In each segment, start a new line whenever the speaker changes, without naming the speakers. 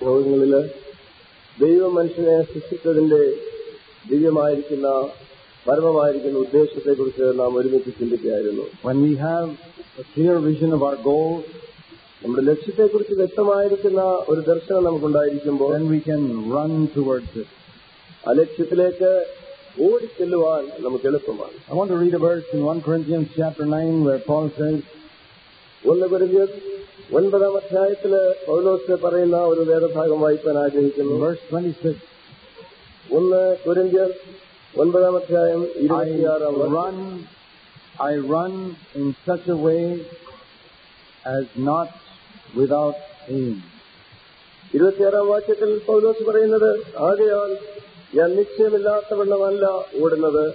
ശ്ലോകങ്ങളില് ദൈവം മനുഷ്യനെ സൃഷ്ടിച്ചതിന്റെ ദിവ്യമായിരിക്കുന്ന പരമമായിരിക്കുന്ന ഉദ്ദേശത്തെക്കുറിച്ച് നാം ഒരുമിച്ച് ചിന്തിക്കുകയായിരുന്നു
When we have a clear vision of our goal,
നമ്മുടെ ലക്ഷ്യത്തെക്കുറിച്ച് വ്യക്തമായിരിക്കുന്ന ഒരു ദർശനം നമുക്കുണ്ടായിരിക്കുമ്പോൾ
then we can run towards it.
ആ ലക്ഷ്യത്തിലേക്ക് ഓടിച്ചെല്ലുവാൻ നമുക്ക് എളുപ്പമാണ്
I want to read a verse in 1 Corinthians chapter 9 where Paul says,
ഒന്ന് കുരിന്ത്യർ ഒൻപതാം അധ്യായത്തില് പൗലോസ് പറയുന്ന ഒരു വേദഭാഗം വായിക്കാൻ
in
ആഗ്രഹിക്കുന്നു
verse 26,
ഒന്ന് കുരിന്ത്യർ ഒൻപതാം അധ്യായം
I
ഇരുപത്തിയാറാം വാക്യം.
run, I run in such a way as not without aim.
ഇരുപത്തിയാറാം വാക്യത്തിൽ പൗലോസ് പറയുന്നത് ആകയാൽ ഞാൻ നിശ്ചയമില്ലാത്തവണ്ണമല്ല ഓടുന്നത്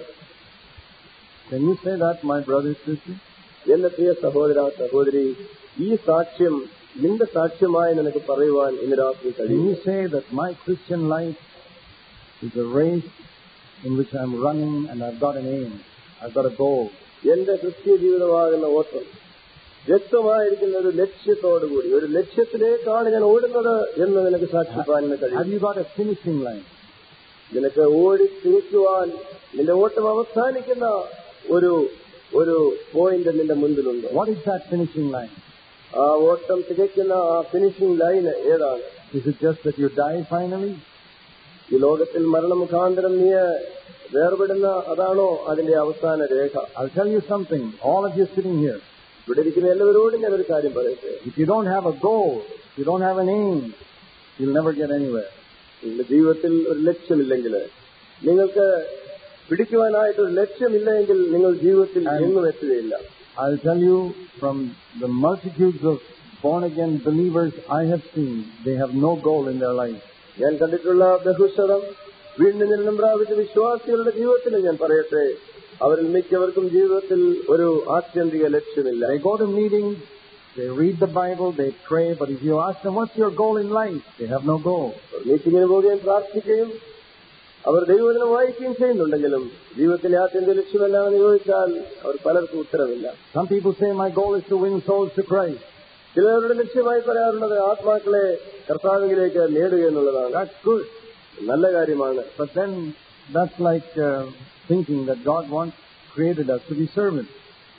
Can you say that, my brothers and sisters?
എന്റെ പ്രിയ സഹോദര സഹോദരി ഈ സാക്ഷ്യം നിന്റെ സാക്ഷ്യമായി നിനക്ക് പറയുവാൻ ഇന്ന് രാത്രി
Can
കഴിയും
you say that my Christian life is a race in which I'm running and I've got an aim, I've got a goal?
എന്റെ ക്രിസ്തീയ ജീവിതമാകുന്ന ഓട്ടം വ്യക്തമായിരിക്കുന്ന ഒരു ലക്ഷ്യത്തോടുകൂടി ഒരു ലക്ഷ്യത്തിലേക്കാണ് ഞാൻ ഓടുന്നത് എന്ന് നിനക്ക് സാക്ഷിപ്പാൻ ഇന്ന്
Have
കഴിയും
you got a finishing line?
നിനക്ക് ഓടി തിരിക്കുവാൻ നിന്റെ ഓട്ടം അവസാനിക്കുന്ന ഒരു ഒരു പോയിന്റ് നിന്റെ മുൻപിലുണ്ട്
What is that finishing line?
ആ ഓട്ടം തികയ്ക്കുന്ന ആ ഫിനിഷിംഗ് ലൈന് ഏതാണ്
Is it just that you die finally?
ഈ ലോകത്തിൽ മരണം മുഖാന്തരം നീ വേർപെടുന്ന അതാണോ അതിന്റെ അവസാന രേഖ
I'll tell you something. All of you sitting here,
ഇവിടെ ഇരിക്കുന്ന എല്ലാവരോടും ഞാൻ ഒരു കാര്യം പറയട്ടെ
if you don't have a goal, if you don't have an aim, you'll never get anywhere.
നിങ്ങളുടെ ജീവിതത്തിൽ ഒരു ലക്ഷ്യമില്ലെങ്കിൽ നിങ്ങൾക്ക് പിടിക്കുവാനായിട്ട് ഒരു ലക്ഷ്യമില്ലെങ്കിൽ നിങ്ങൾ ജീവിതത്തിൽ എങ്ങും എത്തുകയില്ല
I'll tell you from the multitudes of born again believers I have seen, they have no goal in their life.
ഞാൻ കണ്ടിട്ടുള്ള ബഹുശതം വീണ്ടും ജനനം പ്രാപിച്ച വിശ്വാസികളുടെ ജീവിതത്തിൽ ഞാൻ പറയട്ടെ അവരിൽ മിക്കവർക്കും ജീവിതത്തിൽ ഒരു ആത്യന്തിക ലക്ഷ്യമില്ല
They go to meetings, they read the Bible, they pray, but if you ask them, what's your goal in life? They have no goal.
മീറ്റിങ്ങിന് പോവുകയും പ്രാർത്ഥിക്കുകയും അവർ ദൈവദിനം വായിക്കുകയും ചെയ്യുന്നുണ്ടെങ്കിലും ജീവിതത്തിലെ ആത്യന്തിക ലക്ഷ്യമെല്ലാമെന്ന് ചോദിച്ചാൽ അവർ പലർക്കും ഉത്തരവില്ല
Some people say, my goal is to win souls to Christ.
ചിലരുടെ ലക്ഷ്യമായി പറയാറുള്ളത് ആത്മാക്കളെ കർത്താവിലേക്ക് നേടുക എന്നുള്ളതാണ്
That's good.
നല്ല കാര്യമാണ്
But then that's like uh, thinking that God wants created us to be servants.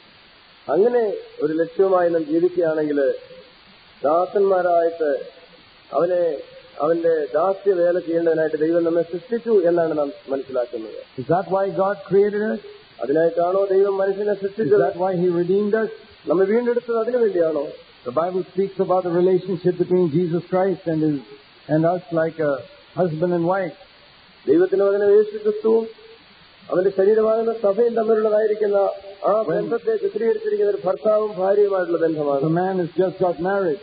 അങ്ങനെ ഒരു ലക്ഷ്യവുമായി നാം ജീവിക്കുകയാണെങ്കിൽ ദാസന്മാരായിട്ട് അവനെ അവന്റെ ദാസ്യ വേല ചെയ്യേണ്ടതിനായിട്ട് ദൈവം നമ്മെ സൃഷ്ടിച്ചു എന്നാണ് നാം മനസ്സിലാക്കുന്നത്
Is that why God created us?
അതിനായിട്ടാണോ ദൈവം മനുഷ്യനെ
Is
സൃഷ്ടിച്ചത്
that why He redeemed us?
നമ്മെ വീണ്ടെടുത്തത് അതിനു വേണ്ടിയാണോ
The Bible speaks about the relationship between Jesus Christ and his and us like a husband and wife.
ദൈവത്തിന് അതിന് യേശു ക്രിസ്തുവും അവന്റെ ശരീരമാകുന്ന സഭയും തമ്മിലുള്ളതായിരിക്കുന്ന ആ ബന്ധത്തെ ചിത്രീകരിച്ചിരിക്കുന്ന ഒരു ഭർത്താവും ഭാര്യയുമായിട്ടുള്ള
If
ബന്ധമാണ്
a man has just got married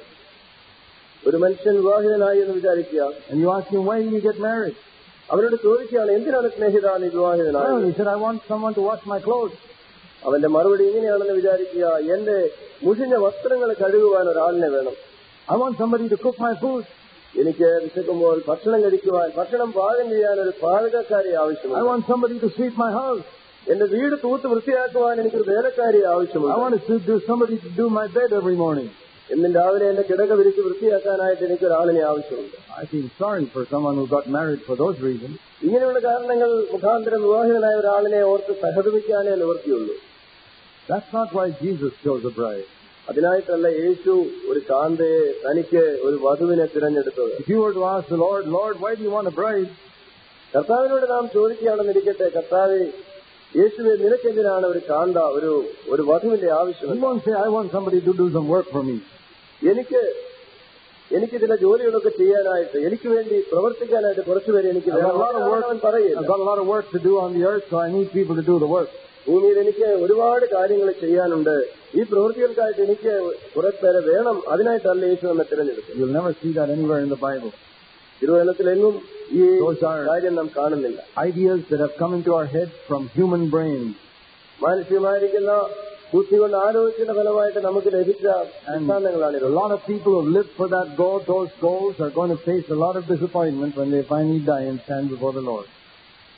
ഒരു മനുഷ്യൻ വിവാഹിതനായി എന്ന് വിചാരിക്കുക
and you ask him why did you get married?
അവരോട് ചോദിക്കുകയാണ് എന്തിനാണ് സ്നേഹിത നീ
Well,
വിവാഹിതനായത്
he said, I want someone to wash my clothes.
അവന്റെ മറുപടി ഇങ്ങനെയാണെന്ന് വിചാരിക്കുക എന്റെ മുഷിഞ്ഞ വസ്ത്രങ്ങൾ കഴുകുവാൻ ഒരാളിനെ വേണം
I want somebody to cook my food.
എനിക്ക് വിശക്കുമ്പോൾ ഭക്ഷണം കഴിക്കുവാൻ ഭക്ഷണം പാകം ചെയ്യാൻ ഒരു പാചകക്കാരി
I
ആവശ്യമുണ്ട്
want somebody to sweep my house.
എന്റെ വീട് തൂത്ത് വൃത്തിയാക്കുവാൻ എനിക്കൊരു വേലക്കാരി
I
ആവശ്യമുണ്ട്
want to do somebody to do my bed every morning.
എന്നും രാവിലെ എന്റെ കിടക വിരിച്ച് വൃത്തിയാക്കാനായിട്ട് എനിക്കൊരാളിനെ ആവശ്യമുണ്ട്
I feel sorry for someone who got married for those reasons.
ഇങ്ങനെയുള്ള കാരണങ്ങൾ മുഖാന്തരം വിവാഹിതനായ ഒരാളിനെ ഓർത്ത് സഹതപിക്കാനേ നിവൃത്തിയുള്ളൂ
That's not why Jesus chose a bride.
അതിനായിട്ടല്ല യേശു ഒരു കാന്തയെ തനിക്ക് ഒരു വധുവിനെ തിരഞ്ഞെടുത്തത്
If you were to ask the Lord, Lord, why do you want a bride?
കർത്താവിനോട് നാം ചോദിക്കുകയാണെന്നിരിക്കട്ടെ കർത്താവെ യേശുവെ നിനക്കെന്തിനാണ് ഒരു കാന്ത ഒരു ഒരു വധുവിന്റെ
He
ആവശ്യം
won't say, I want somebody to do some work for me.
എനിക്ക് എനിക്ക് ചില ജോലികളൊക്കെ ചെയ്യാനായിട്ട് എനിക്ക് വേണ്ടി പ്രവർത്തിക്കാനായിട്ട് കുറച്ചുപേരെ എനിക്ക്
I've got
വേണം.
a lot of work.
അവൻ പറയില്ല
I've got a lot of work to do on the earth, so I need people to do the work.
ഭൂമിയിൽ എനിക്ക് ഒരുപാട് കാര്യങ്ങൾ ചെയ്യാനുണ്ട് ഈ പ്രവൃത്തികൾക്കായിട്ട് എനിക്ക് കുറെ പേരെ വേണം അതിനായിട്ടല്ല യേശു നമ്മെ തിരഞ്ഞെടുത്തത്
You'll never see that anywhere in the Bible.
തിരുവനന്തപുരത്തിലെങ്ങും ഈ
Those are-
കാര്യം നാം കാണുന്നില്ല
Ideas that have come into our heads from human brains.
മാനസികമായിരിക്കുന്ന ബുദ്ധി കൊണ്ട് ആലോചിക്കുന്ന ഫലമായിട്ട് നമുക്ക് ലഭിച്ച
And
സിദ്ധാന്തങ്ങളാണിത്
a lot of people who live for that goal, those goals, are going to face a lot of disappointment when they finally die and stand before the Lord.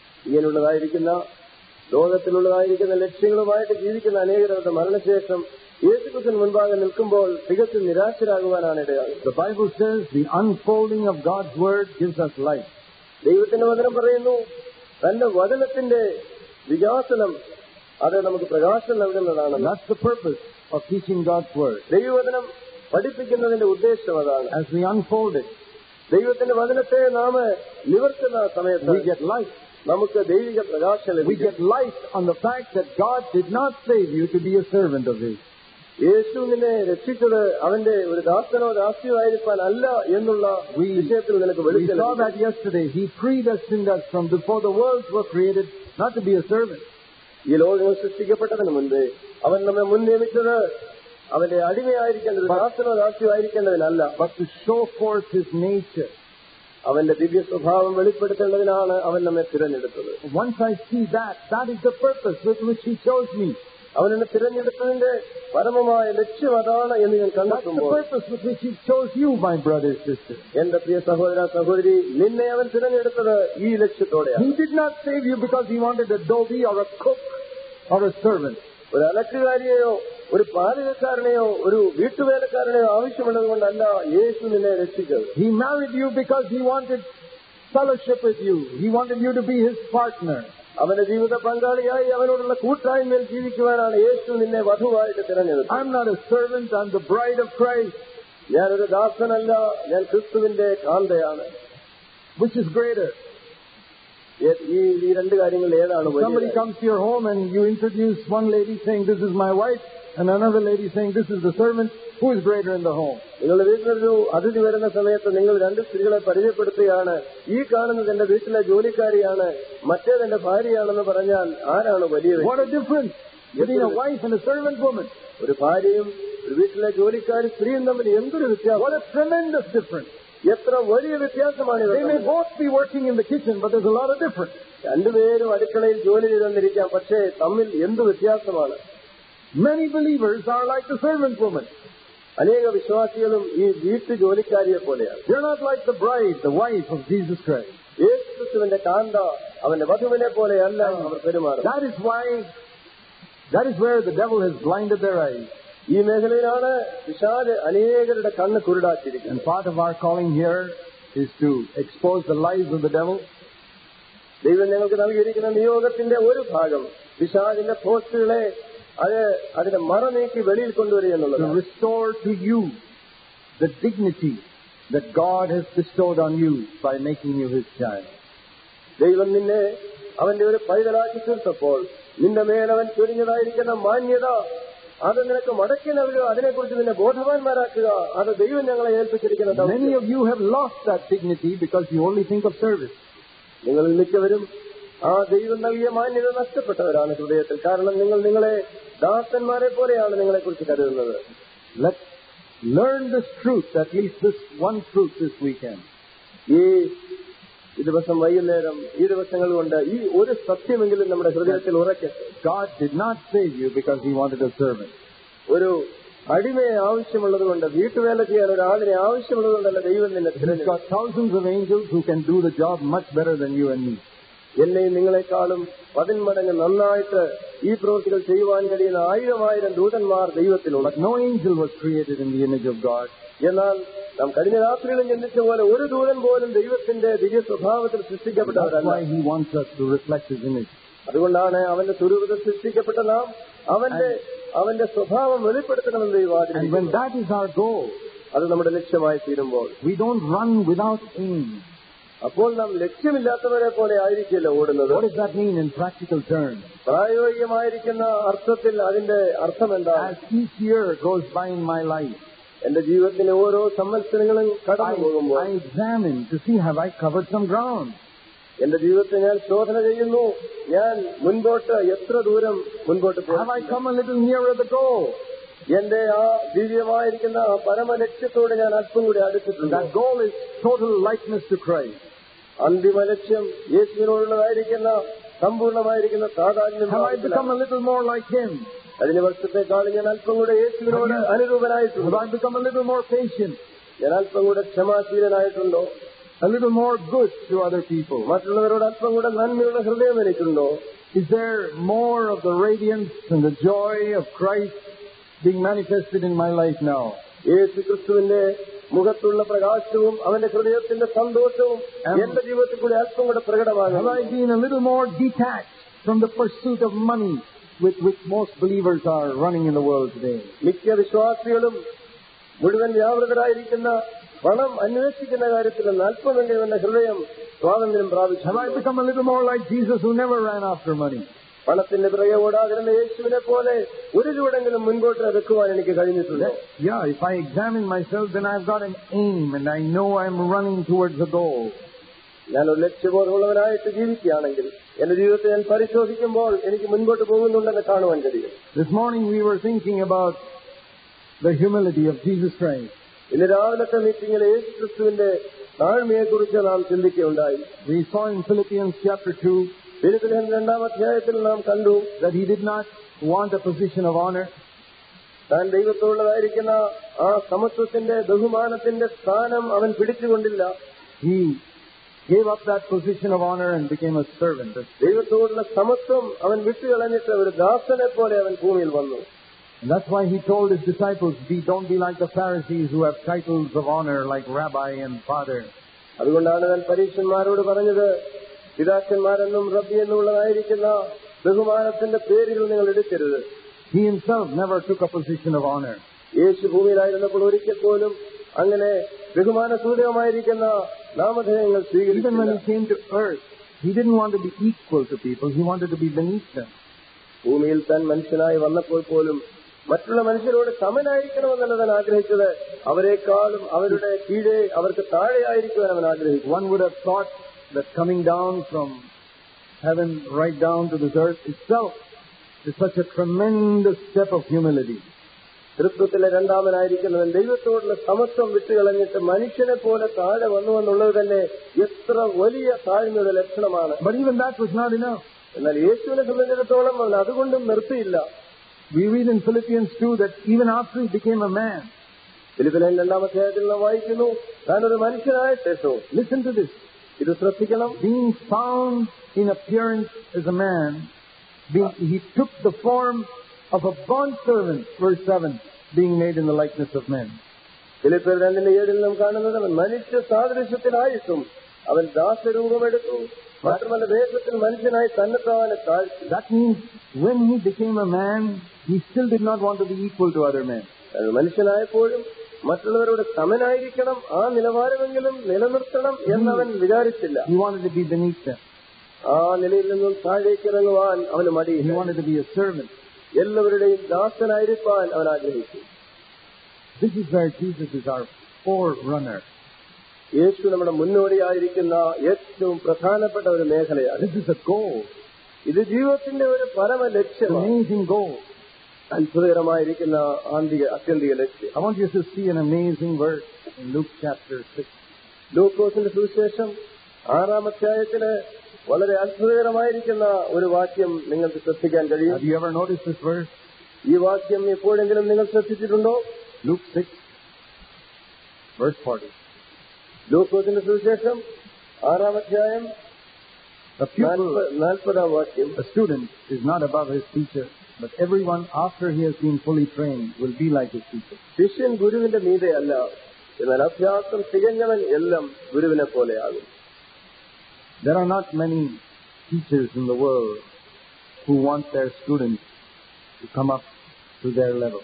ഇങ്ങനെയുള്ളതായിരിക്കുന്ന ലോകത്തിലുള്ളതായിരിക്കുന്ന ലക്ഷ്യങ്ങളുമായിട്ട് ജീവിക്കുന്ന അനേകരുടെ മരണശേഷം യേശുക്രിസ്തു മുൻപാകെ നിൽക്കുമ്പോൾ തികച്ചും നിരാശരാകുവാനാണ് ഇടയാകുന്നത്
The Bible says the unfolding of God's Word gives us life.
ദൈവത്തിന്റെ വചനം പറയുന്നു തന്റെ വചനത്തിന്റെ വികാസനം അത് നമുക്ക് പ്രകാശം
And
നൽകുന്നതാണ്
that's the purpose of teaching God's Word.
ദൈവവചനം പഠിപ്പിക്കുന്നതിന്റെ ഉദ്ദേശം അതാണ്
As we unfold it,
ദൈവത്തിന്റെ വചനത്തെ നാം നിവർത്തുന്ന സമയത്ത്
we get light.
നമുക്ക് ദൈവിക പ്രകാശം
We
ലഭിക്കും
get light on the fact that God did not save you to be a servant of His.
യേശു നിന്നെ രക്ഷിച്ചത് അവന്റെ ഒരു ദാസനോ ദാസിയോ ആയിരിക്കാൻ അല്ല എന്നുള്ള
We-
വിഷയത്തിൽ നിനക്ക്
We
വെളിച്ചം
saw
ലഭിക്കും.
that yesterday. He predestined us from before the worlds were created not to be a servant,
ഈ ലോകം സൃഷ്ടിക്കപ്പെട്ടതിന് മുൻപേ അവൻ നമ്മെ മുൻ നിയമിച്ചത് അവന്റെ അടിമയായിരിക്കേണ്ടത് ദാസനോ ദാസിയോ ആയിരിക്കേണ്ടതിനല്ല
but to show forth His nature.
അവന്റെ ദിവ്യ സ്വഭാവം വെളിപ്പെടുത്തേണ്ടതിനാണ് അവൻ നമ്മെ തിരഞ്ഞെടുത്തത്
Once I see that, that is the purpose with which He chose me.
അവൻ എന്നെ തിരഞ്ഞെടുത്തതിന്റെ പരമമായ ലക്ഷ്യം അതാണ് എന്ന് ഞാൻ
That's the
കണ്ടെത്തുമ്പോൾ
purpose with which He chose you, my brother, sister.
എന്റെ പ്രിയ സഹോദര സഹോദരി നിന്നെ അവൻ തിരഞ്ഞെടുത്തത് ഈ ലക്ഷ്യത്തോടെയാണ്
He did not save you because He wanted a dhobi or a cook or a servant.
ഒരു അലക്കുകാരിയെയോ ഒരു പാചകക്കാരനെയോ ഒരു വീട്ടുവേലക്കാരനെയോ ആവശ്യമുള്ളത് കൊണ്ടല്ല യേശു നിന്നെ രക്ഷിച്ചത്
He married you because He wanted fellowship with you. He wanted you to be His partner.
അവന്റെ ജീവിത പങ്കാളിയായി അവനോടുള്ള കൂട്ടായ്മയിൽ ജീവിക്കുവാനാണ് യേശു നിന്നെ വധുവായിട്ട് തിരഞ്ഞെടുത്തത്
I'm not a servant, I'm the bride of Christ.
ഞാനൊരു ദാസനല്ല ഞാൻ ക്രിസ്തുവിന്റെ കാന്തയാണ്
Which is greater?
ഏ- ഈ ഈ രണ്ട് കാര്യങ്ങളിൽ ഏതാണ്
Somebody
വലിയത്?
comes to your home and you introduce one lady saying, This is my wife, and another lady saying, This is the servant. Who is greater in the home?
നിങ്ങളുടെ വീട്ടിലൊരു അതിഥി വരുന്ന സമയത്ത് നിങ്ങൾ രണ്ട് സ്ത്രീകളെ പരിചയപ്പെടുത്തുകയാണ് ഈ കാണുന്നത് എന്റെ വീട്ടിലെ ജോലിക്കാരിയാണ് മറ്റേത് എന്റെ ഭാര്യയാണെന്ന് പറഞ്ഞാൽ ആരാണ് വലിയ വ്യക്തി?
What a difference between a wife and a servant woman.
ഒരു ഭാര്യയും ഒരു വീട്ടിലെ ജോലിക്കാരി സ്ത്രീയും തമ്മിൽ എന്തൊരു വ്യത്യാസം
What a tremendous difference.
എത്ര വലിയ വ്യത്യാസമാണ് ഇത്
They may both be working in the kitchen, but there's a lot of difference.
രണ്ടുപേരും അടുക്കളയിൽ ജോലി ചെയ്തെന്നിരിക്കാം പക്ഷേ തമ്മിൽ എന്ത് വ്യത്യാസമാണ്
Many believers are like the servant woman.
അനേക വിശ്വാസികളും ഈ വീട്ടു ജോലിക്കാരിയെ പോലെയാണ്
They're not like the bride, the wife of Jesus Christ.
യേശുക്രിസ്തുവിന്റെ കാന്ത അവന്റെ വധുവിനെ പോലെയല്ല അവർ പെരുമാറുന്നത്
That is why, that is where the devil has blinded their eyes.
ഈ മേഖലയിലാണ് വിശാല് അനേകരുടെ കണ്ണ്
And
കുരുടാക്കിയിരിക്കുന്നത്
part of our calling here is to expose the lies of the devil
ദൈവം ഞങ്ങൾക്ക് നൽകിയിരിക്കുന്ന നിയോഗത്തിന്റെ ഒരു ഭാഗം വിശാലിന്റെ പോസ്റ്റുകളെ അത് അതിന്റെ മറ നീക്കി വെളിയിൽ കൊണ്ടുവരിക
to
എന്നുള്ളതാണ്
restore to you the dignity that God has bestowed on you by making you his child.
ദൈവം നിന്നെ അവന്റെ ഒരു പൈതലാക്കി തീർത്തപ്പോൾ നിന്റെ മേലവൻ ചൊരിഞ്ഞതായിരിക്കുന്ന മാന്യത അത് നിനക്ക് മടക്കി നൽകുക അതിനെക്കുറിച്ച് നിന്നെ ബോധവാന്മാരാക്കുക അത് ദൈവം ഞങ്ങളെ ഏൽപ്പിച്ചിരിക്കുന്ന
Many
ദൗത്യം.
of you have lost that dignity because you only think of service.
നിങ്ങളിൽ മിക്കവരും ആ ദൈവം നൽകിയ മാന്യത നഷ്ടപ്പെട്ടവരാണ് ഹൃദയത്തിൽ കാരണം നിങ്ങൾ നിങ്ങളെ ദാസന്മാരെ പോലെയാണ് നിങ്ങളെ കുറിച്ച് കരുതുന്നത്
Let's learn this truth, at least this one truth this weekend.
ഈ ഈ ദിവസം വൈകുന്നേരം ഈ ദിവസങ്ങൾ കൊണ്ട് ഈ ഒരു സത്യമെങ്കിലും നമ്മുടെ ഹൃദയത്തിൽ ഉറക്കട്ടെ
God did not save you because he wanted a servant.
ഒരു അടിമയെ ആവശ്യമുള്ളത് കൊണ്ട് വീട്ടുവേല ചെയ്യാൻ ഒരാളിനെ ആവശ്യമുള്ളത് കൊണ്ടല്ല ദൈവം നിന്നെ
He's
തിരഞ്ഞെടുത്തു
got thousands of angels who can do the job much better than you and me.
എന്നെയും നിങ്ങളെക്കാളും പതിന്മടങ്ങ് നന്നായിട്ട് ഈ പ്രവൃത്തികൾ ചെയ്യുവാൻ കഴിയുന്ന ആയിരം ആയിരം ദൂതന്മാർ ദൈവത്തിലുണ്ട്
But no angel was created in the image of God.
എന്നാൽ നാം കഴിഞ്ഞ രാത്രിയിലും ചിന്തിച്ച പോലെ ഒരു ദൂതൻ പോലും ദൈവത്തിന്റെ ദിവ്യ സ്വഭാവത്തിൽ
That's
സൃഷ്ടിക്കപ്പെട്ടവരല്ല
why he wants us to reflect his image.
അതുകൊണ്ടാണ് അവന്റെ സ്വരൂപത്തിൽ സൃഷ്ടിക്കപ്പെട്ട നാം അവന്റെ അവന്റെ സ്വഭാവം വെളിപ്പെടുത്തണമെന്ന് ദൈവം
And
ആഗ്രഹിക്കുന്നു
when that is our goal,
അത് നമ്മുടെ ലക്ഷ്യമായി തീരുമ്പോൾ
we don't run without aim.
അപ്പോൾ നാം ലക്ഷ്യമില്ലാത്തവരെ പോലെ ആയിരിക്കില്ല ഓടുന്നത്
What does that mean in practical terms?
പ്രായോഗികമായിരിക്കുന്ന അർത്ഥത്തിൽ അതിന്റെ അർത്ഥം എന്താണ്
As each year goes by in my life,
എന്റെ ജീവിതത്തിലെ ഓരോ സംവത്സരങ്ങളും
I,
കടന്നു പോകുമ്പോൾ
I examine to see have I covered some ground.
എന്റെ ജീവിതത്തെ ഞാൻ ശോധന ചെയ്യുന്നു ഞാൻ മുൻപോട്ട് എത്ര ദൂരം മുൻപോട്ട്
Have I
പോയി
come a little nearer the goal?
എന്റെ ആ ദിവ്യമായിരിക്കുന്ന ആ പരമ ലക്ഷ്യത്തോട് ഞാൻ അല്പം കൂടി അടുത്തിട്ടുണ്ട്
That goal is total likeness to Christ.
അന്തിമ ലക്ഷ്യം യേശുവിനോടുള്ളതായിരിക്കുന്ന സമ്പൂർണമായിരിക്കുന്ന താതാത്മ്യം
Have I become a little more like Him?
കഴിഞ്ഞ വർഷത്തെക്കാൾ ഞാൻ അല്പം കൂടെ യേശുവിനോട്
Have
അനുരൂപനായിട്ടുണ്ട്
I become a little more patient?
ഞാൻ അല്പം കൂടെ ക്ഷമാശീലനായിട്ടുണ്ടോ
A little more good to other people?
മറ്റുള്ളവരോട് അല്പം കൂടെ നന്മയുള്ള ഹൃദയം എനിക്കുണ്ടോ
Is there more of the radiance and the joy of Christ being manifested in my life now.
യേശു ക്രിസ്തുവിന്റെ മുഖത്തുള്ള പ്രകാശവും അവന്റെ ഹൃദയത്തിന്റെ സന്തോഷവും എന്റെ ജീവിതത്തിൽ കൂടി അല്പം കൂടെ
Have
പ്രകടമാകുന്നു
I been a little more detached from the pursuit of money with which most believers are running in the world today?
മിക്ക വിശ്വാസികളും മുഴുവൻ വ്യാപൃതരായിരിക്കുന്ന പണം അന്വേഷിക്കുന്ന കാര്യത്തിൽ നിന്ന് അല്പമെങ്കിലും എന്റെ ഹൃദയം സ്വാതന്ത്ര്യം
Have
പ്രാപിച്ചു
I become a little more like Jesus who never ran after money?
പണത്തിന്റെ പിറകെ ഓടാതിരുന്ന യേശുവിനെ പോലെ ഒരു ചൂടെങ്കിലും മുൻപോട്ട് വെക്കുവാൻ എനിക്ക് കഴിഞ്ഞിട്ടുണ്ട്
Yeah, if I examine myself, then I've got an aim and I know I'm running towards a goal.
ഞാൻ ഒരു ലക്ഷ്യബോധമുള്ളവനായിട്ട് ജീവിക്കുകയാണെങ്കിൽ എന്റെ ജീവിതത്തെ ഞാൻ പരിശോധിക്കുമ്പോൾ എനിക്ക് മുൻപോട്ട് പോകുന്നുണ്ടെന്ന് കാണുവാൻ കഴിയും
This morning we were thinking about the humility of Jesus Christ.
ഇന്ന് രാവിലത്തെ മീറ്റിംഗിൽ യേശു ക്രിസ്തുവിന്റെ താഴ്മയെക്കുറിച്ച് നാം ചിന്തിക്കുകയുണ്ടായി
We saw in Philippians chapter 2
ഫിലിപ്പിലേഖൻ രണ്ടാം അധ്യായത്തിൽ നാം കണ്ടു
that he did not want a position of honor.
താൻ ദൈവത്തോടുള്ളതായിരിക്കുന്ന ആ സമത്വത്തിന്റെ ബഹുമാനത്തിന്റെ സ്ഥാനം അവൻ പിടിച്ചുകൊണ്ടില്ല
He gave up that position of honor and became a servant.
ദൈവത്തോടുള്ള സമത്വം അവൻ വിട്ടുകളഞ്ഞിട്ട് ഒരു ദാസനെ പോലെ അവൻ ഭൂമിയിൽ വന്നു
And that's why he told his disciples, be, don't be like the Pharisees who have titles of honor like rabbi and father.
അതുകൊണ്ടാണ് ഞാൻ പരീക്ഷന്മാരോട് പറഞ്ഞത് പിതാക്കന്മാരെന്നും റബ്ബി എന്നുള്ളതായിരിക്കുന്ന ബഹുമാനത്തിന്റെ പേരുകൾ നിങ്ങൾ എടുക്കരുത്
He himself never took a position of honor.
യേശു ഭൂമിയിലായിരുന്നപ്പോൾ ഒരിക്കൽ പോലും അങ്ങനെ ബഹുമാന സൂചകമായിരിക്കുന്ന നാമധേയങ്ങൾ
Even when
സ്വീകരിച്ചില്ല
he came to earth, he didn't want to be equal to people. He wanted to be beneath them.
ഭൂമിയിൽ താൻ മനുഷ്യനായി വന്നപ്പോൾ പോലും മറ്റുള്ള മനുഷ്യരോട് സമനായിരിക്കണമെന്നല്ല താൻ ആഗ്രഹിച്ചത് അവരെക്കാളും അവരുടെ കീഴെ അവർക്ക് താഴെയായിരിക്കുവാൻ അവൻ ആഗ്രഹിച്ചു
One would have thought that coming down from heaven right down to this earth itself is such a tremendous step of humility.
തൃത്വത്തിലെ രണ്ടാമനായിരിക്കുന്നവൻ ദൈവത്തോടുള്ള സമത്വം വിട്ടുകളഞ്ഞിട്ട് മനുഷ്യനെ പോലെ താഴെ വന്നു എന്നുള്ളത് തന്നെ എത്ര വലിയ താഴ്മയുടെ ലക്ഷണമാണ്
But even that was not enough.
എന്നാൽ യേശുവിനെ സംബന്ധിച്ചിടത്തോളം അവൻ അതുകൊണ്ടും നിർത്തിയില്ല
We read in Philippians 2 that even after he became a man,
ഫിലിപ്പിലേൻ രണ്ടാം അധ്യായത്തിൽ നാം വായിക്കുന്നു താൻ ഒരു മനുഷ്യനായ ശേഷവും
listen to this,
ഇത് ശ്രദ്ധിക്കണം
being found in appearance as a man, being, he took the form of a bond servant, verse 7, being made in the likeness of men.
ഫിലിപ്പിൽ രണ്ടിന്റെ ഏഴിൽ നാം കാണുന്നത് അവൻ മനുഷ്യ സാദൃശ്യത്തിലായിട്ടും അവൻ ദാസരൂപമെടുത്തു മാത്രമല്ല ദേശത്തിൽ മനുഷ്യനായി തന്നെത്താനെ താഴ്ത്തി
That means when he became a man, he still did not want to be equal to other men.
അത് മനുഷ്യനായപ്പോഴും മറ്റുള്ളവരോട് സമനായിരിക്കണം ആ നിലവാരമെങ്കിലും നിലനിർത്തണം എന്നവൻ വിചാരിച്ചില്ല
He wanted to be beneath them.
ആ നിലയിൽ നിന്നും താഴേക്ക് ഇറങ്ങുവാൻ അവന്
He
മടിയില്ല
wanted to be a servant.
എല്ലാവരുടെയും ദാസനായിരിക്കാൻ അവൻ ആഗ്രഹിച്ചു
This is where Jesus is our forerunner.
യേശു നമ്മുടെ മുന്നോടിയായിരിക്കുന്ന ഏറ്റവും പ്രധാനപ്പെട്ട ഒരു മേഖലയാണ്
This is a goal,
ഇത് ജീവിതത്തിന്റെ ഒരു പരമ
an
ലക്ഷ്യമാണ്
amazing goal.
അത്ഭുതകരമായിരിക്കുന്ന ആന്തിക അത്യന്തിക ലക്ഷ്യം
I want you to see an amazing verse in Luke chapter 6.
ലൂക്കോസിന്റെ സുവിശേഷം ആറാം അധ്യായത്തില് വളരെ അത്ഭുതകരമായിരിക്കുന്ന ഒരു വാക്യം നിങ്ങൾക്ക് ശ്രദ്ധിക്കാൻ കഴിയും
Have you ever noticed this verse?
ഈ വാക്യം എപ്പോഴെങ്കിലും നിങ്ങൾ ശ്രദ്ധിച്ചിട്ടുണ്ടോ
Luke 6, verse 40.
ലൂക്കോസിന്റെ സുവിശേഷം ആറാം അധ്യായം
A pupil,
നാൽപ്പ- നാൽപ്പതാം വാക്യം
a student, is not above his teacher, but everyone after he has been fully trained will be like his teacher.
ശിഷ്യൻ ഗുരുവിന്റെ മീതെ അല്ല എന്നാൽ അഭ്യാസം തികഞ്ഞവൻ എല്ലാം ഗുരുവിനെ പോലെയാകും
There are not many teachers in the world who want their students to come up to their level.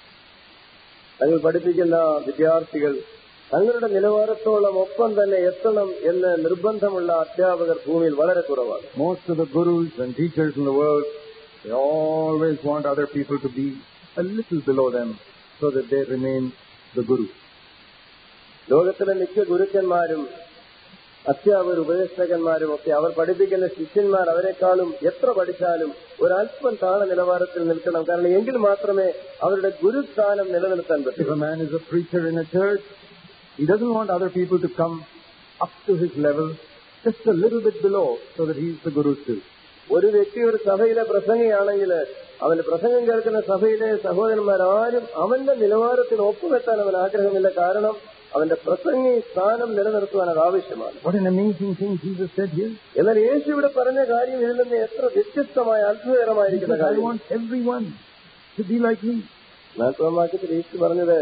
തങ്ങൾ പഠിപ്പിക്കുന്ന വിദ്യാർത്ഥികൾ തങ്ങളുടെ നിലവാരത്തോളം ഒപ്പം തന്നെ എത്തണം എന്ന് നിർബന്ധമുള്ള അധ്യാപകർ ഭൂമിയിൽ വളരെ കുറവാണ്
Most of the gurus and teachers in the world, they always want other people to be a little below them so that they remain the guru.
ലോകത്തിലെ മിക്ക ഗുരുക്കന്മാരും അധ്യാപകർ ഉപദേശകന്മാരും ഒക്കെ അവർ പഠിപ്പിക്കുന്ന ശിഷ്യന്മാർ അവരെക്കാളും എത്ര പഠിച്ചാലും ഒരല്പം താഴെ നിലവാരത്തിൽ നിൽക്കണം കാരണം എങ്കിൽ മാത്രമേ അവരുടെ ഗുരുസ്ഥാനം നിലനിർത്താൻ
If
പറ്റൂ
a man is a preacher in a church, he doesn't want other people to come up to his level, just a little bit below, so that he's the guru still.
ഒരു വ്യക്തി ഒരു സഭയിലെ പ്രസംഗിയാണെങ്കിൽ അവന്റെ പ്രസംഗം കേൾക്കുന്ന സഭയിലെ സഹോദരന്മാരാരും അവന്റെ നിലവാരത്തിൽ ഒപ്പുവെത്താൻ അവൻ ആഗ്രഹമില്ല കാരണം അവന്റെ പ്രസംഗി സ്ഥാനം നിലനിർത്തുവാൻ അത് ആവശ്യമാണ്
What an amazing thing Jesus said here.
എന്നാൽ യേശു ഇവിടെ പറഞ്ഞ കാര്യം ഇതിൽ നിന്ന് എത്ര വ്യത്യസ്തമായ
He
അത്ഭുതകരമായിരിക്കുന്ന
said, I
കാര്യം
want everyone to be like me.
നാൽപ്പതാം വാക്യത്തിൽ യേശു പറഞ്ഞത്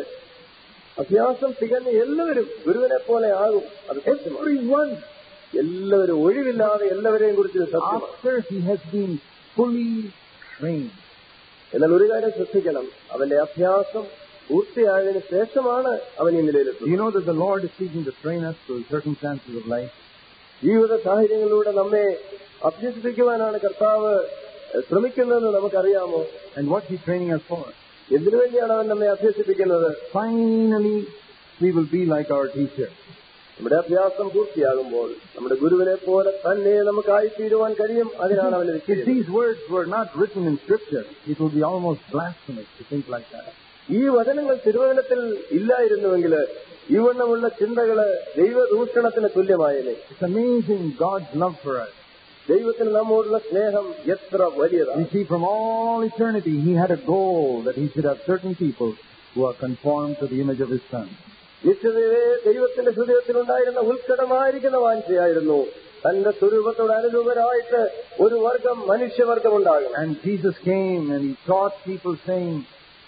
അഭ്യാസം തികഞ്ഞ എല്ലാവരും ഗുരുവിനെ പോലെ ആകും അത് സത്യമാണ്
Everyone,
എല്ലാവരും ഒഴിവില്ലാതെ എല്ലാവരെയും കുറിച്ച് ഇത് സത്യമാണ്
after he has been fully trained.
എന്നാൽ ഒരു കാര്യം ശ്രദ്ധിക്കണം അവന്റെ അഭ്യാസം പൂർത്തിയായതിനു ശേഷമാണ് അവൻ ഈ
Do
നിലയിലെത്തുന്നത്
you know that the Lord is seeking to train us through circumstances of life?
ജീവിത സാഹചര്യങ്ങളിലൂടെ നമ്മെ അഭ്യസിപ്പിക്കുവാനാണ് കർത്താവ് ശ്രമിക്കുന്നതെന്ന് നമുക്കറിയാമോ
And what he's training us for?
എന്തിനു വേണ്ടിയാണ് അവൻ നമ്മെ അഭ്യസിപ്പിക്കുന്നത്
Finally, we will be like our teacher.
നമ്മുടെ അഭ്യാസം പൂർത്തിയാകുമ്പോൾ നമ്മുടെ ഗുരുവിനെ പോലെ തന്നെ നമുക്കായി തീരുവാൻ കഴിയും അതിനാണ് അവൻ
If
വിശ്വസിക്കുന്നത്
these words were not written in Scripture, it would be almost blasphemous to think like that.
ഈ വചനങ്ങൾ തിരുവചനത്തിൽ ഇല്ലായിരുന്നുവെങ്കിൽ ഈ വണ്ണമുള്ള ചിന്തകള് ദൈവദൂഷണത്തിന് തുല്യമായേനെ
It's amazing God's love for us.
ദൈവത്തിന് നമ്മോടുള്ള സ്നേഹം എത്ര വലിയതാണ്
You see, from all eternity, He had a goal that He should have certain people who are conformed to the image of His Son.
നിശ്ചിതയെ ദൈവത്തിന്റെ ഹൃദയത്തിലുണ്ടായിരുന്ന ഉത്കടമായിരിക്കുന്ന വാഞ്ചയായിരുന്നു തന്റെ സ്വരൂപത്തോട് അനുരൂപരായിട്ട് ഒരു വർഗം മനുഷ്യവർഗം ഉണ്ടാകണം
And Jesus came and He taught people saying,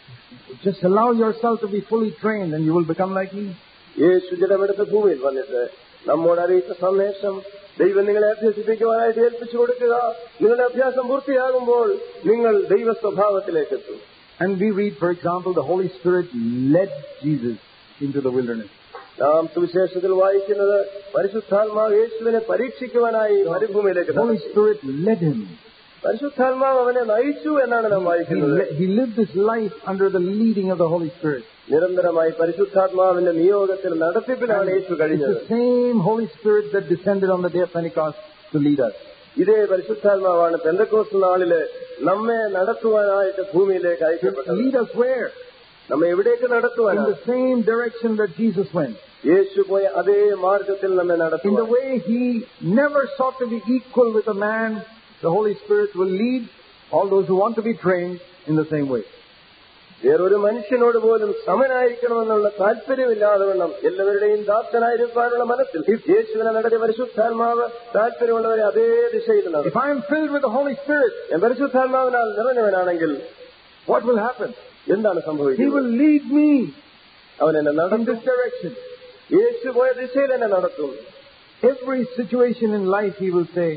just allow yourself to be fully trained and you will become like Me.
യേശു ജലമെടുത്ത ഭൂമിയിൽ വന്നിട്ട് നമ്മോട് അറിയിച്ച സന്ദേശം ദൈവം നിങ്ങളെ അഭ്യസിപ്പിക്കുവാനായിട്ട് ഏൽപ്പിച്ചു കൊടുക്കുക നിങ്ങളുടെ അഭ്യാസം പൂർത്തിയാകുമ്പോൾ നിങ്ങൾ ദൈവ സ്വഭാവത്തിലേക്ക് എത്തും
And we read, for example, the Holy Spirit led Jesus into the wilderness.
നാം സുവിശേഷത്തിൽ വായിക്കുന്നത് പരിശുദ്ധാത്മാവ് യേശുവിനെ പരീക്ഷിക്കുവാനായി മരുഭൂമിയിലേക്ക്
The Holy
നടത്തി.
Spirit led Him.
പരിശുദ്ധാത്മാവ് അവനെ നയിച്ചു എന്നാണ് നാം
He,
വായിക്കുന്നത്
li- he lived his life under the leading of the Holy Spirit.
നിരന്തരമായി പരിശുദ്ധാത്മാവിന്റെ നിയോഗത്തിൽ നടത്തിപ്പിലാണ് യേശു
It's
കഴിഞ്ഞത്
the same Holy Spirit that descended on the day of Pentecost to lead us.
ഇതേ പരിശുദ്ധാത്മാവാണ് പെന്തക്കോസ് നാളില് നമ്മെ നടത്തുവാനായിട്ട് ഭൂമിയിലേക്ക്
To
അയക്കപ്പെട്ടത്
lead us where?
നമ്മെ എവിടേക്ക്
In
നടത്തുവാനാണ്
the same direction that Jesus went.
യേശു പോയ അതേ മാർഗത്തിൽ നമ്മെ
In the
നടത്തുവാൻ
way he never sought to be equal with a man, the Holy Spirit will lead all those who want to be trained in the same way.
വേറൊരു മനുഷ്യനോട് പോലും സമനായിരിക്കണമെന്നുള്ള താല്പര്യമില്ലാതെ വേണം എല്ലാവരുടെയും ദാപ്തനായിരിക്കാനുള്ള മനസ്സിൽ യേശുവിനെ നടത്തിയ പരിശുദ്ധാത്മാവ് താല്പര്യമുള്ളവരെ അതേ ദിശയിൽ
If
നടത്തും
I am filled with the Holy Spirit,
ഞാൻ പരിശുദ്ധാത്മാവിനാൽ നിറഞ്ഞവനാണെങ്കിൽ
what will happen?
എന്താണ്
He
സംഭവിക്കുന്നത്
will lead me
അവൻ എന്നെ
in
നടത്തും
this direction.
യേശു പോയ ദിശയിൽ എന്നെ നടത്തും
Every situation in life, he will say,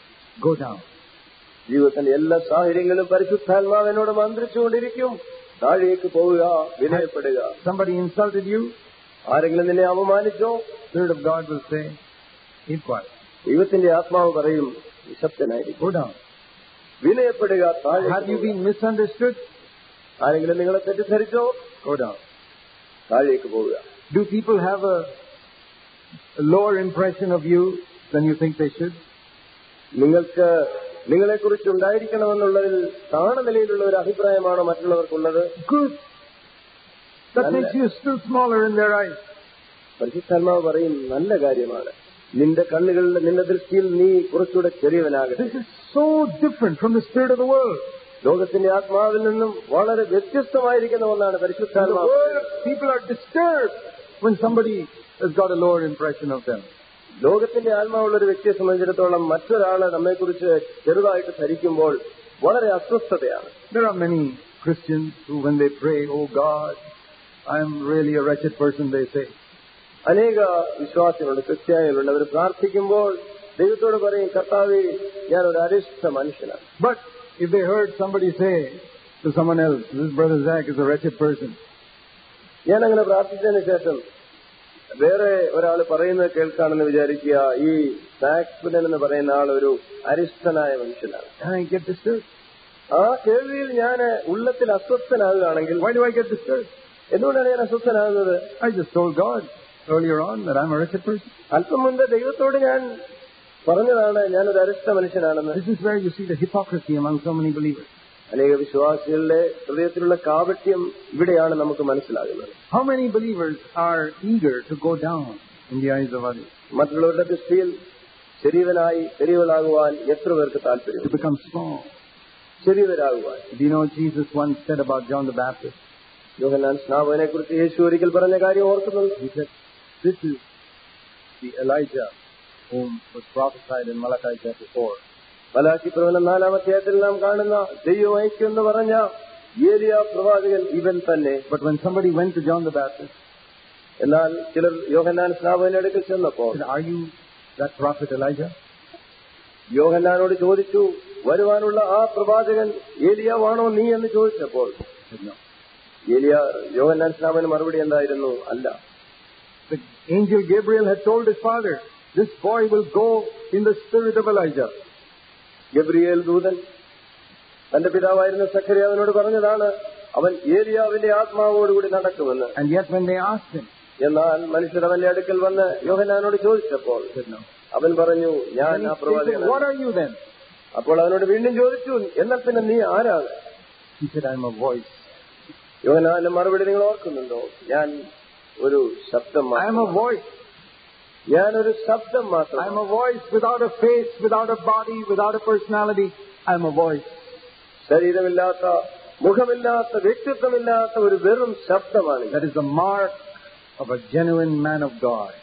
go down.
ജീവിതത്തിന്റെ എല്ലാ സാഹചര്യങ്ങളും പരിശുദ്ധാത്മാവ് എന്നോട് മന്ത്രിച്ചുകൊണ്ടിരിക്കും താഴേക്ക് പോവുക വിനയപ്പെടുക
Somebody insulted you,
ആരെങ്കിലും നിന്നെ അപമാനിച്ചോ
Spirit of God will say, keep quiet.
ദൈവത്തിന്റെ ആത്മാവ് പറയും നിശബ്ദനായിരിക്കും
Go down.
വിനയപ്പെടുക താഴേക്ക്
Have you
പോവുക.
been misunderstood?
ആരെങ്കിലും നിങ്ങളെ തെറ്റിദ്ധരിച്ചോ
Go down.
താഴേക്ക് പോവുക
Do people have a, a lower impression of you than you think they should?
നിങ്ങൾക്ക് നിങ്ങളെക്കുറിച്ച് ഉണ്ടായിരിക്കണമെന്നുള്ളതിൽ താണനിലയിലുള്ള ഒരു അഭിപ്രായമാണോ മറ്റുള്ളവർക്കുള്ളത്
Good. That
Nalla.
makes you still smaller in their eyes.
പരിശുദ്ധാത്മാവ് പറയും നല്ല കാര്യമാണ് നിന്റെ കണ്ണുകളിൽ നിന്റെ ദൃഷ്ടിയിൽ നീ കുറച്ചുകൂടെ ചെറിയവനാകട്ടെ
This is so different from the spirit of the world.
ലോകത്തിന്റെ ആത്മാവിൽ നിന്നും വളരെ വ്യത്യസ്തമായിരിക്കുന്ന ഒന്നാണ്
In the
പരിശുദ്ധാത്മാവ്
world, people are disturbed when somebody has got a lower impression of them.
ലോകത്തിന്റെ ആത്മാവുള്ള ഒരു വ്യക്തിയെ സംബന്ധിച്ചിടത്തോളം മറ്റൊരാള് നമ്മെക്കുറിച്ച് ചെറുതായിട്ട് ധരിക്കുമ്പോൾ വളരെ അസ്വസ്ഥതയാണ്
There are many Christians who, when they pray, Oh God, I am really a wretched person, they say.
അനേക വിശ്വാസികളുണ്ട് ക്രിസ്ത്യാനികളുണ്ട് അവർ പ്രാർത്ഥിക്കുമ്പോൾ ദൈവത്തോട് പറയും കർത്താവെ ഞാൻ ഒരു അരിഷ്ട മനുഷ്യനാണ്
But if they heard somebody say to someone else, This brother Zach is a wretched person,
ഞാൻ അങ്ങനെ പ്രാർത്ഥിച്ചതിന് ശേഷം വേറെ ഒരാൾ പറയുന്നത് കേൾക്കാണെന്ന് വിചാരിക്കുക ഈ സാക്സ്പുനൻ എന്ന് പറയുന്ന ആൾ ഒരു അരിഷ്ടനായ മനുഷ്യനാണ്
and I get disturbed.
ആ കേൾവിയിൽ ഞാൻ ഉള്ളത്തിൽ അസ്വസ്ഥനാകുകയാണെങ്കിൽ
Why do I get disturbed?
എന്തുകൊണ്ടാണ് ഞാൻ അസ്വസ്ഥനാകുന്നത്
I just told God earlier on that I'm a wretched person.
അല്പം മുൻപ് ദൈവത്തോട് ഞാൻ പറഞ്ഞതാണ് ഞാനൊരു അരിഷ്ട മനുഷ്യനാണെന്ന്
This is where you see the hypocrisy among so many believers.
അനേക വിശ്വാസികളുടെ ഹൃദയത്തിലുള്ള കാപട്യം ഇവിടെയാണ് നമുക്ക് മനസ്സിലാകുന്നത്
How many believers are eager to go down in the eyes of others,
മറ്റുള്ളവരുടെ ദൃഷ്ടിയിൽ ശരീരനായി ശരീരനാകുവാൻ എത്ര പേർക്ക്
to
താല്പര്യം
become small?
ശരീരരാകുവാൻ
Do you know what Jesus once said about John the Baptist?
യോഹന്നാൻ സ്നാപകനെ കുറിച്ച് യേശു ഒരിക്കൽ പറഞ്ഞ കാര്യം ഓർക്കുന്നുണ്ട്
He said, This is the Elijah whom was prophesied in Malachi chapter 4.
Malachi പ്രവചനം നാലാം അധ്യായത്തിൽ നാം കാണുന്ന ദൈവം ഐക്യം എന്ന് പറഞ്ഞ ഏലിയ പ്രവാചകൻ ഇവൻ തന്നെ
But when somebody went to John the Baptist,
എന്നാൽ ചിലർ യോഹന്നാൻ സ്നാപകന്റെ അടുക്കൽ ചെന്നപ്പോൾ
said, Are you that prophet Elijah?
യോഹന്നാനോട് ചോദിച്ചു വരുവാനുള്ള ആ പ്രവാചകൻ ഏലിയാവാണോ നീ എന്ന് ചോദിച്ചപ്പോൾ
He said, No.
ഏലിയ യോഹന്നാൻ സ്നാപകന് മറുപടി എന്തായിരുന്നു അല്ല
The angel Gabriel had told his father, This boy will go in the spirit of Elijah.
Gabriel ദൂതൻ തന്റെ പിതാവായിരുന്ന സഖരിയാവിനോട് പറഞ്ഞതാണ് അവൻ ഏലിയാവിന്റെ ആത്മാവോടുകൂടി നടക്കുമെന്ന്
And yet when they asked him,
എന്നാൽ മനുഷ്യർ അവന്റെ അടുക്കൽ വന്ന് യോഹന്നാനോട് ചോദിച്ചപ്പോൾ
he said, No.
അവൻ പറഞ്ഞു ഞാൻ
And
ആ
he said,
പ്രവാചകൻ
What are you then?
അപ്പോൾ അവനോട് വീണ്ടും ചോദിച്ചു എന്നാൽ പിന്നെ നീ ആരാണ്
He said, I'm a voice.
യോഹനാന്റെ മറുപടി നിങ്ങൾ ഓർക്കുന്നുണ്ടോ ഞാൻ ഒരു ശബ്ദം
I am
മാത്രം
a voice.
ഞാൻ ഒരു ശബ്ദം മാത്രം
I am a voice without a face, without a body, without a personality. I am a voice.
ശരീരമില്ലാത്ത മുഖമില്ലാത്ത വ്യക്തിത്വമില്ലാത്ത ഒരു വെറും ശബ്ദമാണ് ഞാൻ.
That is the mark of a genuine man of God.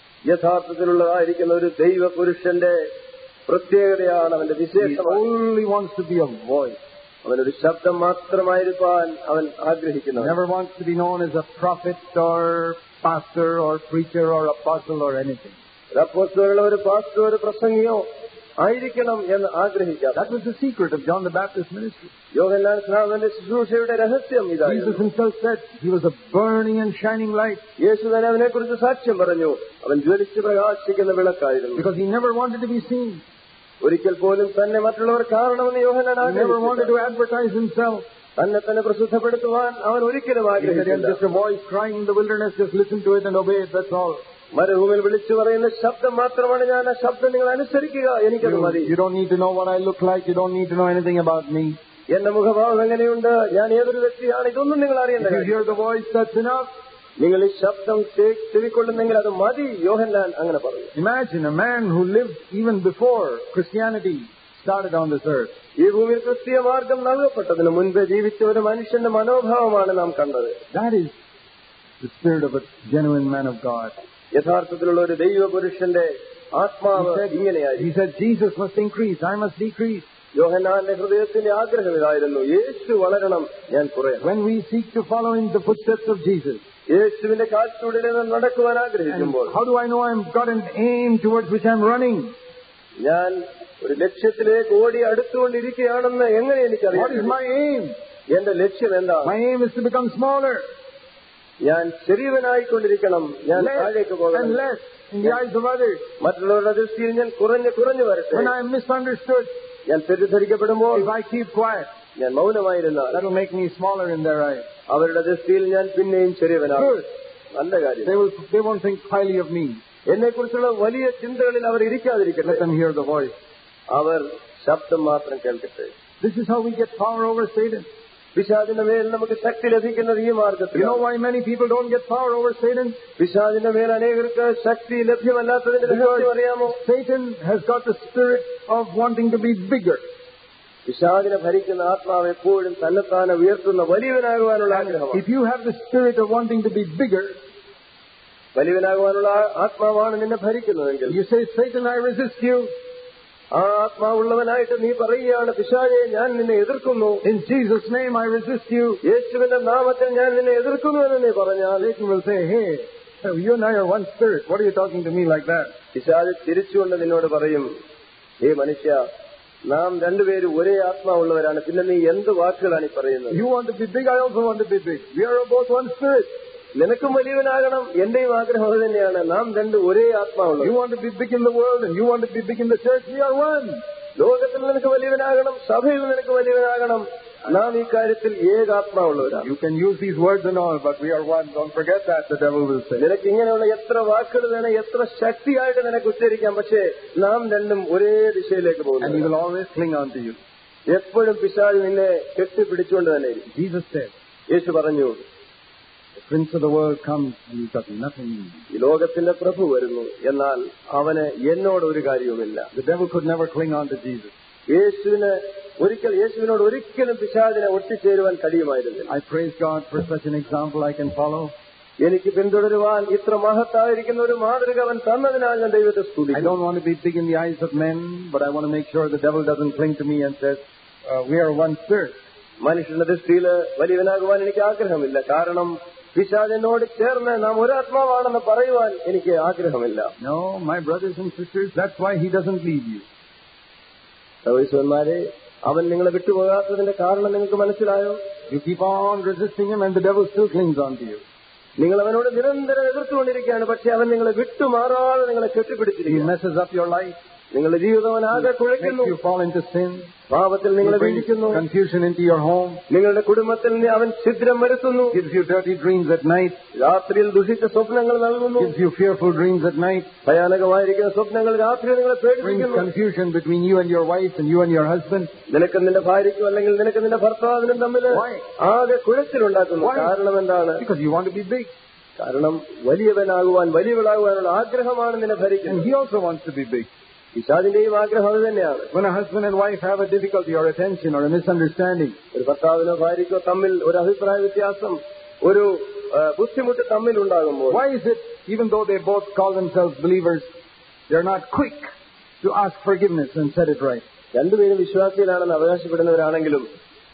യഥാർത്ഥത്തിലുള്ളതായിരിക്കുന്ന ഒരു ദൈവ പുരുഷന്റെ പ്രത്യേകതയാണ് അവന്റെ
He
വിശേഷമാണ്
only wants to be a voice.
അവനൊരു ശബ്ദം മാത്രമായിരിക്കാൻ അവൻ
He
ആഗ്രഹിക്കുന്നു
never wants to be known as a prophet or pastor or preacher or apostle or anything.
ഒരു അപ്പോസ്തലനോ ഒരു പാസ്റ്ററോ ഒരു പ്രസംഗിയോ ആയിരിക്കണം എന്ന് ആഗ്രഹിക്കാം
That was the secret of John the Baptist's ministry.
യോഹന്നാൻ സ്നാപകന്റെ ശുശ്രൂഷയുടെ രഹസ്യം
Jesus
ഇതായിരുന്നു
himself said he was a burning and shining light
യേശു തന്നെ അവനെ കുറിച്ച് സാക്ഷ്യം പറഞ്ഞു അവൻ ജ്വലിച്ച് പ്രകാശിക്കുന്ന വിളക്കായിരുന്നു
because he never wanted to be seen.
ഒരിക്കൽ പോലും തന്നെ മറ്റുള്ളവർ കാണണമെന്ന് യോഹന്നാൻ
He never wanted
ആഗ്രഹിച്ചില്ല.
to advertise himself.
തന്നെ തന്നെ പ്രസിദ്ധപ്പെടുത്തുവാൻ അവൻ ഒരിക്കലും
He said, I'm
ആഗ്രഹിച്ചില്ല
just a voice crying in the wilderness, just listen to it and obey it, that's all.
മരുഭൂമിയിൽ വിളിച്ചു പറയുന്ന ശബ്ദം മാത്രമാണ് ഞാൻ ആ ശബ്ദം നിങ്ങൾ അനുസരിക്കുക എനിക്കത്
You,
മതി
you don't need to know what I look like, you don't need to know anything about me.
എന്റെ മുഖഭാവം എങ്ങനെയുണ്ട് ഞാൻ ഏതൊരു വ്യക്തിയാണ് ഇതൊന്നും നിങ്ങൾ അറിയേണ്ട
If you
കാര്യം
hear the voice, that's enough.
നിങ്ങൾ ഈ ശബ്ദം ചെ- ചെവിക്കൊള്ളുന്നെങ്കിൽ അത് മതി യോഹന്നാൻ അങ്ങനെ പറഞ്ഞു
Imagine a man who lived even before Christianity started on this earth.
ഈ ഭൂമിയിൽ ക്രിസ്തീയ മാർഗം നൽകപ്പെട്ടതിന് മുൻപേ ജീവിച്ച ഒരു മനുഷ്യന്റെ മനോഭാവമാണ് നാം കണ്ടത്
That is the spirit of a genuine man of God.
യഥാർത്ഥത്തിലുള്ള ഒരു ദൈവ പുരുഷന്റെ ആത്മാവ്
He said,
ഇങ്ങനെയായി
he said, Jesus must increase, I must decrease.
യോഹന്നാന്റെ ഹൃദയത്തിന്റെ ആഗ്രഹം ഇതായിരുന്നു യേശു വളരണം ഞാൻ കുറയണം
When we seek to follow in the footsteps of Jesus,
യേശുവിന്റെ കാൽച്ചൂടിൽ നിന്ന് നടക്കുവാൻ
and
ആഗ്രഹിക്കുമ്പോൾ
how do I know I've got an aim towards which I'm running?
ഞാൻ ഒരു ലക്ഷ്യത്തിലേക്ക് ഓടി അടുത്തുകൊണ്ടിരിക്കുകയാണെന്ന് എങ്ങനെ
What is
എനിക്കറിയാം
my aim?
എന്റെ ലക്ഷ്യം എന്താ
My aim is to become smaller,
ഞാൻ ചെറിയവനായിക്കൊണ്ടിരിക്കണം ഞാൻ താഴേക്ക്
less
പോകണം
and less in the eyes of others.
മറ്റുള്ളവരുടെ ദൃഷ്ടിയിൽ ഞാൻ കുറഞ്ഞു കുറഞ്ഞു വരട്ടെ
When I'm misunderstood,
ഞാൻ തെറ്റിദ്ധരിക്കപ്പെടുമ്പോൾ
if I keep quiet,
ഞാൻ മൗനമായിരുന്നാൽ
that'll make me smaller in their eyes.
അവരുടെ ദൃഷ്ടിയിൽ ഞാൻ പിന്നെയും ചെറിയവനാകും
Good.
നല്ല കാര്യം
They will, they won't think highly of me.
എന്നെ കുറിച്ചുള്ള വലിയ ചിന്തകളിൽ അവർ ഇരിക്കാതിരിക്കട്ടെ
Let them hear the voice.
അവർ ശബ്ദം മാത്രം കേൾക്കട്ടെ
This is how we get power over Satan.
പിശാദിന്റെ മേൽ നമുക്ക് ശക്തി ലഭിക്കുന്നത് ഈ
You know
മാർഗത്തിലാണ്
why many people don't get power over Satan?
പിശാദിന്റെ മേൽ അനേകർക്ക് ശക്തി ലഭ്യമല്ലാത്തതിന്റെ രഹസ്യം അറിയാമോ
Satan has got the spirit of wanting to be bigger.
പിശാദിനെ ഭരിക്കുന്ന ആത്മാവ് എപ്പോഴും തന്നെത്താനെ ഉയർത്തുന്ന വലിയവനാകുവാനുള്ള ആഗ്രഹമാണ്
If you have the spirit of wanting to be bigger,
വലിയവനാകുവാനുള്ള ആ- ആത്മാവാണ് നിന്നെ ഭരിക്കുന്നതെങ്കിൽ
you say, Satan, I resist you.
ആ ആത്മാവുള്ളവനായിട്ട് നീ പറയുകയാണ് പിശാചെ ഞാൻ നിന്നെ എതിർക്കുന്നു
In Jesus' name, I resist you.
യേശുവിന്റെ നാമത്തിൽ ഞാൻ നിന്നെ എതിർക്കുന്നു എന്ന് നീ പറഞ്ഞാൽ
Satan will say, hey, you and I are one spirit. What are you talking to me like that?
പിശാജ് തിരിച്ചുകൊണ്ട് നിന്നോട് പറയും ഏ മനുഷ്യ നാം രണ്ടുപേരും ഒരേ ആത്മാവുള്ളവരാണ് പിന്നെ നീ എന്ത് വാക്കുകളാണ് ഈ പറയുന്നത്
You want to be big, I also want to be big. We are both one spirit.
നിനക്കും വലിയവനാകണം എന്റെയും ആഗ്രഹം അത് തന്നെയാണ് നാം രണ്ട് ഒരേ
You
ആത്മാവുള്ളത്
want to be big in the world and you want to be big in the church. We are one.
ലോകത്തിൽ നിനക്ക് വലിയവനാകണം സഭയിൽ നിനക്ക് വലിയവനാകണം നാം ഈ കാര്യത്തിൽ ഏകാത്മാവുള്ളവരാണ്
You can use these words and all, but we are one. Don't forget that, the devil will say.
നിനക്ക് ഇങ്ങനെയുള്ള എത്ര വാക്കുകൾ വേണം എത്ര ശക്തിയായിട്ട് നിനക്ക് ഉച്ചരിക്കാം പക്ഷേ നാം രണ്ടും ഒരേ ദിശയിലേക്ക്
And he
പോകുന്നു
will always cling on to you.
എപ്പോഴും പിശാജ് നിന്നെ കെട്ടിപ്പിടിച്ചുകൊണ്ട് തന്നെ ഇരിക്കും
Jesus said,
യേശു പറഞ്ഞു
the prince of the world comes and he's got nothing in him.
ഈ ലോകത്തിന്റെ പ്രഭു വരുന്നു എന്നാൽ അവന് എന്നോട് ഒരു കാര്യവുമില്ല
The devil could never cling on to Jesus.
യേശുവിന് ഒരിക്കൽ യേശുവിനോട് ഒരിക്കലും പിശാചിനെ ഒട്ടിച്ചേരുവാൻ കഴിയുമായിരുന്നില്ല
I praise God for such an example I can follow.
എനിക്ക് പിന്തുടരുവാൻ ഇത്ര മഹത്തായിരിക്കുന്ന ഒരു മാതൃക അവൻ തന്നതിനാൽ ഞാൻ ദൈവത്തെ
I
സ്തുതിക്കുന്നു
don't want to be big in the eyes of men, but I want to make sure the devil doesn't cling to me and says, uh, we are one spirit.
മനുഷ്യന്റെ ദൃഷ്ടിയില് വലിയവനാകുവാൻ എനിക്ക് ആഗ്രഹമില്ല കാരണം പിശാചനോട് ചേർന്ന് നാം ഒരാത്മാവാണെന്ന് പറയുവാൻ എനിക്ക് ആഗ്രഹമില്ല
No, my brothers and sisters, that's why he doesn't leave you.
സഹോദരന്മാരെ അവൻ നിങ്ങളെ വിട്ടുപോകാത്തതിന്റെ കാരണം നിങ്ങൾക്ക് മനസ്സിലായോ
You keep on resisting him and the devil still clings on to you.
നിങ്ങൾ അവനോട് നിരന്തരം എതിർത്തുകൊണ്ടിരിക്കുകയാണ് പക്ഷെ അവൻ നിങ്ങളെ വിട്ടുമാറാതെ നിങ്ങളെ
He
കെട്ടിപ്പിടിച്ചിരിക്കുന്നു
messes up your life,
നിങ്ങളുടെ ജീവിതം അവൻ ആകെ
makes
കുഴയ്ക്കുന്നു
you fall into sin,
പാപത്തിൽ
he
നിങ്ങളെ
brings
വീഴിക്കുന്നു
confusion into your home,
നിങ്ങളുടെ കുടുംബത്തിൽ നി- അവൻ ഛിദ്രം വരുത്തുന്നു
gives you dirty dreams at night,
രാത്രിയിൽ ദുഷിച്ച സ്വപ്നങ്ങൾ നൽകുന്നു
gives you fearful dreams at night,
ഭയാനകമായിരിക്കുന്ന സ്വപ്നങ്ങൾ രാത്രി നിങ്ങളെ
brings
പേടിപ്പിക്കുന്നു
confusion between you and your wife and you and your husband.
നിനക്ക് നിന്റെ ഭാര്യയ്ക്കും അല്ലെങ്കിൽ നിനക്ക് നിന്റെ ഭർത്താവിനും തമ്മിൽ
Why?
ആകെ കുഴച്ചിലുണ്ടാക്കുന്നു
Why?
കാരണം എന്താണ്
Because you want to be big.
കാരണം വലിയവനാകുവാൻ വലിയവളാകുവാനുള്ള ആഗ്രഹമാണ് നിന്നെ
And
ഭരിക്കുന്നത്
he also wants to be big.
പിശാദിന്റെയും ആഗ്രഹം അത് തന്നെയാണ്
When a husband and wife have a difficulty or a tension or a misunderstanding,
ഒരു ഭർത്താവിനോ ഭാര്യയ്ക്കോ തമ്മിൽ ഒരു അഭിപ്രായ വ്യത്യാസം ഒരു ആ, ബുദ്ധിമുട്ട് തമ്മിൽ ഉണ്ടാകുമ്പോൾ
why is it, even though they both call themselves believers, they're not quick to ask forgiveness and set it right?
രണ്ടുപേരും വിശ്വാസികളാണെന്ന് അവകാശപ്പെടുന്നവരാണെങ്കിലും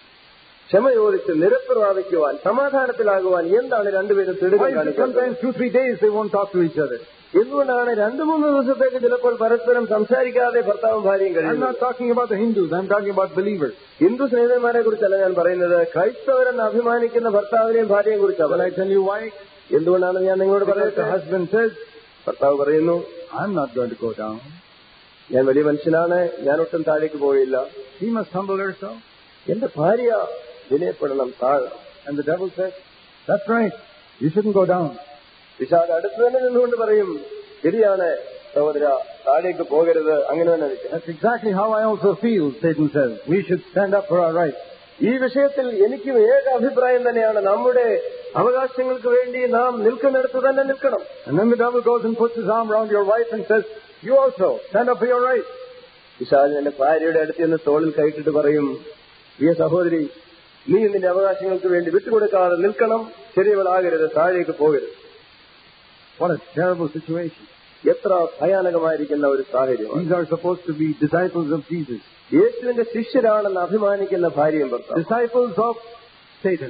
ക്ഷമ ചോദിച്ച് നിരപ്പ് പ്രാപിക്കുവാൻ സമാധാനത്തിലാകുവാൻ എന്താണ് രണ്ടുപേരും
Why
തെളിവ്
is it
കാണിക്കുന്നത്
sometimes two, three days they won't talk to each other?
എന്തുകൊണ്ടാണ് രണ്ടു മൂന്ന് ദിവസത്തേക്ക് ചിലപ്പോൾ പരസ്പരം സംസാരിക്കാതെ ഭർത്താവും ഭാര്യയും
I'm
കഴിയുന്നത്
not talking about the Hindus, I'm talking about believers.
Hindu സ്നേഹിതന്മാരെ കുറിച്ചല്ല ഞാൻ പറയുന്നത് ക്രൈസ്തവരെന്ന് അഭിമാനിക്കുന്ന ഭർത്താവിനെയും ഭാര്യയും
Will
കുറിച്ചാണ്
I tell you why?
എന്തുകൊണ്ടാണ് ഞാൻ നിങ്ങളോട്
Because
പറയുന്നത്
the husband says,
ഭർത്താവ് പറയുന്നു
I'm not going to go down.
ഞാൻ വലിയ മനുഷ്യനാണ് ഞാൻ ഒട്ടും താഴേക്ക് പോയില്ല
She must humble herself.
എന്റെ ഭാര്യ വിനയപ്പെടണം താഴണം
And the devil says, that's right, you shouldn't go down.
Vishakha അടുത്ത് തന്നെ നിന്നുകൊണ്ട് പറയും ശരിയാണ് സഹോദര താഴേക്ക് പോകരുത് അങ്ങനെ തന്നെ നിൽക്കണം
That's exactly how I also feel, Satan says. We should stand up for our rights.
ഈ വിഷയത്തിൽ എനിക്കും ഏക അഭിപ്രായം തന്നെയാണ് നമ്മുടെ അവകാശങ്ങൾക്ക് വേണ്ടി നാം നിൽക്കുന്നിടത്ത് തന്നെ നിൽക്കണം
And then the devil goes and puts his arm around your wife and says, you also, stand up for your rights.
Vishakh എന്റെ ഭാര്യയുടെ അടുത്ത് നിന്ന് തോളിൽ കൈയിട്ടിട്ട് പറയും പ്രിയ സഹോദരി നീ നിന്റെ അവകാശങ്ങൾക്ക് വേണ്ടി വിട്ടുകൊടുക്കാതെ നിൽക്കണം ശരിയവളാകരുത് താഴേക്ക് പോകരുത്
What a terrible situation.
എത്ര ഭയാനകമായിരിക്കുന്ന ഒരു സാഹചര്യമാണ്
These are supposed to be disciples of Jesus.
യേശുവിന്റെ ശിഷ്യരാണെന്ന് അഭിമാനിക്കുന്ന ഭാര്യയും ഭർത്താവും
Disciples of Satan.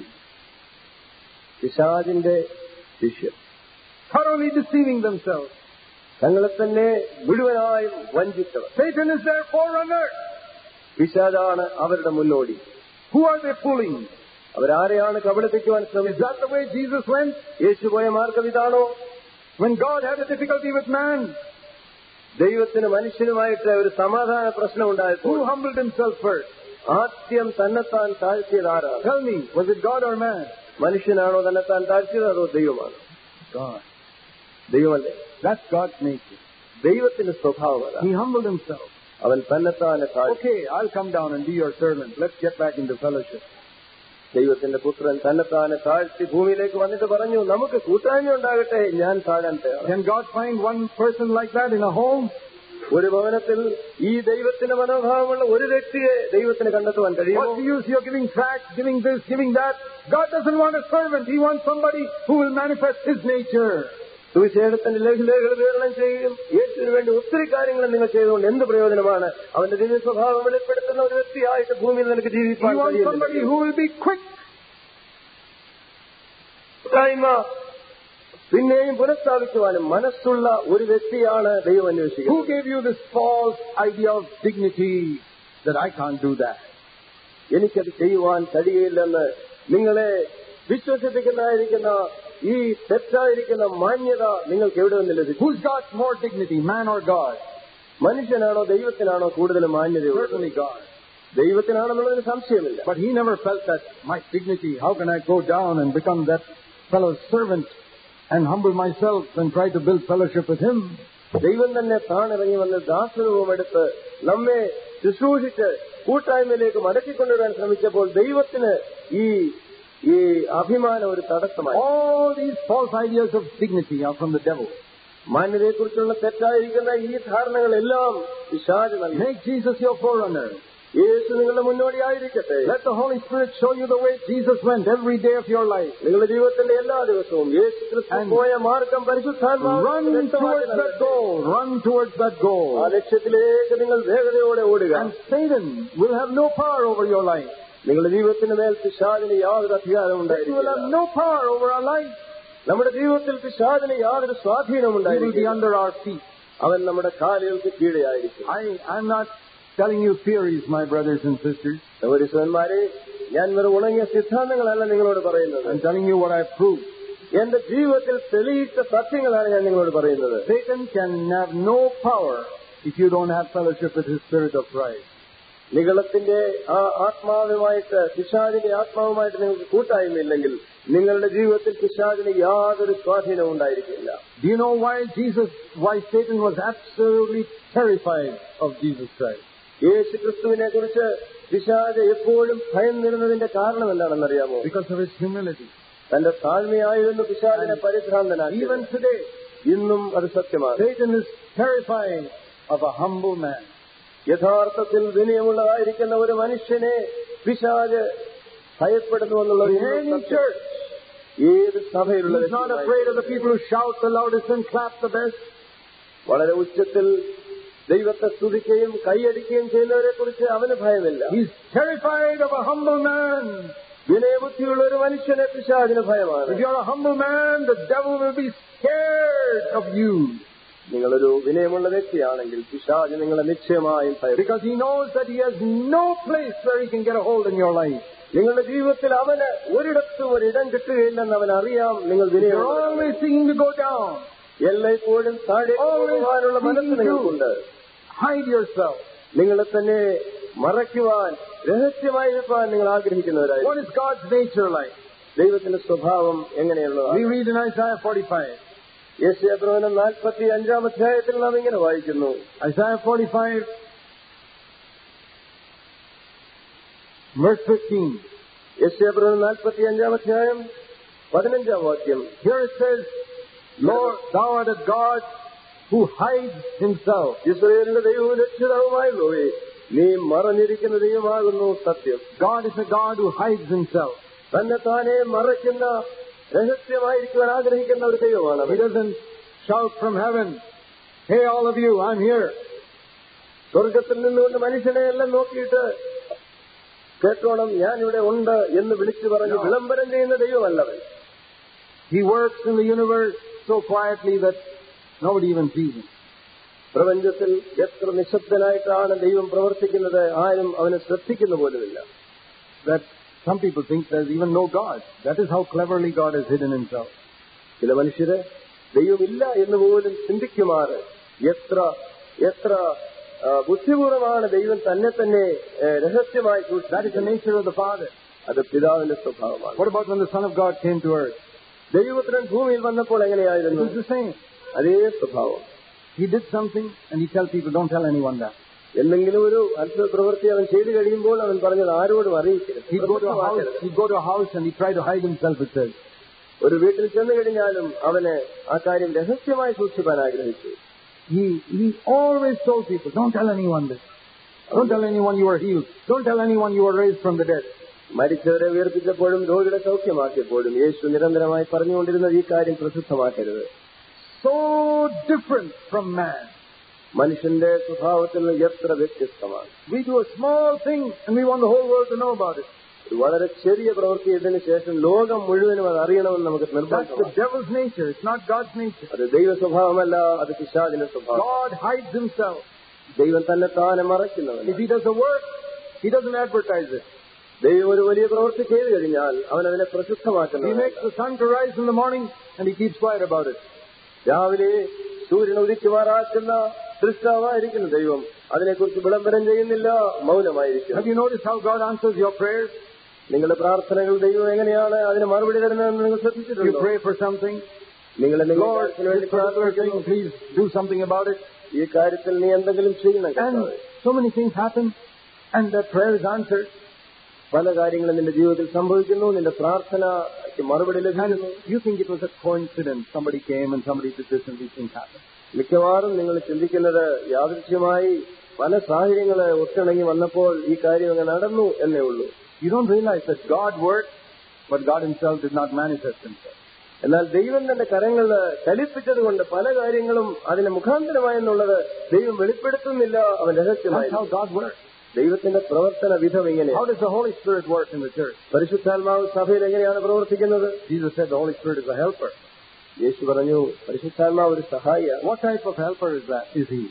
പിശാജിന്റെ ശിഷ്യർ
Thoroughly deceiving themselves.
തങ്ങളെ തന്നെ മുഴുവനായും വഞ്ചിച്ചവർ
Satan is their forerunner.
പിശാജാണ് അവരുടെ മുന്നോടി
Who are they fooling?
അവരാരെയാണ് കബളിപ്പിക്കുവാൻ
Is
ശ്രമിച്ചത്
that the way Jesus went?
യേശു പോയ മാർഗം ഇതാണോ
When God had a difficulty with man,
ദൈവത്തിന് മനുഷ്യനുമായിട്ട് ഒരു സമാധാന പ്രശ്നം ഉണ്ടായപ്പോൾ
who humbled himself first?
ആദ്യം തന്നെത്താൻ താഴ്ത്തിയത് ആരാണ്
Tell me, was it God or man?
മനുഷ്യനാണോ തന്നെത്താൻ താഴ്ത്തിയത് അതോ ദൈവമാണ്
God.
ദൈവമല്ലേ
That's God's nature.
ദൈവത്തിന്റെ സ്വഭാവം അതാണ്
He humbled himself.
അവൻ തന്നെത്താനെ താഴ്ത്തി
Okay, I'll come down and be your servant. Let's get back into fellowship.
ദൈവത്തിന്റെ പുത്രൻ തന്നെത്താനെ താഴ്ത്തി ഭൂമിയിലേക്ക് വന്നിട്ട് പറഞ്ഞു നമുക്ക് കൂട്ടായ്മ ഉണ്ടാകട്ടെ ഞാൻ താഴാൻ തയ്യാറാണ്
Can God find one person like that in a home?
ഒരു ഭവനത്തിൽ ഈ ദൈവത്തിന്റെ മനോഭാവമുള്ള ഒരു വ്യക്തിയെ ദൈവത്തിന് കണ്ടെത്തുവാൻ കഴിയുമോ
What's the use you're giving tracts, giving this, giving that? God doesn't want a servant. He wants somebody who will manifest His nature.
സുവിശേഷത്തിന്റെ ലഘുലേഖകൾ വിവരണം ചെയ്യുകയും യേശുവിന് വേണ്ടി ഒത്തിരി കാര്യങ്ങൾ നിങ്ങൾ ചെയ്തുകൊണ്ട് എന്ത് പ്രയോജനമാണ് അവന്റെ ദിവ്യ സ്വഭാവം വെളിപ്പെടുത്തുന്ന ഒരു വ്യക്തിയായിട്ട് ഭൂമിയിൽ നിനക്ക്
He
ജീവിക്കാൻ
wants somebody
കഴിയുന്നില്ല.
who will be quick.
കൂട്ടായ്മ പിന്നെയും പുനഃസ്ഥാപിക്കുവാനും മനസ്സുള്ള ഒരു വ്യക്തിയാണ് ദൈവം
Who
അന്വേഷിക്കുന്നത്
gave you this false idea of dignity that I can't do that?
എനിക്കത് ചെയ്യുവാൻ കഴിയില്ലെന്ന് നിങ്ങളെ വിശ്വസിപ്പിക്കുന്നതായിരിക്കുന്ന ഈ തെറ്റായിരിക്കുന്ന മാന്യത നിങ്ങൾക്ക് എവിടെ നിന്ന് ലഭിച്ചു
Who's got more dignity, man or God?
മനുഷ്യനാണോ ദൈവത്തിനാണോ കൂടുതൽ മാന്യതയുള്ളത്
Certainly God.
ദൈവത്തിനാണെന്നുള്ളതിന് സംശയമില്ല
But he never felt that my dignity, how can I go down and become that fellow's servant and humble myself and try to build fellowship with him?
ദൈവം തന്നെ താണിറങ്ങി വന്ന് ദാസരൂപം എടുത്ത് നമ്മെ ശുശ്രൂഷിച്ച് കൂട്ടായ്മയിലേക്ക് മടക്കിക്കൊണ്ടുവരാൻ ശ്രമിച്ചപ്പോൾ ദൈവത്തിന് ഈ ഈ അഭിമാനം ഒരു തടസ്സമായി
All these false ideas of dignity are from the devil.
മാന്യതയെക്കുറിച്ചുള്ള തെറ്റായിരിക്കുന്ന ഈ ധാരണകളെല്ലാം പിശാച് നൽകി
Make Jesus your forerunner.
യേശു നിങ്ങളുടെ മുന്നോടിയായിരിക്കട്ടെ
Let the Holy Spirit show you the way Jesus went every day of your life.
നിങ്ങളുടെ ജീവിതത്തിന്റെ എല്ലാ ദിവസവും യേശു ക്രിസ്തു
And
പോയ മാർഗം പരിശുദ്ധാത്മാവ്
Run towards that goal. Run towards that
ആ
goal.
ലക്ഷ്യത്തിലേക്ക് നിങ്ങൾ വേഗതയോടെ ഓടുക
And Satan will have no power over your life.
നിങ്ങളുടെ ജീവിതത്തിന് മേൽ പിശാചിന് യാതൊരു അധികാരവും
Satan will have
ഉണ്ടായിരിക്കില്ല
no power over our life.
നമ്മുടെ ജീവിതത്തിൽ പിശാചിന് യാതൊരു സ്വാധീനവും
He will be
ഉണ്ടായിരിക്കില്ല
under our feet.
അവൻ നമ്മുടെ കാലുകൾക്ക് കീഴെയായിരിക്കും
I, I'm not telling you theories, my brothers and sisters.
സഹോദരിസന്മാരെ ഞാൻ വെറും ഉണങ്ങിയ സിദ്ധാന്തങ്ങളല്ല നിങ്ങളോട് പറയുന്നത്
I'm telling you what I've proved.
എന്റെ ജീവിതത്തിൽ തെളിയിച്ച സത്യങ്ങളാണ് ഞാൻ നിങ്ങളോട് പറയുന്നത്
Satan can have no power if you don't have fellowship with his spirit of pride.
നികളത്തിന്റെ ആ ആത്മാവുമായിട്ട് പിശാചിന്റെ ആത്മാവുമായിട്ട് നിങ്ങൾക്ക് കൂട്ടായ്മയില്ലെങ്കിൽ നിങ്ങളുടെ ജീവിതത്തിൽ പിശാചിന് യാതൊരു സ്വാധീനവും ഉണ്ടായിരിക്കില്ല
Do you know why Jesus, why Satan was absolutely terrified of Jesus Christ?
യേശു ക്രിസ്തുവിനെ കുറിച്ച് പിശാജ് എപ്പോഴും ഭയന്നിരുന്നതിന്റെ കാരണം എന്താണെന്നറിയാമോ
Because of his humility.
തന്റെ താഴ്മയായിരുന്നു പിശാചിനെ പരിഭ്രാന്തനാക്കി
Even today,
ഇന്നും അത് സത്യമാണ്
Satan is terrifying of a humble man.
യഥാർത്ഥത്തിൽ വിനയമുള്ളതായിരിക്കുന്ന ഒരു മനുഷ്യനെ പിശാജ് ഭയപ്പെടുന്നു എന്നുള്ളത്
In
ഇന്നും
any
സത്യം.
church,
ഏത് സഭയിലുള്ള
he's not afraid of the people who shout the loudest and clap the best.
വളരെ ഉച്ചത്തിൽ ദൈവത്തെ സ്തുതിക്കുകയും കൈയടിക്കുകയും ചെയ്യുന്നവരെ കുറിച്ച് അവന് ഭയമില്ല
He's terrified of a humble man.
വിനയബുദ്ധിയുള്ള ഒരു മനുഷ്യനെ പിശാചിന് ഭയമാണ്
If you're a humble man, the devil will be scared of you
നിങ്ങളൊരു വിനയമുള്ള വ്യക്തിയാണെങ്കിൽ പിശാജ് നിങ്ങളെ നിശ്ചയമായും ഭയപ്പെടും
because he knows that he has no place where he can get a hold in your life.
നിങ്ങളുടെ ജീവിതത്തിൽ അവന് ഒരിടത്തും ഒരിടം കിട്ടുകയില്ലെന്ന് അവൻ അറിയാം നിങ്ങൾ
You're
വിനയമുള്ള
always seeking to go down.
എല്ലായ്പ്പോഴും താഴെ പോകാനുള്ള മനസ്സ് നിങ്ങൾക്കുണ്ട്
Hide yourself.
നിങ്ങളെ തന്നെ മറയ്ക്കുവാൻ രഹസ്യമായി വെക്കാൻ നിങ്ങൾ ആഗ്രഹിക്കുന്നവരായി
What is God's nature like?
ദൈവത്തിന്റെ സ്വഭാവം
We
എങ്ങനെയുള്ളതാണ്
read in Isaiah 45.
യേശുപ്രവനം നാൽപ്പത്തി അഞ്ചാം അധ്യായത്തിൽ നാം ഇങ്ങനെ വായിക്കുന്നു
Isaiah 45, verse 15.
യേശുപ്രവനം നാൽപ്പത്തി അഞ്ചാം അധ്യായം പതിനഞ്ചാം വാക്യം
Here it says, Lord, thou art a God who hides himself.
ഇസ്രയേലിന്റെ ദൈവവും രക്ഷിതാവുമായുള്ളവേ നീ മറഞ്ഞിരിക്കുന്ന ദൈവമാകുന്നു സത്യം
God is a God who hides himself.
തന്നെ താനെ മറയ്ക്കുന്ന രഹസ്യമായിരിക്കുവാൻ ആഗ്രഹിക്കുന്ന ഒരു ദൈവമാണ്
He
അവൻ.
doesn't shout from heaven, Hey, all of you, I'm here.
സ്വർഗത്തിൽ നിന്നുകൊണ്ട് മനുഷ്യനെ എല്ലാം നോക്കിയിട്ട് കേട്ടോണം ഞാൻ ഇവിടെ ഉണ്ട് എന്ന് വിളിച്ചു പറഞ്ഞ് വിളംബരം ചെയ്യുന്ന ദൈവമല്ലവൻ
He works in the universe so quietly that nobody even sees him.
പ്രപഞ്ചത്തിൽ എത്ര നിശബ്ദനായിട്ടാണ് ദൈവം പ്രവർത്തിക്കുന്നത് ആരും അവനെ ശ്രദ്ധിക്കുന്ന പോലുമില്ല
That some people think there's even no God. That is how cleverly God has hidden himself.
ചില മനുഷ്യര് ദൈവമില്ല എന്ന് പോലും ചിന്തിക്കുമാറ് എത്ര എത്ര ആ, ബുദ്ധിപൂർവമാണ് ദൈവം തന്നെ തന്നെ ഏ, രഹസ്യമായി
That is the
സൂക്ഷിക്കുന്നത്
nature of the Father.
അത് പിതാവിന്റെ സ്വഭാവമാണ്
What about when the Son of God came to earth?
ദൈവപുത്രൻ ഭൂമിയിൽ വന്നപ്പോൾ
It
എങ്ങനെയായിരുന്നു
was the same.
അതേ സ്വഭാവം
He did something and he tells people, don't tell anyone that.
എന്തെങ്കിലും ഒരു അത്ഭുത പ്രവൃത്തി അവൻ ചെയ്തു കഴിയുമ്പോൾ അവൻ പറഞ്ഞത് ആരോടും അറിയിക്കരുത്
He'd go to a house,
പ്രസിദ്ധമാക്കരുത്.
he'd go to a house and he'd try to hide himself, it says.
ഒരു വീട്ടിൽ ചെന്നു കഴിഞ്ഞാലും അവന് ആ കാര്യം രഹസ്യമായി സൂക്ഷിപ്പാൻ ആഗ്രഹിച്ചു
He, he always told people, don't tell anyone this. Don't tell anyone you were healed. Don't tell anyone you were raised from the dead.
മരിച്ചവരെ ഉയർപ്പിച്ചപ്പോഴും രോഗികളെ സൗഖ്യമാക്കിയപ്പോഴും യേശു നിരന്തരമായി പറഞ്ഞുകൊണ്ടിരുന്നത് ഈ കാര്യം പ്രസിദ്ധമാക്കരുത്
So different from man.
മനുഷ്യന്റെ സ്വഭാവത്തിൽ നിന്ന് എത്ര വ്യത്യസ്തമാണ്
We do a small thing and we want the whole world to know about it.
ഒരു വളരെ ചെറിയ പ്രവൃത്തി ഇതിന് ശേഷം ലോകം മുഴുവനും അത് അറിയണമെന്ന് നമുക്ക്
That's the
നിർബന്ധമാണ്
devil's nature. It's not God's nature.
അത് ദൈവ സ്വഭാവമല്ല അത് പിശാചിന്റെ സ്വഭാവം
God hides himself.
ദൈവം തന്നെ താനെ മറയ്ക്കുന്നവൻ
If he does a work, he doesn't advertise it.
ദൈവം ഒരു വലിയ പ്രവൃത്തി ചെയ്തു കഴിഞ്ഞാൽ അവൻ അതിനെ
He
പ്രസിദ്ധമാക്കുന്നു
makes the sun to rise in the morning and he keeps quiet about it.
രാവിലെ സൂര്യൻ ഉദിക്കുമാറാക്കുന്ന സൃഷ്ടാവായിരിക്കുന്ന ദൈവം അതിനെക്കുറിച്ച് വിളംബരം ചെയ്യുന്നില്ല മൗനമായിരിക്കും
Have you noticed how God answers your prayers?
നിങ്ങളുടെ പ്രാർത്ഥനകൾ ദൈവം എങ്ങനെയാണ് അതിന് മറുപടി തരുന്നതെന്ന് നിങ്ങൾ
You
ശ്രദ്ധിച്ചിട്ടുണ്ടോ
pray for something.
നിങ്ങൾ
Lord,
എന്തെങ്കിലും വേണ്ടി
this particular thing,
പ്രാർത്ഥിക്കുന്നു
please do something about it.
ഈ കാര്യത്തിൽ നീ എന്തെങ്കിലും ചെയ്യണം
And
കർത്താവേ.
so many things happen and that prayer is answered.
പല കാര്യങ്ങളും നിന്റെ ജീവിതത്തിൽ സംഭവിക്കുന്നു നിന്റെ പ്രാർത്ഥനയ്ക്ക് മറുപടി
And
ലഭിക്കുന്നു
you think it was a coincidence. Somebody came and somebody did this and these things happened.
മിക്കവാറും നിങ്ങൾ ചിന്തിക്കുന്നത് യാദൃശ്യമായി പല സാഹചര്യങ്ങൾ ഒത്തിണങ്ങി വന്നപ്പോൾ ഈ കാര്യം അങ്ങ് നടന്നു എന്നേ ഉള്ളൂ
You don't realize that God worked, but God himself did not manifest himself.
എന്നാൽ ദൈവം തന്റെ കരങ്ങളിൽ ചലിപ്പിച്ചതുകൊണ്ട് പല കാര്യങ്ങളും അതിന് മുഖാന്തരമായെന്നുള്ളത് ദൈവം വെളിപ്പെടുത്തുന്നില്ല അവൻ
That's
രഹസ്യമായി
how God works.
ദൈവത്തിന്റെ പ്രവർത്തന വിധം എങ്ങനെയാണ്
How does the Holy Spirit work in the church?
പരിശുദ്ധാത്മാവ് സഭയിൽ എങ്ങനെയാണ് പ്രവർത്തിക്കുന്നത്
Jesus said the Holy Spirit is a helper.
യേശു പറഞ്ഞു പരിശുദ്ധാത്മാവ് ഒരു സഹായിയാണ്
What type of helper is that? Is he?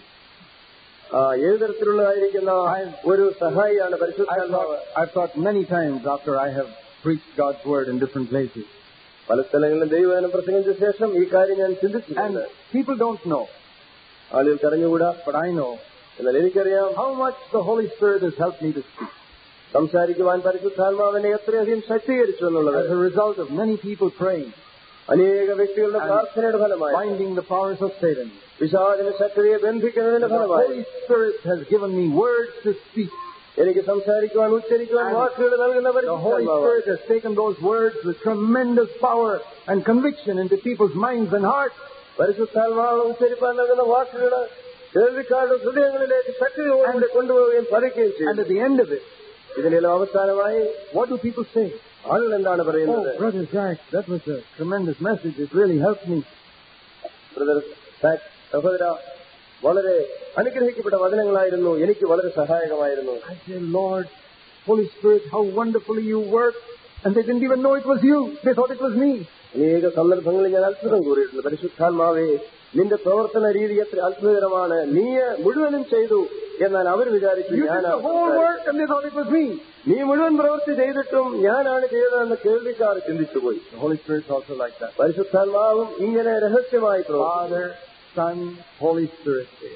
ആ, ഏത് തരത്തിലുള്ളതായിരിക്കുന്ന ഒരു സഹായിയാണ്
I've
പരിശുദ്ധാത്മാവ്
thought, I've thought many times after I have preached God's word in different places.
പല സ്ഥലങ്ങളിലും ദൈവവചനം പ്രസംഗിച്ച ശേഷം ഈ കാര്യം ഞാൻ
And
ചിന്തിച്ചിട്ടുണ്ട്
people don't know,
ആളുകൾക്ക് അറിഞ്ഞുകൂടാ
but I know
എന്നാൽ എനിക്കറിയാം
how much the Holy Spirit has helped me to speak.
സംസാരിക്കുവാൻ പരിശുദ്ധാത്മാവിനെ എത്രയധികം ശക്തീകരിച്ചു എന്നുള്ളത്
As a result of many people praying,
അനേക വ്യക്തികളുടെ പ്രാർത്ഥനയുടെ ഫലമായി
binding the powers of Satan,
പിശാചിന് ശക്തിയെ ബന്ധിക്കുന്നതിന്റെ
the
ഫലമായി
Holy Spirit has given me words to speak.
എനിക്ക് സംസാരിക്കുവാൻ ഉച്ചരിക്കുവാൻ
And
വാക്കുകൾ നൽകുന്ന
The Holy
പരിശുദ്ധാത്മാവ്
Spirit has taken those words with tremendous power and conviction into people's minds and hearts.
പരിശുദ്ധാത്മാവ് ഉച്ചരിപ്പാൻ നൽകുന്ന വാക്കുകൾ കേൾവിക്കാരുടെ ഹൃദയങ്ങളിലേക്ക് ശക്തിയോടുകൂടി കൊണ്ടുപോവുകയും പതിക്കുകയും
And
ചെയ്യും
at the end of it,
ഇതിനെല്ലാം അവസാനമായി
what do people say?
ആളുകൾ എന്താണ്
Oh,
പറയുന്നത്
Brother Zach, that was a tremendous message. It really helped me.
Brother Zac, സഹോദര വളരെ അനുഗ്രഹിക്കപ്പെട്ട വചനങ്ങളായിരുന്നു എനിക്ക് വളരെ സഹായകമായിരുന്നു
I say, Lord, Holy Spirit, how wonderfully you work. And they didn't even know it was you. They thought it was me.
അനേക സന്ദർഭങ്ങളിൽ ഞാൻ അത്ഭുതം കൂറിയിട്ടുണ്ട് പരിശുദ്ധാത്മാവേ നിന്റെ പ്രവർത്തന രീതി എത്ര അത്ഭുതകരമാണ് നീ മുഴുവനും ചെയ്തു എന്നാൽ അവർ വിചാരിച്ചു
You did the whole
ഞാനാണ്
work and they thought it was me.
നീ മുഴുവൻ പ്രവൃത്തി ചെയ്തിട്ടും ഞാനാണ് ചെയ്തതെന്ന് കേൾവിക്കാർ ചിന്തിച്ചുപോയി
The Holy Spirit's also like that.
പരിശുദ്ധാത്മാവും ഇങ്ങനെ രഹസ്യമായി പ്രവർത്തിക്കും
Father, Son, Holy Spirit, they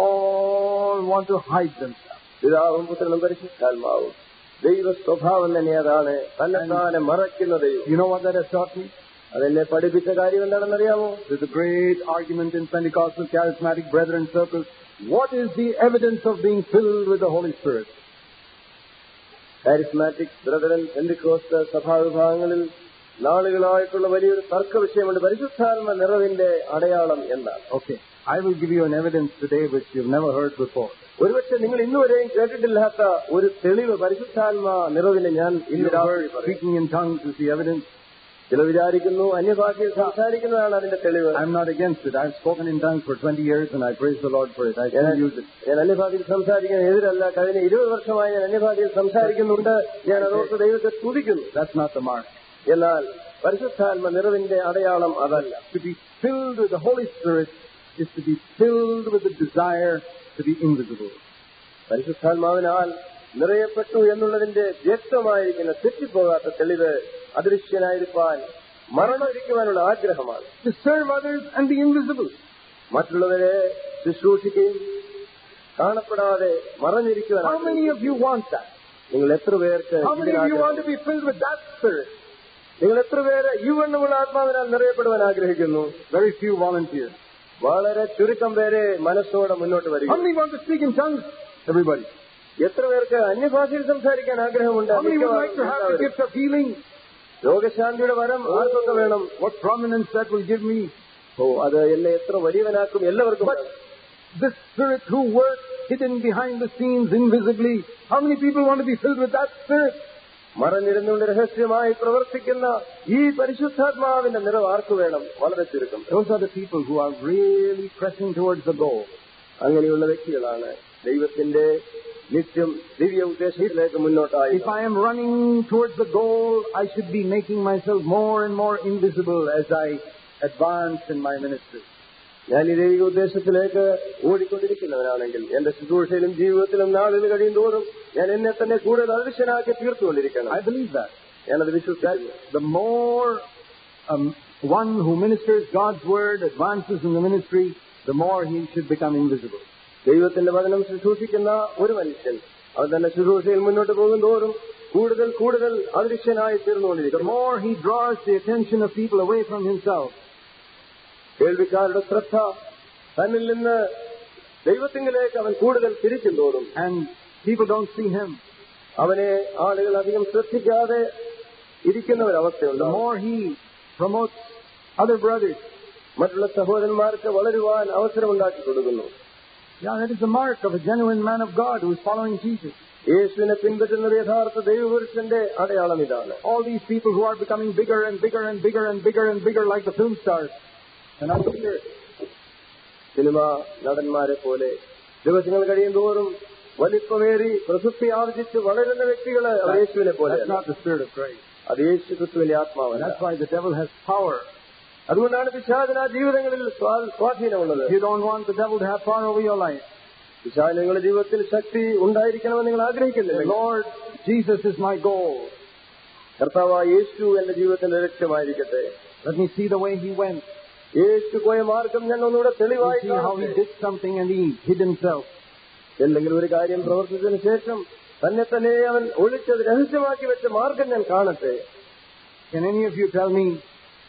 all want to hide themselves.
പിതാവും പുത്രനും പരിശുദ്ധാത്മാവും ദൈവ സ്വഭാവം തന്നെ അതാണ് തന്നെത്താനെ മറയ്ക്കുന്ന ദൈവം
You know what that has taught me?
അതെന്നെ പഠിപ്പിച്ച കാര്യം എന്താണെന്നറിയാമോ
There's a great argument in Pentecostal charismatic brethren circles. What is the evidence of being filled with the Holy Spirit?
Charismatic Brethren Pentecost സഭാവിഭാഗങ്ങളിൽ നാളുകളായിട്ടുള്ള വലിയൊരു തർക്ക വിഷയമുണ്ട് പരിശുദ്ധാത്മ നിറവിന്റെ അടയാളം എന്താണ്
Okay. I will give you an evidence today which you've never heard before.
ഒരുപക്ഷെ നിങ്ങൾ ഇന്നുവരെയും കേട്ടിട്ടില്ലാത്ത ഒരു തെളിവ് പരിശുദ്ധാത്മ നിറവിനെ ഞാൻ ഇന്ന്
You've
രാത്രി
heard
പറയും.
speaking in tongues is the evidence.
ചില വിചാരിക്കുന്നു അന്യഭാഷയിൽ സംസാരിക്കുന്നതാണ് അതിന്റെ തെളിവ്
I'm not against it. I've spoken in tongues for 20 years and I praise the Lord for it. I still use it.
ഞാൻ അന്യഭാഷയിൽ സംസാരിക്കാൻ എതിരല്ല കഴിഞ്ഞ ഇരുപത് വർഷമായി ഞാൻ അന്യഭാഷയിൽ സംസാരിക്കുന്നുണ്ട് ഞാൻ അതോർത്ത് ദൈവത്തെ സ്തുതിക്കുന്നു
That's not the mark.
എന്നാൽ പരിശുദ്ധാത്മ നിറവിന്റെ അടയാളം അതല്ല
To be filled with the Holy Spirit is to be filled with the desire to be invisible.
പരിശുദ്ധാത്മാവിനാൽ നിറയപ്പെട്ടു എന്നുള്ളതിന്റെ വ്യക്തമായിരിക്കുന്ന തെറ്റിപ്പോകാത്ത തെളിവ് അദൃശ്യനായിരിക്കാൻ മറന്നിരിക്കുവാനുള്ള ആഗ്രഹമാണ്
To serve others and be invisible.
മറ്റുള്ളവരെ ശുശ്രൂഷിക്കുകയും കാണപ്പെടാതെ മറഞ്ഞിരിക്കുവാൻ
How many of you want that?
നിങ്ങൾ എത്ര പേർക്ക്
How many of you
ഇതിനാഗ്രഹം?
want to be filled with that spirit?
നിങ്ങൾ എത്ര പേര് ഈ വണ്ണമുള്ള ആത്മാവിനാൽ നിറയപ്പെടുവാൻ ആഗ്രഹിക്കുന്നു
Very few volunteers.
വളരെ ചുരുക്കം പേരെ മനസ്സോടെ മുന്നോട്ട് വരിക
How many want to speak in tongues? Everybody.
എത്ര പേർക്ക് അന്യഭാഷയിൽ സംസാരിക്കാൻ ആഗ്രഹമുണ്ട്
How many would like to have the
മിക്കവാറും
gift of healing?
രോഗശാന്തിയുടെ വരം ആർക്കൊക്കെ വേണം
What prominence that will give me.
ഓ അത് എന്നെ എത്ര വലിയവനാക്കും എല്ലാവർക്കും
But this spirit who works hidden behind the scenes invisibly. How many people want to be filled with that spirit?
മറഞ്ഞിരുന്നുകൊണ്ട് രഹസ്യമായി പ്രവർത്തിക്കുന്ന ഈ പരിശുദ്ധാത്മാവിന്റെ നിറവ് ആർക്ക് വേണം വളരെ ചുരുക്കം
Those are the people who are really pressing towards the goal.
അങ്ങനെയുള്ള വ്യക്തികളാണ് ദൈവത്തിന്റെ നിത്യം ദിവ്യ ഉദ്ദേശത്തിലേക്ക് മുന്നോട്ടായി
If I am running towards the goal, I should be making myself more and more invisible as I advance in my ministry.
ഞാൻ ഈ ദൈവിക ഉദ്ദേശത്തിലേക്ക് ഓടിക്കൊണ്ടിരിക്കുന്നവനാണെങ്കിൽ എന്റെ ശുശ്രൂഷയിലും ജീവിതത്തിലും നാളുകൾ കഴിയും തോറും ഞാൻ എന്നെ തന്നെ കൂടുതൽ അദൃശ്യനാക്കി തീർത്തുകൊണ്ടിരിക്കണം
I believe that.
ഞാനത് വിശ്വസിക്കുന്നു
The more um, one who ministers God's word advances in the ministry, the more he should become invisible.
ദൈവത്തിന്റെ വചനം ശുശ്രൂഷിക്കുന്ന ഒരു മനുഷ്യൻ അവൻ തന്നെ ശുശ്രൂഷയിൽ മുന്നോട്ട് പോകും തോറും കൂടുതൽ കൂടുതൽ അദൃശ്യനായി
The
തീർന്നുകൊണ്ടിരിക്കും
more he draws the attention of people away from himself,
കേൾവിക്കാരുടെ ശ്രദ്ധ തന്നിൽ നിന്ന് ദൈവത്തിങ്കിലേക്ക് അവൻ കൂടുതൽ തിരിക്കും തോറും
and people don't see him,
അവനെ ആളുകൾ അധികം ശ്രദ്ധിക്കാതെ ഇരിക്കുന്ന
the
ഒരവസ്ഥയുണ്ട്
more he promotes other brothers.
മറ്റുള്ള സഹോദരന്മാർക്ക് വളരുവാൻ അവസരമുണ്ടാക്കി കൊടുക്കുന്നു
Yeah, that is the mark of a genuine man of God who is following Jesus.
യേശുവിനെ പിൻപറ്റുന്നത് യഥാർത്ഥ ദൈവപുരുഷന്റെ അടയാളം ഇതാണ്
All these people who are becoming bigger and bigger and bigger and bigger and bigger like the film stars. And I'm here.
Cinema നടന്മാരെ പോലെ ദിവസങ്ങൾ കഴിയും തോറും വലിപ്പമേറി പ്രസിദ്ധി ആർജിച്ച് വളരുന്ന വ്യക്തികള് അവർ യേശുവിനെ പോലെ
That's not the Spirit of Christ.
അത് യേശു ക്രിസ്തുവിന്റെ
And
ആത്മാവല്ല
that's why the devil has power.
അതുകൊണ്ടാണ് പിശാചന ജീവിതങ്ങളിൽ സ്വാ- സ്വാധീനമുള്ളത്
You don't want the devil to have power over your life.
പിശാച് നിങ്ങളുടെ ജീവിതത്തിൽ ശക്തി ഉണ്ടായിരിക്കണമെന്ന് നിങ്ങൾ ആഗ്രഹിക്കുന്നില്ല
Lord, Jesus is my goal.
കർത്താവ് യേശു എന്റെ ജീവിതത്തിന്റെ ലക്ഷ്യമായിരിക്കട്ടെ
Let me see the way he went.
യേശു പോയ മാർഗം ഞാൻ ഒന്നുകൂടെ തെളിവായി
You see how he
കാണട്ടെ.
did something and he hid himself.
എന്തെങ്കിലും ഒരു കാര്യം പ്രവർത്തിച്ചതിന് ശേഷം തന്നെ തന്നെ അവൻ ഒളിച്ചത് രഹസ്യമാക്കി വെച്ച മാർഗം ഞാൻ കാണട്ടെ
Can any of you tell me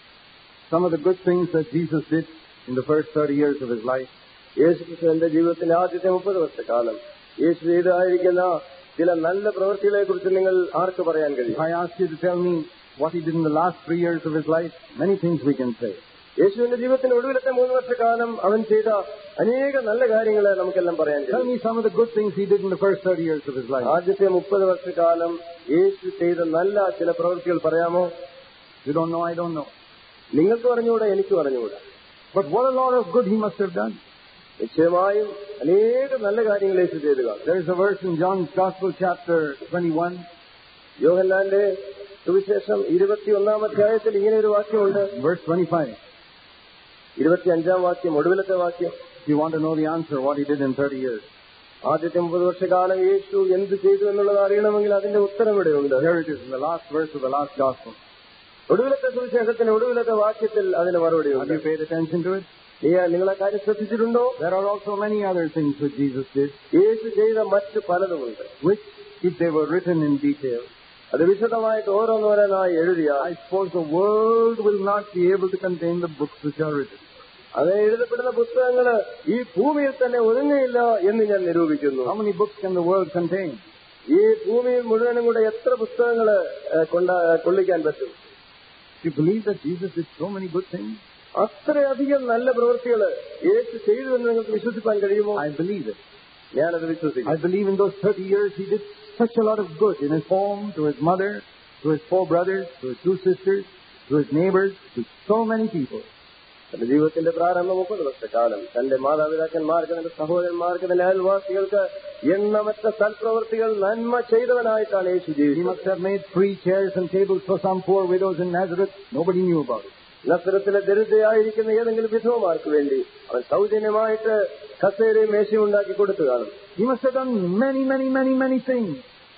some of the good things that Jesus did in the first 30 years of his life?
യേശു ക്രിസ്തുവിന്റെ ജീവിതത്തിന്റെ ആദ്യത്തെ മുപ്പത് വർഷക്കാലം യേശു ചെയ്തായിരിക്കുന്ന ചില നല്ല പ്രവൃത്തികളെ കുറിച്ച് നിങ്ങൾ ആർക്ക് പറയാൻ
If
കഴിയും
I ask you to tell me what he did in the last three years of his life, many things we can say.
യേശുവിന്റെ ജീവിതത്തിന്റെ ഒടുവിലത്തെ മൂന്ന് വർഷക്കാലം അവൻ ചെയ്ത അനേക നല്ല കാര്യങ്ങൾ നമുക്കെല്ലാം പറയാൻ
Tell
കഴിയും
me some of the good things he did in the first 30 years of his life.
ആദ്യത്തെ മുപ്പത് വർഷക്കാലം യേശു ചെയ്ത നല്ല ചില പ്രവൃത്തികൾ പറയാമോ
You don't know, I don't know.
നിങ്ങൾക്ക് പറഞ്ഞുകൂടാ എനിക്ക് പറഞ്ഞുകൂടാ
But what a lot of good he must have done.
നിശ്ചയമായും അനേക നല്ല കാര്യങ്ങൾ യേശു ചെയ്തു കാണും
There is a verse in John's Gospel, chapter 21,
യോഹന്നാന്റെ സുവിശേഷം ഇരുപത്തിയൊന്നാം അധ്യായത്തിൽ ഇങ്ങനെ ഒരു വാക്യമുണ്ട്
verse 25.
ഇരുപത്തിയഞ്ചാം വാക്യം ഒടുവിലത്തെ വാക്യം
If you want to know the answer, what he did in 30 years.
ആദ്യത്തെ മുപ്പത് വർഷക്കാലം യേശു എന്ത് ചെയ്തു എന്നുള്ളത് അറിയണമെങ്കിൽ അതിന്റെ ഉത്തരം ഇവിടെയുണ്ട്
Here it is in the last verse of the last Gospel.
ഒടുവിലത്തെ സുവിശേഷത്തിന്റെ ഒടുവിലത്തെ വാക്യത്തിൽ അതിന് മറുപടിയുണ്ട്
Have you paid attention to it?
നീ നിങ്ങൾ ആ കാര്യം ശ്രദ്ധിച്ചിട്ടുണ്ടോ
There are also many other things that Jesus did,
യേശു ചെയ്ത മറ്റു പലതുമുണ്ട്
which, if they were written in detail,
അത് വിശദമായിട്ട് ഓരോന്നോരോന്നായി എഴുതിയാൽ
I suppose the world will not be able to contain the books which are written.
അത് എഴുതപ്പെടുന്ന പുസ്തകങ്ങള് ഈ ഭൂമിയിൽ തന്നെ ഒതുങ്ങയില്ല എന്ന് ഞാൻ നിരൂപിക്കുന്നു
How many books can the world contain?
ഈ ഭൂമിയിൽ മുഴുവനും കൂടെ എത്ര പുസ്തകങ്ങള് ഏഹ്, കൊണ്ട കൊള്ളിക്കാൻ പറ്റും
Do you believe that Jesus did so many good things?
അത്രയധികം നല്ല പ്രവൃത്തികള് യേശു ചെയ്തു എന്ന് നിങ്ങൾക്ക് വിശ്വസിക്കാൻ കഴിയുമോ
I believe it.
ഞാനത്
I
വിശ്വസിക്കും
believe in those 30 years he did such a lot of good in his home, to his mother, to his four brothers, to his two sisters, to his neighbors, to so many people.
തന്റെ ജീവിതത്തിന്റെ പ്രാരംഭ മുപ്പത് വർഷക്കാലം തന്റെ മാതാപിതാക്കന്മാർക്ക് തന്റെ സഹോദരന്മാർക്ക് തന്റെ അയൽവാസികൾക്ക് എണ്ണമറ്റ സൽപ്രവൃത്തികൾ നന്മ ചെയ്തവനായിട്ടാണ് യേശു
He
ജീവിച്ചത്
must have made free chairs and tables for some poor widows in Nazareth. Nobody knew about it.
നസ്രത്തിലെ ദരിദ്രയായിരിക്കുന്ന ഏതെങ്കിലും വിധവമാർക്ക് വേണ്ടി അവൻ സൗജന്യമായിട്ട് കസേരയും മേശയും ഉണ്ടാക്കി കൊടുത്തു കാണും
He must have done many, many, many, many things.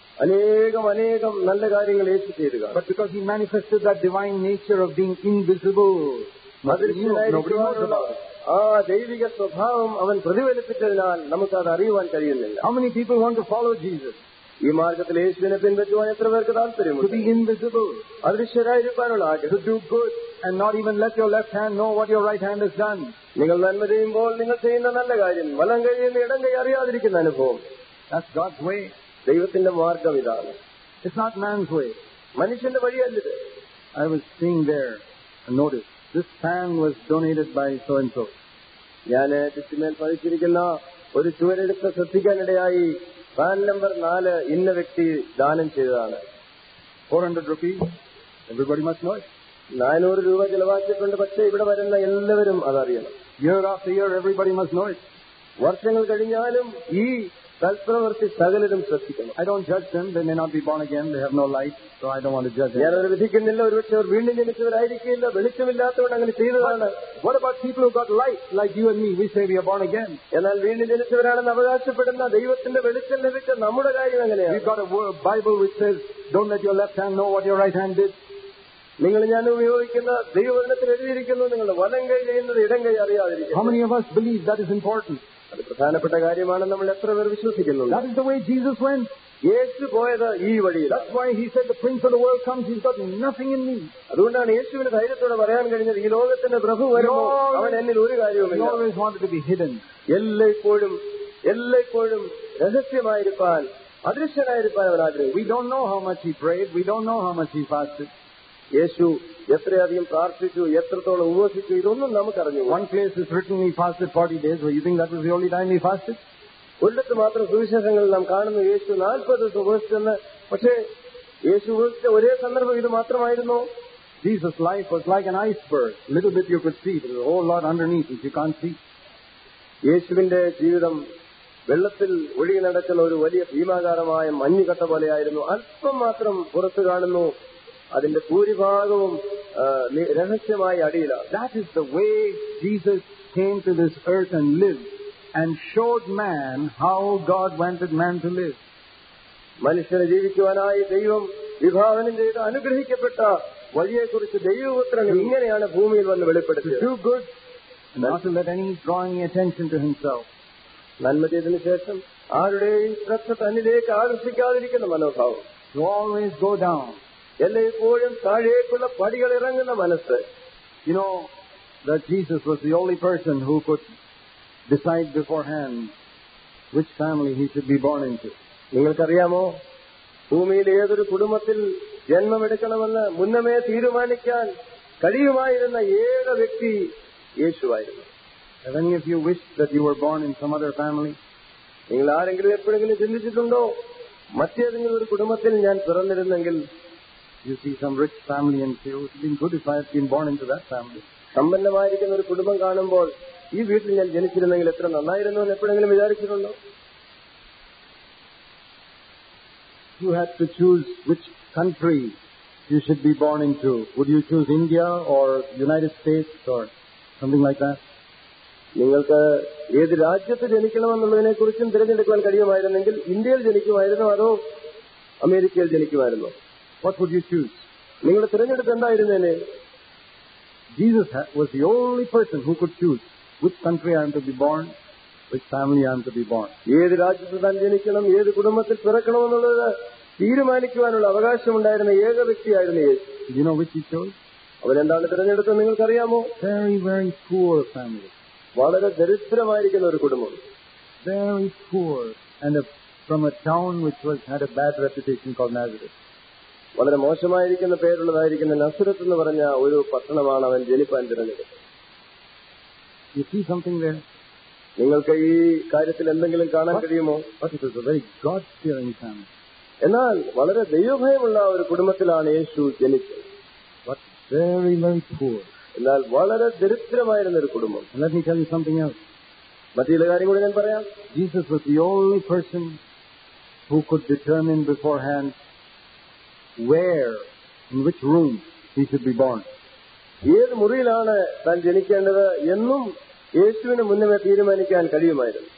അനേകം അനേകം നല്ല കാര്യങ്ങൾ യേശു ചെയ്തു കാണും
But because he manifested that divine nature of being invisible, nobody knew, nobody knows
അദൃശ്യനായിരിക്കുവാനുള്ള
about it.
ആ ദൈവിക സ്വഭാവം അവൻ പ്രതിഫലിപ്പിച്ചതിനാൽ നമുക്കത് അറിയുവാൻ കഴിയുന്നില്ല
How many people want to follow Jesus?
ഈ മാർഗത്തിൽ യേശുവിനെ പിൻപറ്റുവാൻ എത്ര പേർക്ക്
To
താല്പര്യമുണ്ട്
be invisible,
അദൃശ്യരായിരിക്കാനുള്ള
to
ആഗ്രഹം
do good, and not even let your left hand know what your right hand has done.
നിങ്ങൾ നന്മ ചെയ്യുമ്പോൾ നിങ്ങൾ ചെയ്യുന്ന നല്ല കാര്യം വലം കഴിയുന്ന ഇടം കൈ അറിയാതിരിക്കുന്ന അനുഭവം
That's God's way.
ദൈവത്തിന്റെ മാർഗം ഇതാണ്
It's not man's way.
മനുഷ്യന്റെ വഴിയല്ലിത്
I was seeing there a notice. This fan was donated by so and so.
ഞാൻ ചുറ്റുമേൽ പതിച്ചിരിക്കുന്ന ഒരു ചുവരെടുത്ത് ശ്രദ്ധിക്കാനിടയായി പാൻ നമ്പർ നാല് ഇന്ന വ്യക്തി ദാനം ചെയ്തതാണ്
400 rupees. Everybody must know it.
നാനൂറ് രൂപ ചെലവാക്കിയിട്ടുണ്ട് പക്ഷേ ഇവിടെ വരുന്ന എല്ലാവരും അതറിയണം
Year after year, everybody must know it.
വർഷങ്ങൾ കഴിഞ്ഞാലും ഈ സൽപ്രവൃത്തി സകലരും ശ്രദ്ധിക്കണം
I don't judge them. They may not be born again. They have no light, so I don't want to judge them.
ഞാനവരെ വിധിക്കുന്നില്ല ഒരുപക്ഷെ അവർ വീണ്ടും ജനിച്ചവരായിരിക്കില്ല വെളിച്ചമില്ലാത്തതുകൊണ്ട് അങ്ങനെ ചെയ്തതാണ്
What about people who got light, like you and me? We say we are born again.
എന്നാൽ വീണ്ടും ജനിച്ചവരാണെന്ന് അവകാശപ്പെടുന്ന ദൈവത്തിന്റെ വെളിച്ചം ലഭിച്ച നമ്മുടെ കാര്യം എങ്ങനെയാണ്
We've got a word, Bible which says, don't let your left hand know what your right hand did.
നിങ്ങൾ ഞാൻ ഉപയോഗിക്കുന്ന ദൈവവചനത്തിൽ എഴുതിയിരിക്കുന്നു നിങ്ങളുടെ വലം കൈ ചെയ്യുന്നത് ഇടം കൈ
How
അറിയാതിരിക്കും
many of us believe that is important?
അത് പ്രധാനപ്പെട്ട കാര്യമാണ് നമ്മൾ എത്ര പേർ വിശ്വസിക്കുന്നുണ്ട്
That is the way Jesus went.
യേശു പോയത് ഈ വഴിയിൽ
That's why he said, the prince of the world comes, he's got nothing in me.
അതുകൊണ്ടാണ് യേശുവിന് ധൈര്യത്തോടെ പറയാൻ കഴിഞ്ഞത് ഈ ലോകത്തിന്റെ പ്രഭു വരുമോ അവൻ എന്നിൽ ഒരു
He
കാര്യവുമില്ല
always wanted to be hidden.
എല്ലായ്പ്പോഴും എല്ലായ്പ്പോഴും രഹസ്യമായിരിക്കാൻ അദൃശ്യനായിരിക്കാൻ അവൻ ആഗ്രഹിക്കും
We don't know how much he prayed. We don't know how much he fasted.
യേശു എത്രയധികം പ്രാർത്ഥിച്ചു എത്രത്തോളം ഉപവസിച്ചു ഇതൊന്നും നമുക്കറിഞ്ഞു
One place is written he fasted 40 days. Well, you think that was the only time he fasted?
ഒരിടത്ത് മാത്രം സുവിശേഷങ്ങളിൽ നാം കാണുന്നു യേശു നാൽപ്പത് ദിവസം ഉപവസിച്ചെന്ന് പക്ഷേ യേശു ഉപവസിച്ച ഒരേ സന്ദർഭം ഇത് മാത്രമായിരുന്നു
Jesus' life was like an iceberg. Little bit you could see, but there's a whole lot underneath which you can't see.
യേശുവിന്റെ ജീവിതം വെള്ളത്തിൽ ഒഴുകി നടക്കുന്ന ഒരു വലിയ ഭീമാകാരമായ മഞ്ഞുകട്ട പോലെയായിരുന്നു അല്പം മാത്രം പുറത്തു കാണുന്നു അതിന്റെ ഭൂരിഭാഗവും ആ, നി- രഹസ്യമായി അടിയിലാണ്
That is the way Jesus came to this earth and lived and showed man how God wanted man to live.
മനുഷ്യനെ ജീവിക്കുവാനായി ദൈവം വിഭാവനം ചെയ്ത് അനുഗ്രഹിക്കപ്പെട്ട വഴിയെക്കുറിച്ച് ദൈവപുത്രൻ ഇങ്ങനെയാണ് ഭൂമിയിൽ വന്ന്
To
വെളിപ്പെടുത്തിയത്
do good and not to let any draw any attention to himself.
നന്മ ചെയ്തതിനു ശേഷം ആരുടെയും ശ്രദ്ധ തന്നിലേക്ക് ആകർഷിക്കാതിരിക്കുന്ന മനോഭാവം
To always go down.
എല്ലായ്പ്പോഴും താഴേക്കുള്ള പടികൾ ഇറങ്ങുന്ന മനസ്സ്
You know that Jesus was the only person who could decide beforehand which family he should be born into.
നിങ്ങൾക്കറിയാമോ ഭൂമിയിൽ ഏതൊരു കുടുംബത്തിൽ ജന്മമെടുക്കണമെന്ന് മുന്നമേ തീരുമാനിക്കാൻ കഴിയുമായിരുന്ന ഏക വ്യക്തി യേശുവായിരുന്നു
Have any of you wished that you were born in some other family?
നിങ്ങൾ ആരെങ്കിലും എപ്പോഴെങ്കിലും ചിന്തിച്ചിട്ടുണ്ടോ മറ്റേതെങ്കിലും ഒരു കുടുംബത്തിൽ ഞാൻ പിറന്നിരുന്നെങ്കിൽ
You see some rich family and say, oh, it would have been good if I had been born into that family.
സമ്പന്നമായിരിക്കുന്ന ഒരു കുടുംബം കാണുമ്പോൾ ഈ വീട്ടിൽ ഞാൻ ജനിച്ചിരുന്നെങ്കിൽ എത്ര നന്നായിരുന്നു എന്ന് എപ്പോഴെങ്കിലും വിചാരിച്ചിട്ടുണ്ടോ
You had to choose which country you should be born into. Would you choose India or United States or something like that?
നിങ്ങൾക്ക് ഏത് രാജ്യത്ത് ജനിക്കണമെന്നുള്ളതിനെ കുറിച്ചും തിരഞ്ഞെടുക്കുവാൻ കഴിയുമായിരുന്നെങ്കിൽ ഇന്ത്യയിൽ ജനിക്കുമായിരുന്നോ അതോ അമേരിക്കയിൽ ജനിക്കുമായിരുന്നോ
What would you choose?
നിങ്ങളുടെ തിരഞ്ഞെടുപ്പ് എന്തായിരുന്നേനെ
Jesus ha- was the only person who could choose which country I am to be born, which family I am to be born.
ഏത് രാജ്യത്ത് താൻ ജനിക്കണം ഏത് കുടുംബത്തിൽ പിറക്കണമെന്നുള്ളത് തീരുമാനിക്കുവാനുള്ള അവകാശമുണ്ടായിരുന്ന ഏക വ്യക്തിയായിരുന്നു യേശു
Do you know which he chose?
അവരെന്താണ് തിരഞ്ഞെടുത്തത് നിങ്ങൾക്കറിയാമോ
Very, very poor family.
വളരെ ദരിദ്രമായിരിക്കുന്ന ഒരു കുടുംബം
Very poor. And a, from a town which was had a bad reputation called Nazareth.
വളരെ മോശമായിരിക്കുന്ന പേരുള്ളതായിരിക്കുന്ന നസുരത്ത് എന്ന് പറഞ്ഞ ഒരു പട്ടണമാണ് അവൻ ജനിപ്പാൻ തിരഞ്ഞെടുത്തത്
You see something there?
നിങ്ങൾക്ക് ഈ കാര്യത്തിൽ എന്തെങ്കിലും കാണാൻ കഴിയുമോ
But it was a very God-fearing family.
എന്നാൽ വളരെ ദൈവഭയമുള്ള ഒരു കുടുംബത്തിലാണ് യേശു ജനിച്ചത്
But very, very poor.
എന്നാൽ വളരെ ദരിദ്രമായിരുന്ന ഒരു കുടുംബം
And let me tell you something else.
മറ്റു ചില കാര്യം കൂടി ഞാൻ പറയാം
Jesus was the only person who could determine beforehand where, in which room he should be born.
ഏത് മുറിയിലാണ് താൻ ജനിക്കേണ്ടത് എന്നും യേശുവിന് മുന്നമേ തീരുമാനിക്കാൻ കഴിയുമായിരുന്നു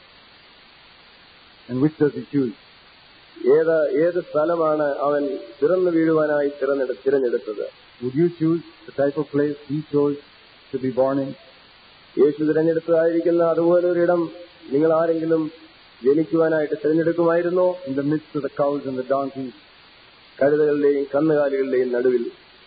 And which does he choose?
ഏത് ഏത് സ്ഥലമാണ് അവൻ പിറന്നു വീഴുവാനായി തിരഞ്ഞെടു തിരഞ്ഞെടുത്തത്
Would you choose the type of place he chose to be born in?
യേശു തിരഞ്ഞെടുത്തതായിരിക്കുന്ന അതുപോലെ ഒരിടം നിങ്ങൾ ആരെങ്കിലും ജനിക്കുവാനായിട്ട് തിരഞ്ഞെടുക്കുമായിരുന്നോ
In the midst of the cows and the donkeys?
കഴുതകളുടെയും കന്നുകാലികളുടെയും നടുവിൽ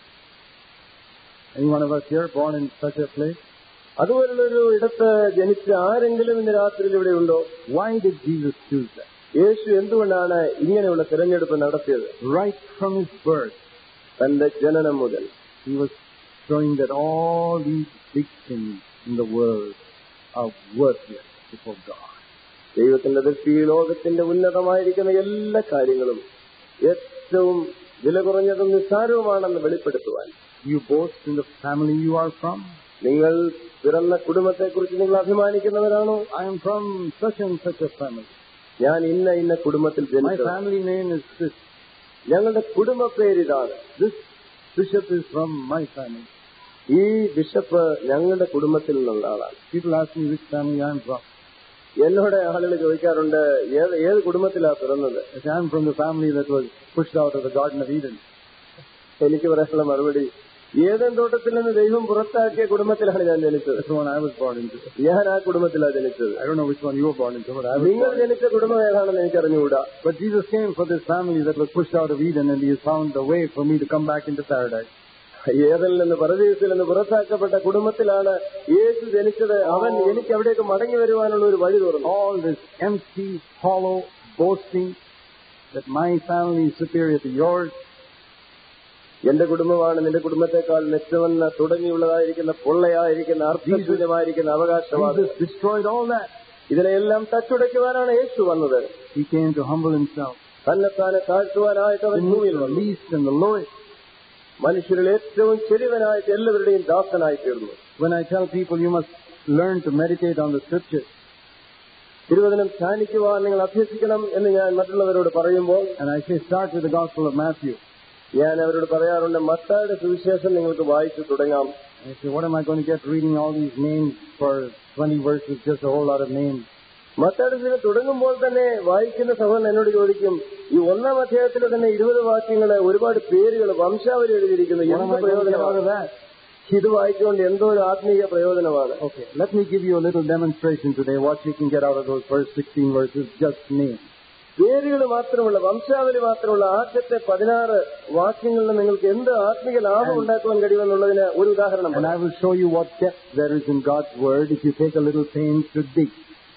Any one of us here born in such a place?
അതുപോലുള്ളൊരു ഇടത്ത് ജനിച്ച ആരെങ്കിലും ഇന്ന് രാത്രിയിൽ ഇവിടെ ഉണ്ടോ
Why did Jesus choose that?
യേശു എന്തുകൊണ്ടാണ് ഇങ്ങനെയുള്ള തിരഞ്ഞെടുപ്പ് നടത്തിയത്
Right from his birth,
തന്റെ ജനനം മുതൽ
he was showing that all these big things in the world are worthless before God.
ദൈവത്തിന്റെ ദൃഷ്ടിയിൽ ലോകത്തിന്റെ ഉന്നതമായിരിക്കുന്ന എല്ലാ കാര്യങ്ങളും ഏറ്റവും വില കുറഞ്ഞതും നിസ്സാരവുമാണെന്ന് വെളിപ്പെടുത്തുവാൻ
You boast in the family you are from.
നിങ്ങൾ പിറന്ന കുടുംബത്തെക്കുറിച്ച് നിങ്ങൾ അഭിമാനിക്കുന്നവരാണോ
I am from such and such a family.
ഞാൻ ഇന്ന ഇന്ന കുടുംബത്തിൽ
My
ജനിച്ചത്
family name is this.
ഞങ്ങളുടെ കുടുംബ പേരിതാണ്
This bishop is from my family.
ഈ ബിഷപ്പ് ഞങ്ങളുടെ കുടുംബത്തിൽ നിന്നുള്ള ആളാണ്
People ask me which family I am from.
എന്നോട് ആളുകൾ ചോദിക്കാറുണ്ട് ഏത് ഏത് കുടുംബത്തിലാ പിറന്നത്
I say, I am from the family that was pushed out of the Garden of Eden.
എനിക്ക് പറയാനുള്ള മറുപടി ഏതൻ തോട്ടത്തിൽ നിന്ന് ദൈവം പുറത്താക്കിയ കുടുംബത്തിലാണ് ഞാൻ ജനിച്ചത്
That's the one I was born into.
ഞാൻ ആ കുടുംബത്തിലാണ് ജനിച്ചത്
I don't know which one you were born into, but I was
നിങ്ങൾ
born
ജനിച്ച കുടുംബം ഏതാണെന്ന് എനിക്കറിഞ്ഞുകൂടാ
But Jesus came for this family that was pushed out of Eden and he has found a way for me to come back into paradise.
ഏതനിൽ നിന്ന് പരദീസിൽ നിന്ന് പുറത്താക്കപ്പെട്ട കുടുംബത്തിലാണ് യേശു ജനിച്ചത് അവൻ എനിക്ക് അവിടേക്ക് മടങ്ങി വരുവാനുള്ള ഒരു വഴി തുറന്നു
All this empty, hollow boasting that my family is superior to yours,
എന്റെ കുടുംബമാണ് നിന്റെ കുടുംബത്തെക്കാൾ മെച്ചമെന്ന് തുടങ്ങിയുള്ളതായിരിക്കുന്ന പൊള്ളയായിരിക്കുന്ന അർത്ഥശൂന്യമായിരിക്കുന്ന അവകാശവാദം
Jesus destroyed all that.
ഇതിനെല്ലാം തച്ചുടയ്ക്കുവാനാണ് യേശു വന്നത്
He came to humble himself.
തന്നെത്താനെ താഴ്ത്തുവാനായിട്ട് അവൻ ഭൂമിയിൽ
The
വന്നു
least and the lowest.
മനുഷ്യരിൽ ഏറ്റവും ചെറിയവനായിട്ട് എല്ലാവരുടെയും ദാസനായി തീർന്നു
When I tell people you must learn to meditate on the scriptures,
തിരുവചനം ധ്യാനിക്കുവാൻ നിങ്ങൾ അഭ്യസിക്കണം എന്ന് ഞാൻ മറ്റുള്ളവരോട് പറയുമ്പോൾ
And I say start with the Gospel of Matthew.
ഞാൻ അവരോട് പറയാറുണ്ട് മത്തായുടെ സുവിശേഷം നിങ്ങൾക്ക് വായിച്ചു തുടങ്ങാം
And I say, what am I going to get reading all these names for 20 verses, just a whole lot of names?
മത്തായുടെ സുവിശേഷം തുടങ്ങുമ്പോൾ തന്നെ വായിക്കുന്ന സഹോദരൻ എന്നോട് ചോദിക്കും ഈ ഒന്നാം അധ്യായത്തിൽ തന്നെ ഇരുപത് വാക്യങ്ങള് ഒരുപാട് പേരുകൾ വംശാവലി എഴുതിയിരിക്കുന്നു
What am
എന്ത്
I going to get out
പ്രയോജനമാണ്
of that?
ഇത് വായിച്ചുകൊണ്ട് എന്തോ ഒരു ആത്മീയ പ്രയോജനമാണ്
Okay, let me give you a little demonstration today what you can get out of those first 16 verses, just names.
പേരുകൾ മാത്രമുള്ള വംശാവലി മാത്രമുള്ള ആദ്യത്തെ പതിനാറ് വാക്യങ്ങളിൽ നിങ്ങൾക്ക് എന്ത് ആത്മീയ ലാഭം ഉണ്ടാക്കുവാൻ കഴിയുമെന്നുള്ളതിന് ഒരു ഉദാഹരണം
And
പറയാം.
I will show you what depth there is in God's Word if you take a little pains to dig.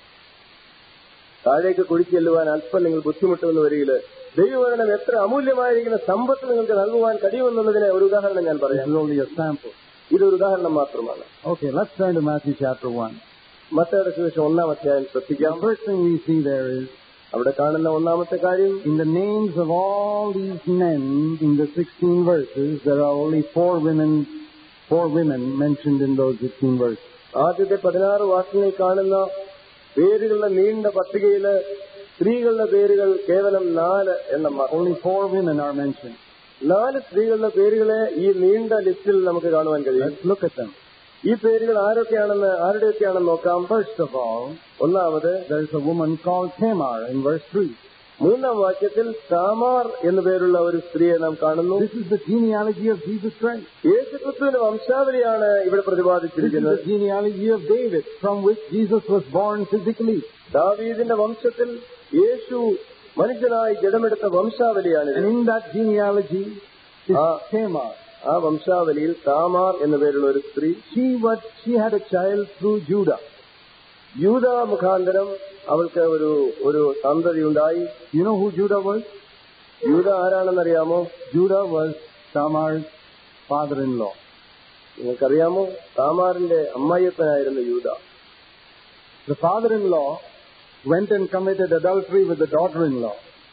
താഴേക്ക് കുഴിച്ചു ചെല്ലുവാൻ അല്പം നിങ്ങൾ ബുദ്ധിമുട്ടുമെന്ന് വരികില് ദൈവവചനം എത്ര അമൂല്യമായിരിക്കുന്ന സമ്പത്ത് നിങ്ങൾക്ക് നൽകുവാൻ കഴിയുമെന്നുള്ളതിന് ഒരു ഉദാഹരണം ഞാൻ
This
പറയാം
is only a sample.
ഇതൊരു ഉദാഹരണം മാത്രമാണ്
Okay, let's turn to Matthew chapter 1.
മത്തയുടെ സുവിശേഷം ഒന്നാം അധ്യായം
The
ശ്രദ്ധിക്കാം
first thing we see there is
അവിടെ കാണുന്ന ഒന്നാമത്തെ കാര്യം
in the names of all these men in the 16 verses, there are only four women, four women mentioned in those 16 verses.
ആദ്യത്തെ പതിനാറ് വാക്യങ്ങളിൽ കാണുന്ന പേരുകളുടെ നീണ്ട പട്ടികയില് സ്ത്രീകളുടെ പേരുകൾ കേവലം നാല് എണ്ണം മാത്രം
Only four women are mentioned.
നാല് സ്ത്രീകളുടെ പേരുകളെ ഈ നീണ്ട ലിസ്റ്റിൽ നമുക്ക് കാണുവാൻ കഴിയും
Let's look at them.
ഈ പേരുകൾ ആരൊക്കെയാണെന്ന് ആരുടെയൊക്കെയാണെന്ന് നോക്കാം
First of all,
ഒന്നാമത്
there's a woman called Tamar in verse 3.
മൂന്നാം വാക്യത്തിൽ താമാർ എന്നു പേരുള്ള ഒരു സ്ത്രീയെ നാം കാണുന്നു
This is the genealogy of Jesus Christ.
യേശുക്രിസ്തുവിന്റെ വംശാവലിയാണ് ഇവിടെ
This is
പ്രതിപാദിച്ചിരിക്കുന്നത്
the genealogy of David, from which Jesus was born physically.
ദാവീദിന്റെ വംശത്തിൽ യേശു മനുഷ്യനായി ജഡമെടുത്ത വംശാവലിയാണ്
And in that genealogy is
Ah.
Tamar.
ആ വംശാവലിയിൽ താമാർ എന്നു പേരുള്ള ഒരു സ്ത്രീ
She was she had a child through Judah.
യൂത മുഖാന്തരം അവൾക്ക് ഒരു ഒരു സന്തതി ഉണ്ടായി
You know who Judah was?
യൂത ആരാണെന്നറിയാമോ
Judah was Tamar's father-in-law.
നിങ്ങൾക്കറിയാമോ താമാറിന്റെ അമ്മായിയപ്പനായിരുന്നു യൂത
The father-in-law went and committed adultery with the daughter-in-law.